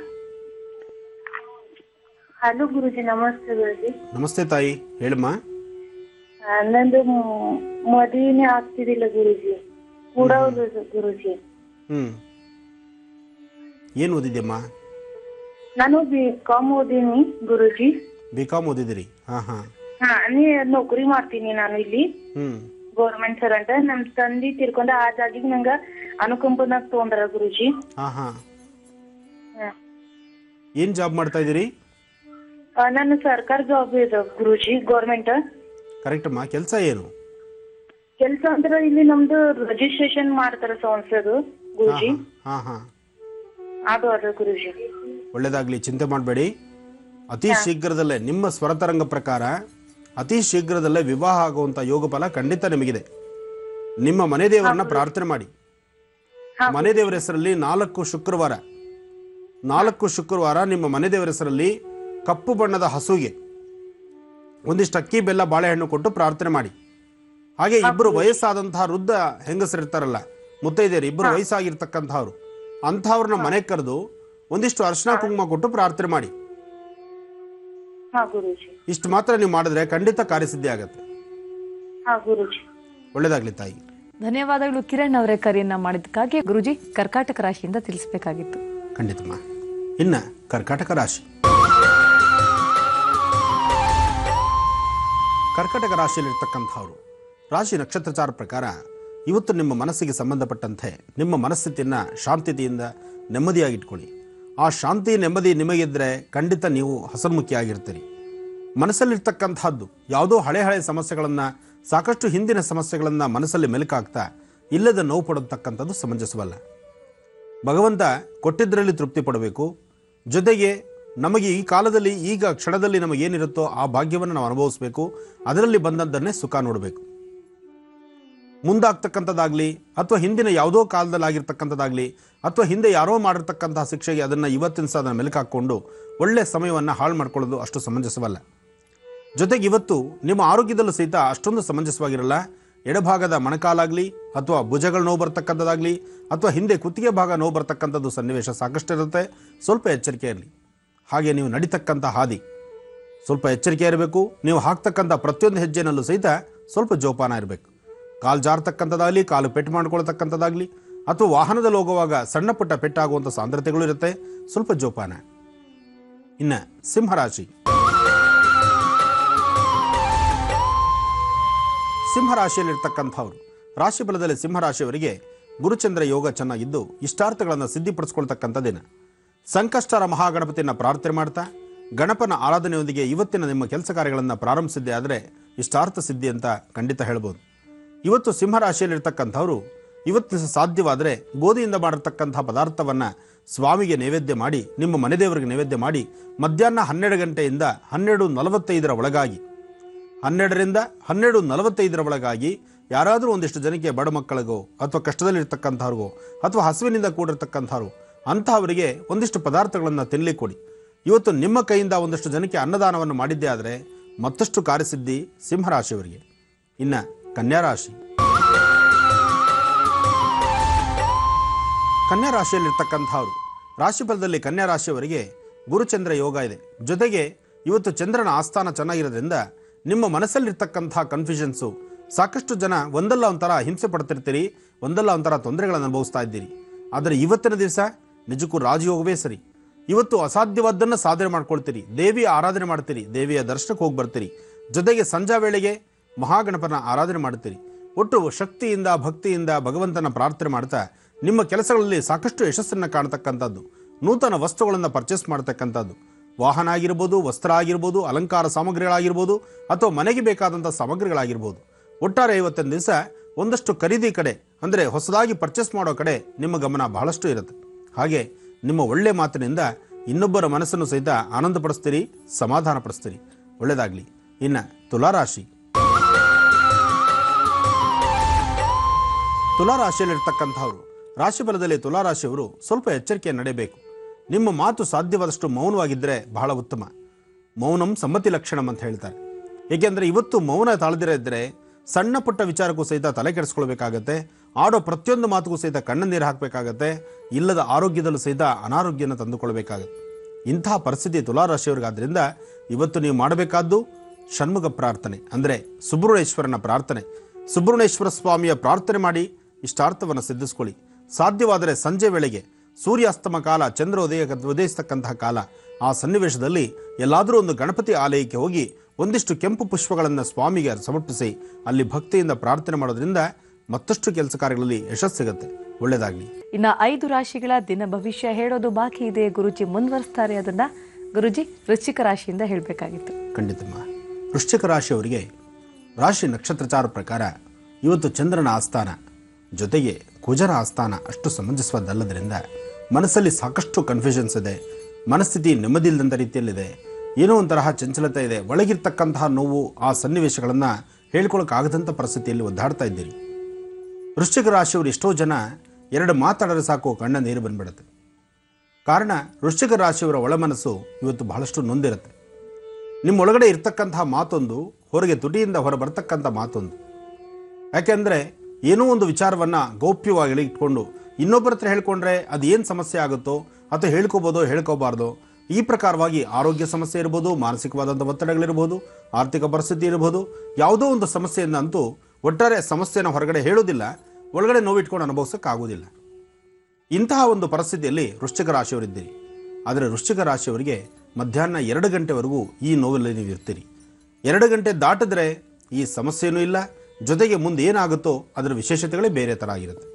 ಹಲೋ ಗುರುಜಿ ನಮಸ್ತೆ ಗುರುಜಿ ನಮಸ್ತೆ ತಾಯಿ ಹೇಳಮ್ಮ ಆ, ನಂದು ಮ್- ಮದುವೆನೇ ಆಗ್ತಿದಿಲ್ಲ ಗುರುಜಿ ಕೂಡೋದು ಗುರುಜಿ ಹ್ಮ್ ಏನು ಓದಿದ್ಯಮ್ಮ ನಾನು ಬಿ ಕಾಮ್ ಓದೀನಿ ಗುರುಜಿ ಬಿ ಕಾಮ್ ಓದಿದಿರಿ ಹಾ ಹಾ ಹಾ ನೀ ನೌಕರಿ ಮಾಡ್ತೀನಿ ನಾನು ಇಲ್ಲಿ ಹ್ಮ್ ಗೌರ್ಮೆಂಟ್ ಸರ್ವೆಂಟ್ ನಮ್ ತಂದಿ ತೀರ್ಕೊಂಡ ಆ ಜಾಗಿಗೆ ನಂಗ ಅನುಕಂಪನಾಗ ತಗೊಂಡ್ರ ಗುರುಜಿ ಹಾ ಹಾ ಹಾ. ಏನ್ ಜಾಬ್ ಮಾಡ್ತಾ ಇದ್ದೀರಿ ಆ, ನಾನು ಸರ್ಕಾರ ಜಾಬ್ ಇದೆ ಗುರುಜಿ ಗೌರ್ಮೆಂಟ್ ಕರೆಕ್ಟ್ ಅಮ್ಮ ಕೆಲಸ ಏನು ಕೆಲ್ಸ ಅಂದ್ರೆ ಇಲ್ಲಿ ನಮ್ದು ರಿಜಿಸ್ಟ್ರೇಷನ್ ಮಾಡ್ತಾರ ಸಂಸ್ಥೆದು ಗುರುಜಿ ಹಾ ಹಾ ಅದು ಅದ ಗುರುಜಿ ಒಳ್ಳೇದಾಗ್ಲಿ ಚಿಂತೆ ಮಾಡಬೇಡಿ ಅತಿ ಶೀಘ್ರದಲ್ಲೇ ನಿಮ್ಮ ಸ್ವರತರಂಗ ಪ್ರಕಾರ ಅತಿ ಶೀಘ್ರದಲ್ಲೇ ವಿವಾಹ ಆಗುವಂತ ಯೋಗ ಫಲ ಖಂಡಿತ ನಿಮಗಿದೆ ನಿಮ್ಮ ಮನೆ ದೇವರನ್ನ ಪ್ರಾರ್ಥನೆ ಮಾಡಿ ಮನೆ ದೇವರ ಹೆಸರಲ್ಲಿ ನಾಲ್ಕು ಶುಕ್ರವಾರ ನಾಲ್ಕು ಶುಕ್ರವಾರ ನಿಮ್ಮ ಮನೆ ದೇವರ ಹೆಸರಲ್ಲಿ ಕಪ್ಪು ಬಣ್ಣದ ಹಸುಗೆ ಒಂದಿಷ್ಟು ಅಕ್ಕಿ ಬೆಲ್ಲ ಬಾಳೆಹಣ್ಣು ಕೊಟ್ಟು ಪ್ರಾರ್ಥನೆ ಮಾಡಿ ಹಾಗೆ ಇಬ್ಬರು ವಯಸ್ಸಾದಂತಹ ವೃದ್ಧ ಹೆಂಗಸರಿರ್ತಾರಲ್ಲ ಮುತ್ತೈದೆಯರು ಇಬ್ಬರು ವಯಸ್ಸಾಗಿರ್ತಕ್ಕಂಥವ್ರು ಅಂಥವ್ರನ್ನ ಮನೆ ಕರೆದು ಒಂದಿಷ್ಟು ಅರ್ಶಿನ ಕುಂಕುಮ ಕೊಟ್ಟು ಪ್ರಾರ್ಥನೆ ಮಾಡಿ ಹಾ ಗುರುಜಿ ಇಷ್ಟು ಮಾತ್ರ ನೀವು ಮಾಡಿದ್ರೆ ಖಂಡಿತ ಕಾರ್ಯಸಿದ್ಧಿ ಆಗತ್ತೆ ಹಾ ಗುರುಜಿ ಒಳ್ಳೇದಾಗ್ಲಿ ತಾಯಿ ಧನ್ಯವಾದಗಳು ಕಿರಣ್ ಅವರೇ ಕರೆಯನ್ನ ಮಾಡಿದ್ದಕ್ಕಾಗಿ ಗುರುಜಿ ಕರ್ಕಾಟಕ ರಾಶಿಯಿಂದ ತಿಳಿಸಬೇಕಾಗಿತ್ತು ಖಂಡಿತಮ್ಮ ಇನ್ನ ಕರ್ಕಾಟಕ ರಾಶಿ ಕರ್ಕಾಟಕ ರಾಶಿಯಲ್ಲಿರ್ತಕ್ಕಂಥವ್ರು ರಾಶಿ ನಕ್ಷತ್ರಚಾರ ಪ್ರಕಾರ ಇವತ್ತು ನಿಮ್ಮ ಮನಸ್ಸಿಗೆ ಸಂಬಂಧಪಟ್ಟಂತೆ ನಿಮ್ಮ ಮನಸ್ಥಿತಿಯನ್ನು ಶಾಂತಿತೆಯಿಂದ ನೆಮ್ಮದಿಯಾಗಿಟ್ಕೊಳ್ಳಿ ಆ ಶಾಂತಿ ನೆಮ್ಮದಿ ನಿಮಗಿದ್ರೆ ಖಂಡಿತ ನೀವು ಹಸನ್ಮುಖಿಯಾಗಿರ್ತೀರಿ ಮನಸ್ಸಲ್ಲಿರ್ತಕ್ಕಂಥದ್ದು ಯಾವುದೋ ಹಳೆ ಹಳೆ ಸಮಸ್ಯೆಗಳನ್ನು ಸಾಕಷ್ಟು ಹಿಂದಿನ ಸಮಸ್ಯೆಗಳನ್ನು ಮನಸ್ಸಲ್ಲಿ ಮೆಲುಕಾಗ್ತಾ ಇಲ್ಲದ ನೋವು ಪಡತಕ್ಕಂಥದ್ದು ಸಮಂಜಸವಲ್ಲ ಭಗವಂತ ಕೊಟ್ಟಿದ್ದರಲ್ಲಿ ತೃಪ್ತಿ ಪಡಬೇಕು ಜೊತೆಗೆ ನಮಗೆ ಈ ಕಾಲದಲ್ಲಿ ಈಗ ಕ್ಷಣದಲ್ಲಿ ನಮಗೇನಿರುತ್ತೋ ಆ ಭಾಗ್ಯವನ್ನು ನಾವು ಅನುಭವಿಸಬೇಕು ಅದರಲ್ಲಿ ಬಂದದ್ದನ್ನೇ ಸುಖ ನೋಡಬೇಕು ಮುಂದಾಗ್ತಕ್ಕಂಥದ್ದಾಗಲಿ ಅಥವಾ ಹಿಂದಿನ ಯಾವುದೋ ಕಾಲದಲ್ಲಿ ಆಗಿರ್ತಕ್ಕಂಥದ್ದಾಗಲಿ ಅಥವಾ ಹಿಂದೆ ಯಾರೋ ಮಾಡಿರ್ತಕ್ಕಂತಹ ಶಿಕ್ಷೆಗೆ ಅದನ್ನು ಇವತ್ತಿನ ಸಹ ಅದನ್ನು ಮೆಲುಕಾಕೊಂಡು ಒಳ್ಳೆ ಸಮಯವನ್ನು ಹಾಳು ಮಾಡ್ಕೊಳ್ಳೋದು ಅಷ್ಟು ಸಮಂಜಸವಲ್ಲ ಜೊತೆಗೆ ಇವತ್ತು ನಿಮ್ಮ ಆರೋಗ್ಯದಲ್ಲೂ ಸಹಿತ ಅಷ್ಟೊಂದು ಸಮಂಜಸವಾಗಿರಲ್ಲ ಎಡಭಾಗದ ಮೊಣಕಾಲಾಗಲಿ ಅಥವಾ ಭುಜಗಳ ನೋವು ಬರ್ತಕ್ಕಂಥದ್ದಾಗಲಿ ಅಥವಾ ಹಿಂದೆ ಕುತ್ತಿಗೆ ಭಾಗ ನೋವು ಬರ್ತಕ್ಕಂಥದ್ದು ಸನ್ನಿವೇಶ ಸಾಕಷ್ಟು ಇರುತ್ತೆ ಸ್ವಲ್ಪ ಎಚ್ಚರಿಕೆ ಇರಲಿ ಹಾಗೆ ನೀವು ನಡಿತಕ್ಕಂಥ ಹಾದಿ ಸ್ವಲ್ಪ ಎಚ್ಚರಿಕೆ ಇರಬೇಕು ನೀವು ಹಾಕ್ತಕ್ಕಂಥ ಪ್ರತಿಯೊಂದು ಹೆಜ್ಜೆನಲ್ಲೂ ಸಹಿತ ಸ್ವಲ್ಪ ಜೋಪಾನ ಇರಬೇಕು ಕಾಲು ಜಾರತಕ್ಕಂಥದ್ದಾಗಲಿ ಕಾಲು ಪೆಟ್ಟು ಮಾಡ್ಕೊಳ್ತಕ್ಕಂಥದ್ದಾಗಲಿ ಅಥವಾ ವಾಹನದಲ್ಲಿ ಹೋಗುವಾಗ ಸಣ್ಣ ಪುಟ್ಟ ಪೆಟ್ಟಾಗುವಂಥ ಸಾಂದ್ರತೆಗಳು ಇರುತ್ತೆ ಸ್ವಲ್ಪ ಜೋಪಾನ ಇನ್ನು ಸಿಂಹರಾಶಿ ಸಿಂಹರಾಶಿಯಲ್ಲಿರ್ತಕ್ಕಂಥವ್ರು ರಾಶಿ ಫಲದಲ್ಲಿ ಸಿಂಹರಾಶಿಯವರಿಗೆ ಗುರುಚಂದ್ರ ಯೋಗ ಚೆನ್ನಾಗಿದ್ದು ಇಷ್ಟಾರ್ಥಗಳನ್ನು ಸಿದ್ಧಿಪಡಿಸ್ಕೊಳ್ತಕ್ಕಂಥ ದಿನ ಸಂಕಷ್ಟರ ಮಹಾಗಣಪತಿಯನ್ನು ಪ್ರಾರ್ಥನೆ ಮಾಡ್ತಾ ಗಣಪನ ಆರಾಧನೆಯೊಂದಿಗೆ ಇವತ್ತಿನ ನಿಮ್ಮ ಕೆಲಸ ಕಾರ್ಯಗಳನ್ನು ಪ್ರಾರಂಭಿಸಿದ್ದೆ ಆದರೆ ಇಷ್ಟಾರ್ಥ ಸಿದ್ಧಿ ಅಂತ ಖಂಡಿತ ಹೇಳ್ಬೋದು ಇವತ್ತು ಸಿಂಹರಾಶಿಯಲ್ಲಿರ್ತಕ್ಕಂಥವ್ರು ಇವತ್ತು ಸಾಧ್ಯವಾದರೆ ಗೋಧಿಯಿಂದ ಮಾಡಿರ್ತಕ್ಕಂಥ ಪದಾರ್ಥವನ್ನು ಸ್ವಾಮಿಗೆ ನೈವೇದ್ಯ ಮಾಡಿ ನಿಮ್ಮ ಮನೆದೇವರಿಗೆ ನೈವೇದ್ಯ ಮಾಡಿ ಮಧ್ಯಾಹ್ನ ಹನ್ನೆರಡು ಗಂಟೆಯಿಂದ ಹನ್ನೆರಡು ನಲವತ್ತೈದರ ಒಳಗಾಗಿ ಹನ್ನೆರಡರಿಂದ ಹನ್ನೆರಡು ನಲವತ್ತೈದರ ಒಳಗಾಗಿ ಯಾರಾದರೂ ಒಂದಿಷ್ಟು ಜನಕ್ಕೆ ಬಡ ಮಕ್ಕಳಿಗೋ ಅಥವಾ ಕಷ್ಟದಲ್ಲಿರ್ತಕ್ಕಂಥವ್ರಿಗೋ ಅಥವಾ ಹಸುವಿನಿಂದ ಕೂಡಿರ್ತಕ್ಕಂಥವ್ರು ಅಂತಹವರಿಗೆ ಒಂದಿಷ್ಟು ಪದಾರ್ಥಗಳನ್ನು ತಿನ್ನಲಿಕ್ಕೆ ಕೊಡಿ ಇವತ್ತು ನಿಮ್ಮ ಕೈಯಿಂದ ಒಂದಷ್ಟು ಜನಕ್ಕೆ ಅನ್ನದಾನವನ್ನು ಮಾಡಿದ್ದೇ ಆದರೆ ಮತ್ತಷ್ಟು ಕಾರ್ಯಸಿದ್ಧಿ ಸಿಂಹರಾಶಿಯವರಿಗೆ ಇನ್ನು ಕನ್ಯಾ ರಾಶಿ ಕನ್ಯಾ ರಾಶಿಯಲ್ಲಿರ್ತಕ್ಕಂಥವ್ರು ರಾಶಿಫಲದಲ್ಲಿ ಕನ್ಯಾ ರಾಶಿಯವರಿಗೆ ಗುರುಚಂದ್ರ ಯೋಗ ಇದೆ ಜೊತೆಗೆ ಇವತ್ತು ಚಂದ್ರನ ಆಸ್ಥಾನ ಚೆನ್ನಾಗಿರೋದ್ರಿಂದ ನಿಮ್ಮ ಮನಸ್ಸಲ್ಲಿರ್ತಕ್ಕಂಥ ಕನ್ಫ್ಯೂಷನ್ಸು ಸಾಕಷ್ಟು ಜನ ಒಂದಲ್ಲ ಒಂಥರ ಹಿಂಸೆ ಪಡ್ತಿರ್ತೀರಿ ಒಂದಲ್ಲ ಒಂಥರ ತೊಂದರೆಗಳನ್ನು ಅನುಭವಿಸ್ತಾ ಇದ್ದೀರಿ ಆದರೆ ಇವತ್ತಿನ ದಿವಸ ನಿಜಕ್ಕೂ ರಾಜಯೋಗವೇ ಸರಿ ಇವತ್ತು ಅಸಾಧ್ಯವಾದ್ದನ್ನು ಸಾಧನೆ ಮಾಡ್ಕೊಳ್ತೀರಿ ದೇವಿಯ ಆರಾಧನೆ ಮಾಡ್ತೀರಿ ದೇವಿಯ ದರ್ಶನಕ್ಕೆ ಹೋಗಿ ಬರ್ತೀರಿ ಜೊತೆಗೆ ಸಂಜಾ ವೇಳೆಗೆ ಮಹಾಗಣಪನ ಆರಾಧನೆ ಮಾಡ್ತೀರಿ ಒಟ್ಟು ಶಕ್ತಿಯಿಂದ ಭಕ್ತಿಯಿಂದ ಭಗವಂತನ ಪ್ರಾರ್ಥನೆ ಮಾಡ್ತಾ ನಿಮ್ಮ ಕೆಲಸಗಳಲ್ಲಿ ಸಾಕಷ್ಟು ಯಶಸ್ಸನ್ನು ಕಾಣತಕ್ಕಂಥದ್ದು ನೂತನ ವಸ್ತುಗಳನ್ನು ಪರ್ಚೇಸ್ ಮಾಡ್ತಕ್ಕಂಥದ್ದು ವಾಹನ ಆಗಿರ್ಬೋದು ವಸ್ತ್ರ ಆಗಿರ್ಬೋದು ಅಲಂಕಾರ ಸಾಮಗ್ರಿಗಳಾಗಿರ್ಬೋದು ಅಥವಾ ಮನೆಗೆ ಬೇಕಾದಂಥ ಸಾಮಗ್ರಿಗಳಾಗಿರ್ಬೋದು ಒಟ್ಟಾರೆ ಇವತ್ತಿನ ದಿವಸ ಒಂದಷ್ಟು ಖರೀದಿ ಕಡೆ ಅಂದರೆ ಹೊಸದಾಗಿ ಪರ್ಚೇಸ್ ಮಾಡೋ ಕಡೆ ನಿಮ್ಮ ಗಮನ ಬಹಳಷ್ಟು ಇರುತ್ತೆ ಹಾಗೆ ನಿಮ್ಮ ಒಳ್ಳೆ ಮಾತಿನಿಂದ ಇನ್ನೊಬ್ಬರ ಮನಸ್ಸನ್ನು ಸಹಿತ ಆನಂದಪಡಿಸ್ತೀರಿ ಸಮಾಧಾನ ಪಡಿಸ್ತೀರಿ ಒಳ್ಳೆಯದಾಗಲಿ ಇನ್ನು ತುಲಾರಾಶಿ ತುಲಾರಾಶಿಯಲ್ಲಿರ್ತಕ್ಕಂಥವ್ರು ರಾಶಿಫಲದಲ್ಲಿ ತುಲಾರಾಶಿಯವರು ಸ್ವಲ್ಪ ಎಚ್ಚರಿಕೆ ನಡೆಯಬೇಕು ನಿಮ್ಮ ಮಾತು ಸಾಧ್ಯವಾದಷ್ಟು ಮೌನವಾಗಿದ್ದರೆ ಬಹಳ ಉತ್ತಮ ಮೌನಂ ಸಮ್ಮತಿ ಲಕ್ಷಣಂ ಅಂತ ಹೇಳ್ತಾರೆ ಏಕೆಂದರೆ ಇವತ್ತು ಮೌನ ತಾಳದಿರ ಇದ್ದರೆ ಸಣ್ಣ ಪುಟ್ಟ ವಿಚಾರಕ್ಕೂ ಸಹಿತ ತಲೆ ಕೆಡಿಸ್ಕೊಳ್ಬೇಕಾಗತ್ತೆ ಆಡೋ ಪ್ರತಿಯೊಂದು ಮಾತುಗೂ ಸಹಿತ ಕಣ್ಣ ನೀರು ಹಾಕಬೇಕಾಗತ್ತೆ ಇಲ್ಲದ ಆರೋಗ್ಯದಲ್ಲೂ ಸಹಿತ ಅನಾರೋಗ್ಯನ ತಂದುಕೊಳ್ಬೇಕಾಗತ್ತೆ ಇಂತಹ ಪರಿಸ್ಥಿತಿ ತುಲಾರಾಶಿಯವರಿಗಾದ್ರಿಂದ ಇವತ್ತು ನೀವು ಮಾಡಬೇಕಾದ್ದು ಷಣ್ಮುಖ ಪ್ರಾರ್ಥನೆ ಅಂದರೆ ಸುಬ್ರಹ್ಮಣ್ಯೇಶ್ವರನ ಪ್ರಾರ್ಥನೆ ಸುಬ್ರಹ್ಮಣ್ಯೇಶ್ವರ ಸ್ವಾಮಿಯ ಪ್ರಾರ್ಥನೆ ಮಾಡಿ ಇಷ್ಟಾರ್ಥವನ್ನು ಸಿದ್ಧಿಸ್ಕೊಳ್ಳಿ ಸಾಧ್ಯವಾದರೆ ಸಂಜೆ ವೇಳೆಗೆ ಸೂರ್ಯಾಸ್ತಮ ಕಾಲ ಚಂದ್ರ ಉದಯ ಉದಯಿಸ್ತಕ್ಕಂತಹ ಕಾಲ ಆ ಸನ್ನಿವೇಶದಲ್ಲಿ ಎಲ್ಲಾದರೂ ಒಂದು ಗಣಪತಿ ಆಲಯಕ್ಕೆ ಹೋಗಿ ಒಂದಿಷ್ಟು ಕೆಂಪು ಪುಷ್ಪಗಳನ್ನು ಸ್ವಾಮಿಗೆ ಸಮರ್ಪಿಸಿ ಅಲ್ಲಿ ಭಕ್ತಿಯಿಂದ ಪ್ರಾರ್ಥನೆ ಮಾಡೋದ್ರಿಂದ ಮತ್ತಷ್ಟು ಕೆಲಸ ಕಾರ್ಯಗಳಲ್ಲಿ ಯಶಸ್ಸು ಸಿಗುತ್ತೆ ಒಳ್ಳೆಯದಾಗಲಿ ಇನ್ನ ಐದು ರಾಶಿಗಳ ದಿನ ಭವಿಷ್ಯ ಹೇಳೋದು ಬಾಕಿ ಇದೆ ಗುರುಜಿ ಮುಂದುವರಿಸ್ತಾರೆ ಅದನ್ನ ಗುರುಜಿ ವೃಶ್ಚಿಕ ರಾಶಿಯಿಂದ ಹೇಳಬೇಕಾಗಿತ್ತು ಖಂಡಿತಮ್ಮ ವೃಶ್ಚಿಕ ರಾಶಿಯವರಿಗೆ ರಾಶಿ ನಕ್ಷತ್ರಚಾರ ಪ್ರಕಾರ ಇವತ್ತು ಚಂದ್ರನ ಆಸ್ಥಾನ ಜೊತೆಗೆ ಕುಜರ ಆಸ್ಥಾನ ಅಷ್ಟು ಸಮಂಜಸವಾದಲ್ಲದರಿಂದ ಮನಸ್ಸಲ್ಲಿ ಸಾಕಷ್ಟು ಕನ್ಫ್ಯೂಷನ್ಸ್ ಇದೆ ಮನಸ್ಥಿತಿ ನೆಮ್ಮದಿಲ್ಲದಂಥ ರೀತಿಯಲ್ಲಿದೆ ಏನೋ ಒಂಥರಹ ಚಂಚಲತೆ ಇದೆ ಒಳಗಿರ್ತಕ್ಕಂತಹ ನೋವು ಆ ಸನ್ನಿವೇಶಗಳನ್ನು ಹೇಳ್ಕೊಳಕ್ಕಾಗದಂಥ ಪರಿಸ್ಥಿತಿಯಲ್ಲಿ ಒದ್ದಾಡ್ತಾ ಇದ್ದೀರಿ ವೃಶ್ಚಿಕ ರಾಶಿಯವರು ಎಷ್ಟೋ ಜನ ಎರಡು ಮಾತಾಡಿದ್ರೆ ಸಾಕು ಕಣ್ಣ ನೀರು ಬಂದ್ಬಿಡುತ್ತೆ ಕಾರಣ ವೃಶ್ಚಿಕ ರಾಶಿಯವರ ಒಳಮನಸ್ಸು ಇವತ್ತು ಬಹಳಷ್ಟು ನೊಂದಿರುತ್ತೆ ನಿಮ್ಮ ಒಳಗಡೆ ಇರ್ತಕ್ಕಂತಹ ಮಾತೊಂದು ಹೊರಗೆ ತುಟಿಯಿಂದ ಹೊರ ಬರ್ತಕ್ಕಂಥ ಮಾತೊಂದು ಯಾಕೆಂದರೆ ಏನೋ ಒಂದು ವಿಚಾರವನ್ನು ಗೌಪ್ಯವಾಗಿ ಇಟ್ಕೊಂಡು ಇನ್ನೊಬ್ಬರ ಹತ್ರ ಹೇಳ್ಕೊಂಡ್ರೆ ಅದು ಏನು ಸಮಸ್ಯೆ ಆಗುತ್ತೋ ಅಥವಾ ಹೇಳ್ಕೋಬೋದೋ ಹೇಳ್ಕೋಬಾರ್ದೋ ಈ ಪ್ರಕಾರವಾಗಿ ಆರೋಗ್ಯ ಸಮಸ್ಯೆ ಇರ್ಬೋದು ಮಾನಸಿಕವಾದಂಥ ಒತ್ತಡಗಳಿರ್ಬೋದು ಆರ್ಥಿಕ ಪರಿಸ್ಥಿತಿ ಇರ್ಬೋದು ಯಾವುದೋ ಒಂದು ಸಮಸ್ಯೆಯಿಂದ ಅಂತೂ ಒಟ್ಟಾರೆ ಸಮಸ್ಯೆನ ಹೊರಗಡೆ ಹೇಳೋದಿಲ್ಲ ಒಳಗಡೆ ನೋವಿಟ್ಕೊಂಡು ಅನುಭವಿಸೋಕ್ಕಾಗೋದಿಲ್ಲ ಇಂತಹ ಒಂದು ಪರಿಸ್ಥಿತಿಯಲ್ಲಿ ವೃಶ್ಚಿಕ ರಾಶಿಯವರಿದ್ದೀರಿ ಆದರೆ ವೃಶ್ಚಿಕ ರಾಶಿಯವರಿಗೆ ಮಧ್ಯಾಹ್ನ ಎರಡು ಗಂಟೆವರೆಗೂ ಈ ನೋವಲ್ಲಿ ನೀವು ಇರ್ತೀರಿ ಎರಡು ಗಂಟೆ ದಾಟಿದ್ರೆ ಈ ಸಮಸ್ಯೆನೂ ಇಲ್ಲ ಜೊತೆಗೆ ಮುಂದೆ ಏನಾಗುತ್ತೋ ಅದರ ವಿಶೇಷತೆಗಳೇ ಬೇರೆ ಥರ ಆಗಿರುತ್ತೆ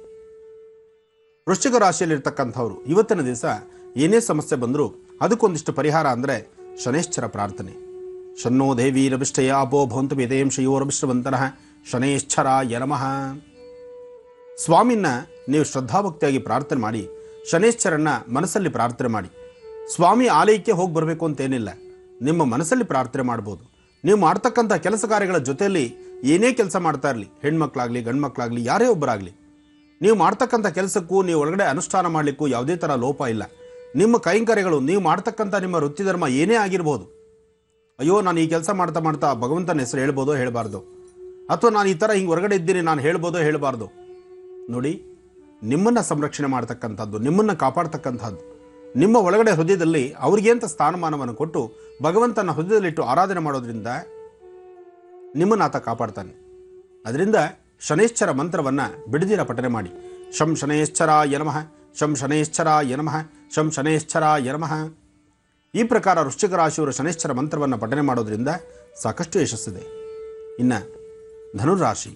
ವೃಶ್ಚಿಕ ರಾಶಿಯಲ್ಲಿರ್ತಕ್ಕಂಥವ್ರು ಇವತ್ತಿನ ದಿವಸ ಏನೇ ಸಮಸ್ಯೆ ಬಂದರೂ ಅದಕ್ಕೊಂದಿಷ್ಟು ಪರಿಹಾರ ಅಂದರೆ ಶನೇಶ್ಚರ ಪ್ರಾರ್ಥನೆ ಶನ್ನೋ ದೇವಿ ರವಿಷ್ಠಯ ಅಪೋ ಭವಂತು ವೇದೇಂ ಶಯೋ ರವಿಷ್ಠವಂತನಃ ಶನೇಶ್ಚರ ಯನಮಃ ಸ್ವಾಮಿನ ನೀವು ಶ್ರದ್ಧಾಭಕ್ತಿಯಾಗಿ ಪ್ರಾರ್ಥನೆ ಮಾಡಿ ಶನೇಶ್ವರನ್ನ ಮನಸ್ಸಲ್ಲಿ ಪ್ರಾರ್ಥನೆ ಮಾಡಿ ಸ್ವಾಮಿ ಆಲಯಕ್ಕೆ ಹೋಗಿ ಬರಬೇಕು ಅಂತೇನಿಲ್ಲ ನಿಮ್ಮ ಮನಸ್ಸಲ್ಲಿ ಪ್ರಾರ್ಥನೆ ಮಾಡ್ಬೋದು ನೀವು ಮಾಡ್ತಕ್ಕಂಥ ಕೆಲಸ ಕಾರ್ಯಗಳ ಜೊತೆಯಲ್ಲಿ ಏನೇ ಕೆಲಸ ಮಾಡ್ತಾ ಇರಲಿ ಹೆಣ್ಮಕ್ಳಾಗಲಿ ಗಂಡ್ಮಕ್ಳಾಗಲಿ ಯಾರೇ ಒಬ್ಬರಾಗಲಿ ನೀವು ಮಾಡ್ತಕ್ಕಂಥ ಕೆಲಸಕ್ಕೂ ನೀವು ಒಳಗಡೆ ಅನುಷ್ಠಾನ ಮಾಡಲಿಕ್ಕೂ ಯಾವುದೇ ಥರ ಲೋಪ ಇಲ್ಲ ನಿಮ್ಮ ಕೈಂಕರ್ಯಗಳು ನೀವು ಮಾಡ್ತಕ್ಕಂಥ ನಿಮ್ಮ ವೃತ್ತಿ ಧರ್ಮ ಏನೇ ಆಗಿರ್ಬೋದು ಅಯ್ಯೋ ನಾನು ಈ ಕೆಲಸ ಮಾಡ್ತಾ ಮಾಡ್ತಾ ಭಗವಂತನ ಹೆಸರು ಹೇಳ್ಬೋದೋ ಹೇಳಬಾರ್ದು ಅಥವಾ ನಾನು ಈ ಥರ ಹಿಂಗೆ ಹೊರಗಡೆ ಇದ್ದೀನಿ ನಾನು ಹೇಳ್ಬೋದೋ ಹೇಳಬಾರ್ದು ನೋಡಿ ನಿಮ್ಮನ್ನು ಸಂರಕ್ಷಣೆ ಮಾಡ್ತಕ್ಕಂಥದ್ದು ನಿಮ್ಮನ್ನು ಕಾಪಾಡ್ತಕ್ಕಂಥದ್ದು ನಿಮ್ಮ ಒಳಗಡೆ ಹೃದಯದಲ್ಲಿ ಅವ್ರಿಗೆ ಅಂತ ಸ್ಥಾನಮಾನವನ್ನು ಕೊಟ್ಟು ಭಗವಂತನ ಹೃದಯದಲ್ಲಿಟ್ಟು ಆರಾಧನೆ ಮಾಡೋದ್ರಿಂದ ನಿಮ್ಮನ್ನು ಆತ ಕಾಪಾಡ್ತಾನೆ ಅದರಿಂದ ಶನೇಶ್ಚರ ಮಂತ್ರವನ್ನು ಬಿಡದಿರ ಪಠನೆ ಮಾಡಿ ಶಂ ಶನೇಶ್ಚರ ಯನಮಃ ಶಂ ಶನೇಶ್ಚರ ಯನಮಃ ಶಂ ಶನೇಶ್ಚರ ಯನಮಃ ಈ ಪ್ರಕಾರ ವೃಶ್ಚಿಕ ರಾಶಿಯವರು ಶನೇಶ್ಚರ ಮಂತ್ರವನ್ನು ಪಠನೆ ಮಾಡೋದ್ರಿಂದ ಸಾಕಷ್ಟು ಯಶಸ್ಸಿದೆ ಇನ್ನು ಧನುರಾಶಿ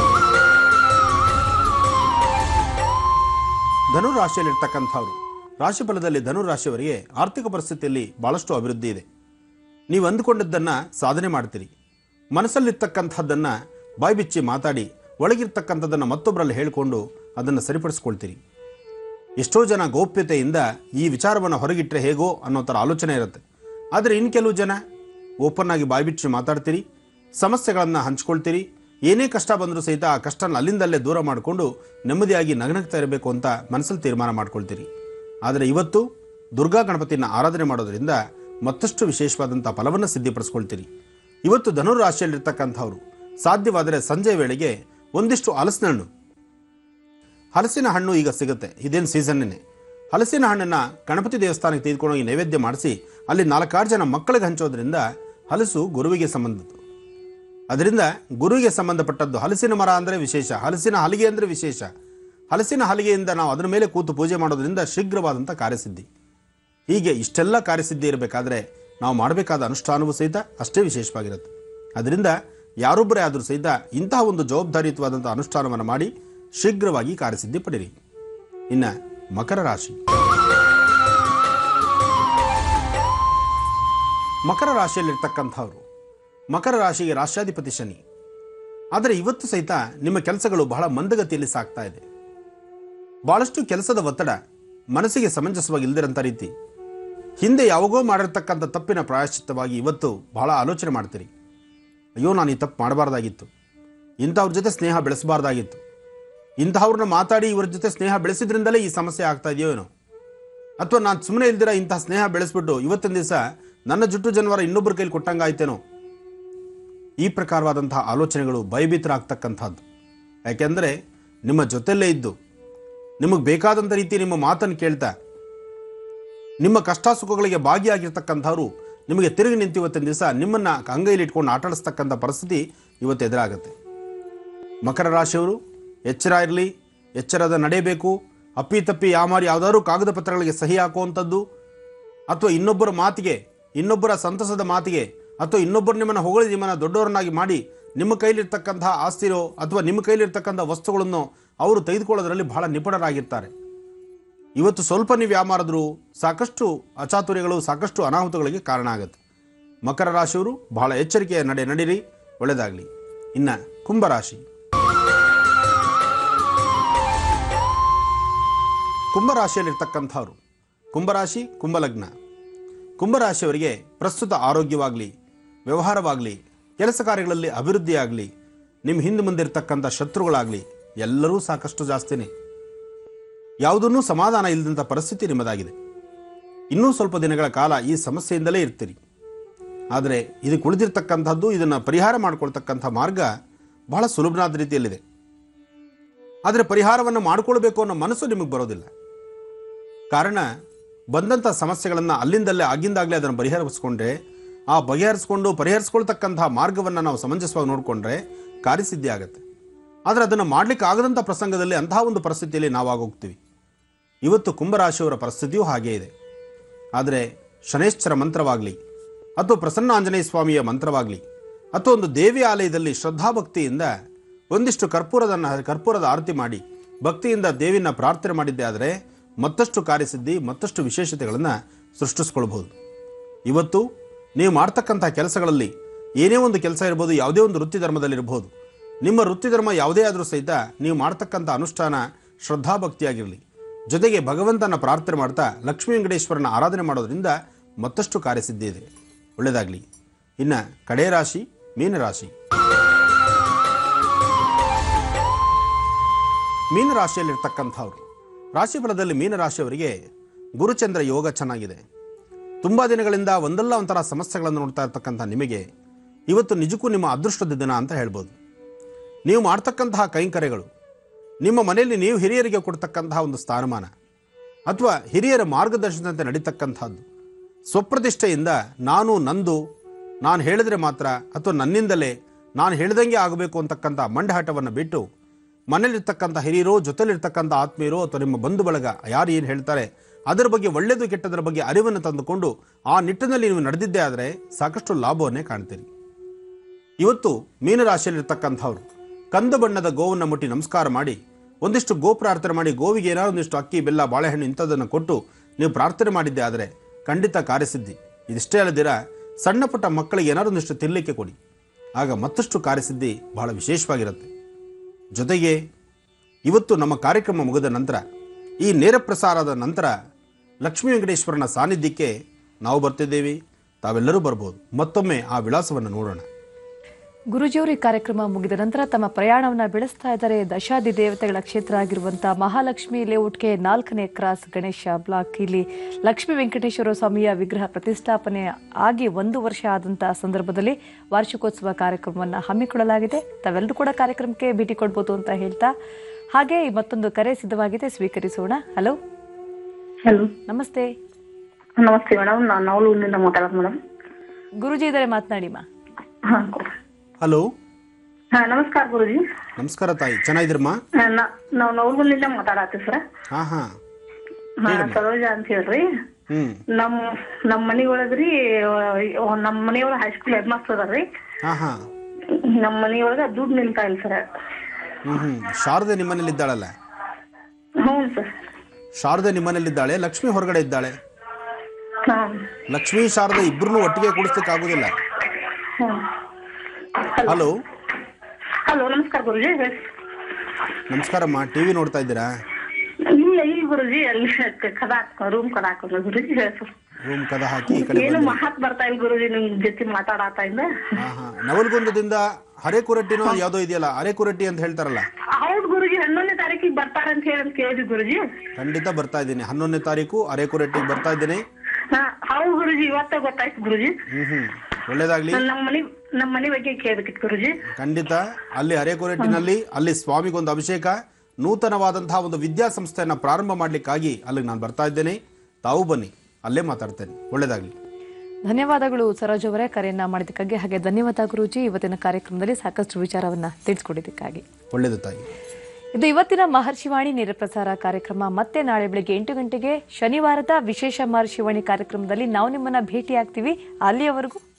ಧನುರಾಶಿಯಲ್ಲಿರ್ತಕ್ಕಂಥವ್ರು ರಾಶಿಫಲದಲ್ಲಿ ಧನುರಾಶಿಯವರಿಗೆ ಆರ್ಥಿಕ ಪರಿಸ್ಥಿತಿಯಲ್ಲಿ ಬಹಳಷ್ಟು ಅಭಿವೃದ್ಧಿ ಇದೆ ನೀವು ಅಂದುಕೊಂಡಿದ್ದನ್ನು ಸಾಧನೆ ಮಾಡ್ತೀರಿ ಮನಸ್ಸಲ್ಲಿರ್ತಕ್ಕಂಥದ್ದನ್ನು ಬಾಯ್ಬಿಚ್ಚಿ ಮಾತಾಡಿ ಒಳಗಿರ್ತಕ್ಕಂಥದ್ದನ್ನು ಮತ್ತೊಬ್ಬರಲ್ಲಿ ಹೇಳಿಕೊಂಡು ಅದನ್ನು ಸರಿಪಡಿಸ್ಕೊಳ್ತೀರಿ ಎಷ್ಟೋ ಜನ ಗೌಪ್ಯತೆಯಿಂದ ಈ ವಿಚಾರವನ್ನು ಹೊರಗಿಟ್ಟರೆ ಹೇಗೋ ಅನ್ನೋ ಥರ ಆಲೋಚನೆ ಇರುತ್ತೆ ಆದರೆ ಇನ್ನು ಕೆಲವು ಜನ ಓಪನ್ ಆಗಿ ಬಾಯ್ಬಿಚ್ಚಿ ಮಾತಾಡ್ತೀರಿ ಸಮಸ್ಯೆಗಳನ್ನು ಹಂಚ್ಕೊಳ್ತೀರಿ ಏನೇ ಕಷ್ಟ ಬಂದರೂ ಸಹಿತ ಆ ಕಷ್ಟನ ಅಲ್ಲಿಂದಲ್ಲೇ ದೂರ ಮಾಡಿಕೊಂಡು ನೆಮ್ಮದಿಯಾಗಿ ನಗನಗ್ತಾ ಇರಬೇಕು ಅಂತ ಮನಸ್ಸಲ್ಲಿ ತೀರ್ಮಾನ ಮಾಡ್ಕೊಳ್ತೀರಿ ಆದರೆ ಇವತ್ತು ದುರ್ಗಾ ಗಣಪತಿನ ಆರಾಧನೆ ಮಾಡೋದ್ರಿಂದ ಮತ್ತಷ್ಟು ವಿಶೇಷವಾದಂಥ ಫಲವನ್ನು ಸಿದ್ಧಿಪಡಿಸ್ಕೊಳ್ತೀರಿ ಇವತ್ತು ಧನುರಾಶಿಯಲ್ಲಿರ್ತಕ್ಕಂಥವ್ರು ಸಾಧ್ಯವಾದರೆ ಸಂಜೆ ವೇಳೆಗೆ ಒಂದಿಷ್ಟು ಹಲಸಿನ ಹಣ್ಣು ಹಲಸಿನ ಹಣ್ಣು ಈಗ ಸಿಗುತ್ತೆ ಇದೇನು ಸೀಸನ್ನೇ ಹಲಸಿನ ಹಣ್ಣನ್ನು ಗಣಪತಿ ದೇವಸ್ಥಾನಕ್ಕೆ ತೆಗೆದುಕೊಂಡೋಗಿ ನೈವೇದ್ಯ ಮಾಡಿಸಿ ಅಲ್ಲಿ ನಾಲ್ಕಾರು ಜನ ಮಕ್ಕಳಿಗೆ ಹಂಚೋದ್ರಿಂದ ಹಲಸು ಗುರುವಿಗೆ ಸಂಬಂಧದ್ದು ಅದರಿಂದ ಗುರುವಿಗೆ ಸಂಬಂಧಪಟ್ಟದ್ದು ಹಲಸಿನ ಮರ ಅಂದರೆ ವಿಶೇಷ ಹಲಸಿನ ಹಲಿಗೆ ಅಂದರೆ ವಿಶೇಷ ಹಲಸಿನ ಹಲಿಗೆಯಿಂದ ನಾವು ಅದರ ಮೇಲೆ ಕೂತು ಪೂಜೆ ಮಾಡೋದ್ರಿಂದ ಶೀಘ್ರವಾದಂಥ ಕಾರ್ಯಸಿದ್ಧಿ ಹೀಗೆ ಇಷ್ಟೆಲ್ಲ ಕಾರ್ಯಸಿದ್ಧಿ ಇರಬೇಕಾದ್ರೆ ನಾವು ಮಾಡಬೇಕಾದ ಅನುಷ್ಠಾನವೂ ಸಹಿತ ಅಷ್ಟೇ ವಿಶೇಷವಾಗಿರುತ್ತೆ ಅದರಿಂದ ಯಾರೊಬ್ಬರೇ ಆದರೂ ಸಹಿತ ಇಂತಹ ಒಂದು ಜವಾಬ್ದಾರಿಯುತವಾದಂಥ ಅನುಷ್ಠಾನವನ್ನು ಮಾಡಿ ಶೀಘ್ರವಾಗಿ ಕಾರ್ಯಸಿದ್ಧಿ ಪಡಿರಿ ಇನ್ನು ಮಕರ ರಾಶಿ ಮಕರ ರಾಶಿಯಲ್ಲಿರ್ತಕ್ಕಂಥವ್ರು ಮಕರ ರಾಶಿಗೆ ರಾಷ್ಟ್ರಾಧಿಪತಿ ಶನಿ ಆದರೆ ಇವತ್ತು ಸಹಿತ ನಿಮ್ಮ ಕೆಲಸಗಳು ಬಹಳ ಮಂದಗತಿಯಲ್ಲಿ ಸಾಗ್ತಾ ಇದೆ ಬಹಳಷ್ಟು ಕೆಲಸದ ಒತ್ತಡ ಮನಸ್ಸಿಗೆ ಸಮಂಜಸವಾಗಿ ಇಲ್ದಿರಂಥ ರೀತಿ ಹಿಂದೆ ಯಾವಾಗೋ ಮಾಡಿರ್ತಕ್ಕಂಥ ತಪ್ಪಿನ ಪ್ರಾಯಶ್ಚಿತ್ತವಾಗಿ ಇವತ್ತು ಬಹಳ ಆಲೋಚನೆ ಮಾಡ್ತೀರಿ ಅಯ್ಯೋ ನಾನು ಈ ತಪ್ಪು ಮಾಡಬಾರ್ದಾಗಿತ್ತು ಇಂಥವ್ರ ಜೊತೆ ಸ್ನೇಹ ಬೆಳೆಸಬಾರ್ದಾಗಿತ್ತು ಇಂತಹವ್ರನ್ನ ಮಾತಾಡಿ ಇವ್ರ ಜೊತೆ ಸ್ನೇಹ ಬೆಳೆಸಿದ್ರಿಂದಲೇ ಈ ಸಮಸ್ಯೆ ಆಗ್ತಾ ಇದೆಯೋ ಏನೋ ಅಥವಾ ನಾನು ಸುಮ್ಮನೆ ಇಲ್ದಿರ ಇಂತಹ ಸ್ನೇಹ ಬೆಳೆಸ್ಬಿಟ್ಟು ಇವತ್ತಿನ ದಿವಸ ನನ್ನ ಜುಟ್ಟು ಜನವರ ಇನ್ನೊಬ್ಬರ ಕೈಲಿ ಕೊಟ್ಟಂಗಾಯ್ತೇನೋ ಈ ಪ್ರಕಾರವಾದಂತಹ ಆಲೋಚನೆಗಳು ಭಯಭೀತರಾಗ್ತಕ್ಕಂಥದ್ದು ಯಾಕೆಂದರೆ ನಿಮ್ಮ ಜೊತೆಯಲ್ಲೇ ಇದ್ದು ನಿಮಗೆ ಬೇಕಾದಂಥ ರೀತಿ ನಿಮ್ಮ ಮಾತನ್ನು ಕೇಳ್ತಾ ನಿಮ್ಮ ಕಷ್ಟ ಸುಖಗಳಿಗೆ ಭಾಗಿಯಾಗಿರ್ತಕ್ಕಂಥವ್ರು ನಿಮಗೆ ತಿರುಗಿ ನಿಂತು ಇವತ್ತಿನ ದಿವಸ ನಿಮ್ಮನ್ನು ಅಂಗೈಲಿ ಇಟ್ಕೊಂಡು ಆಟಾಡಿಸ್ತಕ್ಕಂಥ ಪರಿಸ್ಥಿತಿ ಇವತ್ತು ಎದುರಾಗುತ್ತೆ ಮಕರ ರಾಶಿಯವರು ಎಚ್ಚರ ಇರಲಿ ಎಚ್ಚರದ ನಡೆಯಬೇಕು ಅಪ್ಪಿತಪ್ಪಿ ಯಾಮಾರಿ ಯಾವುದಾದ್ರೂ ಕಾಗದ ಪತ್ರಗಳಿಗೆ ಸಹಿ ಹಾಕುವಂಥದ್ದು ಅಥವಾ ಇನ್ನೊಬ್ಬರ ಮಾತಿಗೆ ಇನ್ನೊಬ್ಬರ ಸಂತಸದ ಮಾತಿಗೆ ಅಥವಾ ಇನ್ನೊಬ್ಬರು ನಿಮ್ಮನ್ನು ಹೊಗಳಿ ನಿಮ್ಮನ್ನು ದೊಡ್ಡವರನ್ನಾಗಿ ಮಾಡಿ ನಿಮ್ಮ ಕೈಲಿರ್ತಕ್ಕಂತಹ ಆಸ್ತಿರೋ ಅಥವಾ ನಿಮ್ಮ ಕೈಲಿರ್ತಕ್ಕಂಥ ವಸ್ತುಗಳನ್ನು ಅವರು ತೆಗೆದುಕೊಳ್ಳೋದ್ರಲ್ಲಿ ಬಹಳ ನಿಪುಣರಾಗಿರ್ತಾರೆ ಇವತ್ತು ಸ್ವಲ್ಪ ನೀವು ಯಾಮಾರಿದ್ರು ಸಾಕಷ್ಟು ಅಚಾತುರ್ಯಗಳು ಸಾಕಷ್ಟು ಅನಾಹುತಗಳಿಗೆ ಕಾರಣ ಆಗುತ್ತೆ ಮಕರ ರಾಶಿಯವರು ಬಹಳ ಎಚ್ಚರಿಕೆಯ ನಡೆ ನಡೀರಿ ಒಳ್ಳೆಯದಾಗಲಿ ಇನ್ನು ಕುಂಭರಾಶಿ ಕುಂಭರಾಶಿಯಲ್ಲಿರ್ತಕ್ಕಂಥವ್ರು ಕುಂಭರಾಶಿ ಕುಂಭಲಗ್ನ ಕುಂಭರಾಶಿಯವರಿಗೆ ಪ್ರಸ್ತುತ ಆರೋಗ್ಯವಾಗಲಿ ವ್ಯವಹಾರವಾಗಲಿ ಕೆಲಸ ಕಾರ್ಯಗಳಲ್ಲಿ ಅಭಿವೃದ್ಧಿಯಾಗಲಿ ನಿಮ್ಮ ಹಿಂದೆ ಮುಂದೆ ಇರ್ತಕ್ಕಂಥ ಶತ್ರುಗಳಾಗಲಿ ಎಲ್ಲರೂ ಸಾಕಷ್ಟು ಜಾಸ್ತಿನೇ ಯಾವುದನ್ನೂ ಸಮಾಧಾನ ಇಲ್ಲದಂಥ ಪರಿಸ್ಥಿತಿ ನಿಮ್ಮದಾಗಿದೆ ಇನ್ನೂ ಸ್ವಲ್ಪ ದಿನಗಳ ಕಾಲ ಈ ಸಮಸ್ಯೆಯಿಂದಲೇ ಇರ್ತೀರಿ ಆದರೆ ಇದಕ್ಕೆ ಉಳಿದಿರ್ತಕ್ಕಂಥದ್ದು ಇದನ್ನು ಪರಿಹಾರ ಮಾಡ್ಕೊಳ್ತಕ್ಕಂಥ ಮಾರ್ಗ ಬಹಳ ಸುಲಭನಾದ ರೀತಿಯಲ್ಲಿದೆ ಆದರೆ ಪರಿಹಾರವನ್ನು ಮಾಡಿಕೊಳ್ಬೇಕು ಅನ್ನೋ ಮನಸ್ಸು ನಿಮಗೆ ಬರೋದಿಲ್ಲ ಕಾರಣ ಬಂದಂಥ ಸಮಸ್ಯೆಗಳನ್ನು ಅಲ್ಲಿಂದಲ್ಲೇ ಆಗಿಂದಾಗಲೇ ಅದನ್ನು ಪರಿಹರಿಸ್ಕೊಂಡ್ರೆ ಆ ಬಗೆಹರಿಸ್ಕೊಂಡು ಪರಿಹರಿಸ್ಕೊಳ್ತಕ್ಕಂತಹ ಮಾರ್ಗವನ್ನು ನಾವು ಸಮಂಜಸವಾಗಿ ನೋಡಿಕೊಂಡ್ರೆ ಕಾರ್ಯಸಿದ್ಧಿ ಆಗುತ್ತೆ ಆದರೆ ಅದನ್ನು ಮಾಡಲಿಕ್ಕೆ ಆಗದಂಥ ಪ್ರಸಂಗದಲ್ಲಿ ಅಂತಹ ಒಂದು ಪರಿಸ್ಥಿತಿಯಲ್ಲಿ ನಾವಾಗೋಗ್ತೀವಿ ಇವತ್ತು ಕುಂಭರಾಶಿಯವರ ಪರಿಸ್ಥಿತಿಯೂ ಹಾಗೇ ಇದೆ ಆದರೆ ಶನೇಶ್ವರ ಮಂತ್ರವಾಗಲಿ ಅಥವಾ ಪ್ರಸನ್ನ ಆಂಜನೇಯ ಸ್ವಾಮಿಯ ಮಂತ್ರವಾಗಲಿ ಅಥವಾ ಒಂದು ದೇವಿ ಆಲಯದಲ್ಲಿ ಶ್ರದ್ಧಾಭಕ್ತಿಯಿಂದ ಒಂದಿಷ್ಟು ಕರ್ಪೂರದನ್ನು ಕರ್ಪೂರದ ಆರತಿ ಮಾಡಿ ಭಕ್ತಿಯಿಂದ ದೇವಿನ ಪ್ರಾರ್ಥನೆ ಮಾಡಿದ್ದೆ ಆದರೆ ಮತ್ತಷ್ಟು ಕಾರ್ಯಸಿದ್ಧಿ ಮತ್ತಷ್ಟು ವಿಶೇಷತೆಗಳನ್ನು ಸೃಷ್ಟಿಸ್ಕೊಳ್ಬಹುದು ಇವತ್ತು ನೀವು ಮಾಡ್ತಕ್ಕಂಥ ಕೆಲಸಗಳಲ್ಲಿ ಏನೇ ಒಂದು ಕೆಲಸ ಇರ್ಬೋದು ಯಾವುದೇ ಒಂದು ವೃತ್ತಿ ಧರ್ಮದಲ್ಲಿರ್ಬೋದು ನಿಮ್ಮ ವೃತ್ತಿ ಧರ್ಮ ಯಾವುದೇ ಆದರೂ ಸಹಿತ ನೀವು ಮಾಡ್ತಕ್ಕಂಥ ಅನುಷ್ಠಾನ ಶ್ರದ್ಧಾಭಕ್ತಿಯಾಗಿರಲಿ ಜೊತೆಗೆ ಭಗವಂತನ ಪ್ರಾರ್ಥನೆ ಮಾಡ್ತಾ ಲಕ್ಷ್ಮೀ ವೆಂಕಟೇಶ್ವರನ ಆರಾಧನೆ ಮಾಡೋದ್ರಿಂದ ಮತ್ತಷ್ಟು ಕಾರ್ಯಸಿದ್ಧಿ ಇದೆ ಒಳ್ಳೆಯದಾಗಲಿ ಇನ್ನು ಕಡೆ ರಾಶಿ ಮೀನರಾಶಿ ಮೀನರಾಶಿಯಲ್ಲಿರ್ತಕ್ಕಂಥವ್ರು ರಾಶಿ ಫಲದಲ್ಲಿ ಮೀನರಾಶಿಯವರಿಗೆ ಗುರುಚಂದ್ರ ಯೋಗ ಚೆನ್ನಾಗಿದೆ ತುಂಬ ದಿನಗಳಿಂದ ಒಂದಲ್ಲ ಒಂಥರ ಸಮಸ್ಯೆಗಳನ್ನು ನೋಡ್ತಾ ಇರ್ತಕ್ಕಂಥ ನಿಮಗೆ ಇವತ್ತು ನಿಜಕ್ಕೂ ನಿಮ್ಮ ಅದೃಷ್ಟದ ದಿನ ಅಂತ ಹೇಳ್ಬೋದು ನೀವು ಮಾಡ್ತಕ್ಕಂತಹ ಕೈಂಕರ್ಯಗಳು ನಿಮ್ಮ ಮನೆಯಲ್ಲಿ ನೀವು ಹಿರಿಯರಿಗೆ ಕೊಡ್ತಕ್ಕಂತಹ ಒಂದು ಸ್ಥಾನಮಾನ ಅಥವಾ ಹಿರಿಯರ ಮಾರ್ಗದರ್ಶನದಂತೆ ನಡೀತಕ್ಕಂಥದ್ದು ಸ್ವಪ್ರತಿಷ್ಠೆಯಿಂದ ನಾನು ನಂದು ನಾನು ಹೇಳಿದ್ರೆ ಮಾತ್ರ ಅಥವಾ ನನ್ನಿಂದಲೇ ನಾನು ಹೇಳ್ದಂಗೆ ಆಗಬೇಕು ಅಂತಕ್ಕಂಥ ಮಂಡಹಾಟವನ್ನು ಬಿಟ್ಟು ಮನೇಲಿರ್ತಕ್ಕಂಥ ಹಿರಿಯರೋ ಜೊತೆಲಿರ್ತಕ್ಕಂಥ ಆತ್ಮೀಯರೋ ಅಥವಾ ನಿಮ್ಮ ಬಂಧು ಬಳಗ ಯಾರು ಏನು ಹೇಳ್ತಾರೆ ಅದರ ಬಗ್ಗೆ ಒಳ್ಳೆಯದು ಕೆಟ್ಟದರ ಬಗ್ಗೆ ಅರಿವನ್ನು ತಂದುಕೊಂಡು ಆ ನಿಟ್ಟಿನಲ್ಲಿ ನೀವು ನಡೆದಿದ್ದೇ ಆದರೆ ಸಾಕಷ್ಟು ಲಾಭವನ್ನೇ ಕಾಣ್ತೀರಿ ಇವತ್ತು ಮೀನರಾಶಿಯಲ್ಲಿರ್ತಕ್ಕಂಥವ್ರು ಕಂದು ಬಣ್ಣದ ಗೋವನ್ನು ಮುಟ್ಟಿ ನಮಸ್ಕಾರ ಮಾಡಿ ಒಂದಿಷ್ಟು ಗೋ ಪ್ರಾರ್ಥನೆ ಮಾಡಿ ಗೋವಿಗೆ ಏನಾದ್ರು ಒಂದಿಷ್ಟು ಅಕ್ಕಿ ಬೆಲ್ಲ ಬಾಳೆಹಣ್ಣು ಇಂಥದ್ದನ್ನು ಕೊಟ್ಟು ನೀವು ಪ್ರಾರ್ಥನೆ ಮಾಡಿದ್ದೆ ಆದರೆ ಖಂಡಿತ ಕಾರ್ಯಸಿದ್ಧಿ ಇದಿಷ್ಟೇ ಅಲ್ಲದಿರ ಸಣ್ಣ ಪುಟ್ಟ ಮಕ್ಕಳಿಗೆ ಏನಾದ್ರು ಒಂದಿಷ್ಟು ತಿನ್ನಲಿಕ್ಕೆ ಕೊಡಿ ಆಗ ಮತ್ತಷ್ಟು ಕಾರ್ಯಸಿದ್ಧಿ ಬಹಳ ವಿಶೇಷವಾಗಿರುತ್ತೆ ಜೊತೆಗೆ ಇವತ್ತು ನಮ್ಮ ಕಾರ್ಯಕ್ರಮ ಮುಗಿದ ನಂತರ ಈ ನೇರ ಪ್ರಸಾರದ ನಂತರ ಲಕ್ಷ್ಮೀ ವೆಂಕಟೇಶ್ವರನ ಸಾನ್ನಿಧ್ಯಕ್ಕೆ ನಾವು ಬರ್ತಿದ್ದೇವೆ ತಾವೆಲ್ಲರೂ ಬರ್ಬೋದು ಮತ್ತೊಮ್ಮೆ ಆ ವಿಳಾಸವನ್ನು ನೋಡೋಣ ಗುರುಜಿಯವರು ಈ ಕಾರ್ಯಕ್ರಮ ಮುಗಿದ ನಂತರ ತಮ್ಮ ಪ್ರಯಾಣವನ್ನ ಬೆಳೆಸ್ತಾ ಇದ್ದಾರೆ ದಶಾದಿ ದೇವತೆಗಳ ಕ್ಷೇತ್ರ ಆಗಿರುವಂತಹ ಮಹಾಲಕ್ಷ್ಮಿ ಲೇಔಟ್ಗೆ ನಾಲ್ಕನೇ ಕ್ರಾಸ್ ಗಣೇಶ ಬ್ಲಾಕ್ ಇಲ್ಲಿ ಲಕ್ಷ್ಮೀ ವೆಂಕಟೇಶ್ವರ ಸ್ವಾಮಿಯ ವಿಗ್ರಹ ಪ್ರತಿಷ್ಠಾಪನೆ ಆಗಿ ಒಂದು ವರ್ಷ ಆದಂತಹ ಸಂದರ್ಭದಲ್ಲಿ ವಾರ್ಷಿಕೋತ್ಸವ ಕಾರ್ಯಕ್ರಮವನ್ನು ಹಮ್ಮಿಕೊಳ್ಳಲಾಗಿದೆ ತಾವೆಲ್ಲರೂ ಕೂಡ ಕಾರ್ಯಕ್ರಮಕ್ಕೆ ಭೇಟಿ ಕೊಡ್ಬೋದು ಅಂತ ಹೇಳ್ತಾ ಹಾಗೆ ಮತ್ತೊಂದು ಕರೆ ಸಿದ್ಧವಾಗಿದೆ ಸ್ವೀಕರಿಸೋಣ ಹಲೋ ಹಲೋ ನಮಸ್ತೆ ನಮಸ್ತೆ ಮೇಡಮ್ ನಾನು ನವಲೂರಿನಿಂದ ಮಾತಾಡೋದು ಮೇಡಮ್ ಗುರುಜಿ ಇದ್ದಾರೆ ಮಾತನಾಡಿ ಮಾ ಹಾ ಹಲೋ ಹಾ ನಮಸ್ಕಾರ ಗುರುಜಿ ನಮಸ್ಕಾರ ತಾಯಿ ಚೆನ್ನಾಗಿದ್ರಮ್ಮ ಹಾ, ನಾ- ನಾವು ನವಲೂರಿನಿಂದ ಮಾತಾಡತ್ತೀವಿ ಸರ್ ಹಾಂ ಹಾಂ ಹಾ ಸರೋಜ ಅಂತ ಹೇಳ್ರಿ ಹ್ಞೂ ನಮ್ ನಮ್ ಮನಿ ಒಳಗ್ರಿ ಅಹ್, ನಮ್ ಮನಿಯೊಳಗ ಹೈಸ್ಕೂಲ್ ಹೆಡ್ ಮಾಸ್ಟರ್ ಅದಾರ್ರಿ ಹಾಂ ಹಾಂ ನಮ್ ಮನಿಯೊಳಗ ದುಡ್ಡು ನಿಲ್ತಾ ಇಲ್ಲ ಸರ್ ಹ್ಞೂ ಹ್ಞೂ ಶಾರದೆ ನಿಮ್ಮನೇಲಿದ್ದಾಳಲ್ಲ ಹ್ಞೂ ಸರ್ ಶಾರದೆ ನಿಮ್ಮನೇಲಿದ್ದಾಳೆ ಲಕ್ಷ್ಮಿ ಹೊರಗಡೆ ಇದ್ದಾಳೆ ಹಾ ಲಕ್ಷ್ಮೀ ಶಾರದೆ ಇಬ್ಬರನ್ನೂ ಒಟ್ಟಿಗೆ ಕೂಡಿಸ್ಲಿಕ್ಕೆ ಆಗೋದಿಲ್ಲ ಹ್ಮ್ ಹಲೋ ಹಲೋ ನಮಸ್ಕಾರ ಗುರುಜಿ ಹೇಳಿ. ನಮಸ್ಕಾರಮ್ಮ ಟಿ ವಿ ನೋಡ್ತಾ ಇದ್ದೀರಾ ಇಲ್ಲ ಇಲ್ಲ ಗುರುಜಿ ಅಲ್ಲಿ ಕದ ರೂಮ್ ಕದ ಹಾಕೋದು ಗುರುಜಿ ಹೇಳಿ ಸರ್ ರೂಮ್ ಕದ ಹಾಕಿ ಈ ಕಡೆ ಏನು ಬನ್ನಿ ಮಹತ್ ಬರ್ತಾ ಇಲ್ಲ ಗುರುಜಿ ನಿಮ್ ಜೊತೆ ಮಾತಾಡತಾ ಇಂದ ಹಾಂ ಹಾಂ ನವಲ್ಗುಂದದಿಂದ ಹರೇಕುರಟ್ಟಿನೋ ಯಾವುದೋ ಇದೆಯಲ್ಲ ಹರೇಕುರಟ್ಟಿ ಅಂತ ಹೇಳ್ತಾರಲ್ಲ ಹೌದ್ ಗುರುಜಿ ಹನ್ನೊಂದನೇ ತಾರೀಕಿಗೆ ಬರ್ತಾರ ಅಂತ ಹೇಳಿ ಅಂತ ಕೇಳಿದ್ವಿ ಗುರುಜಿ ಖಂಡಿತ ಬರ್ತಾ ಇದ್ದೀನಿ ಹನ್ನೊಂದನೇ ತಾರೀಕು ಅರೇಕುರಟ್ಟಿಗೆ ಬರ್ತಾ ಇದ್ದೀನಿ ಹಾ ಹೌದು ಗುರುಜಿ ಇವತ್ತೇ ಗೊತ್ತಾಯ್ತು ಗುರುಜಿ ಹ್ಮ್ ಹ್ಮ್ ಒಳ್ಳೇದಾಗ್ಲಿ ನಮ್ಮ ಮನಿ ನಮ್ಮ ಮನಿ ಬಗ್ಗೆ ಕೇಳ್ಬೇಕಿತ್ತು ಗುರುಜಿ ಖಂಡಿತ ಅಲ್ಲಿ ಅರೇಕುರಟ್ಟಿನಲ್ಲಿ ಅಲ್ಲಿ ಸ್ವಾಮಿಗೊಂದು ಅಭಿಷೇಕ ನೂತನವಾದಂತಹ ಒಂದು ವಿದ್ಯಾಸಂಸ್ಥೆಯನ್ನ ಪ್ರಾರಂಭ ಮಾಡ್ಲಿಕ್ಕಾಗಿ ಅಲ್ಲಿಗೆ ನಾನು ಬರ್ತಾ ಇದ್ದೇನೆ ತಾವು ಬನ್ನಿ ಅಲ್ಲೇ ಮಾತಾಡ್ತೇನೆ ಒಳ್ಳೇದಾಗ್ಲಿ ಧನ್ಯವಾದಗಳು ಸರೋಜ್ ಅವರೇ ಕರೆಯನ್ನ ಮಾಡಿದ್ದಕ್ಕಾಗಿ ಹಾಗೆ ಧನ್ಯವಾದ ಗುರೂಜಿ ಇವತ್ತಿನ ಕಾರ್ಯಕ್ರಮದಲ್ಲಿ ಸಾಕಷ್ಟು ವಿಚಾರವನ್ನ ತಿಳಿಸ್ಕೊಟ್ಟಿದ್ದಕ್ಕಾಗಿ ಒಳ್ಳೇದು ತಾಯಿ ಇದು ಇವತ್ತಿನ ಮಹರ್ಷಿವಾಣಿ ನೇರ ಪ್ರಸಾರ ಕಾರ್ಯಕ್ರಮ ಮತ್ತೆ ನಾಳೆ ಬೆಳಿಗ್ಗೆ ಎಂಟು ಗಂಟೆಗೆ ಶನಿವಾರದ ವಿಶೇಷ ಮಹರ್ಷಿವಾಣಿ ಕಾರ್ಯಕ್ರಮದಲ್ಲಿ ನಾವು ನಿಮ್ಮನ್ನ ಭೇಟಿ ಆಗ್ತೀವಿ ಅಲ್ಲಿಯವರೆಗೂ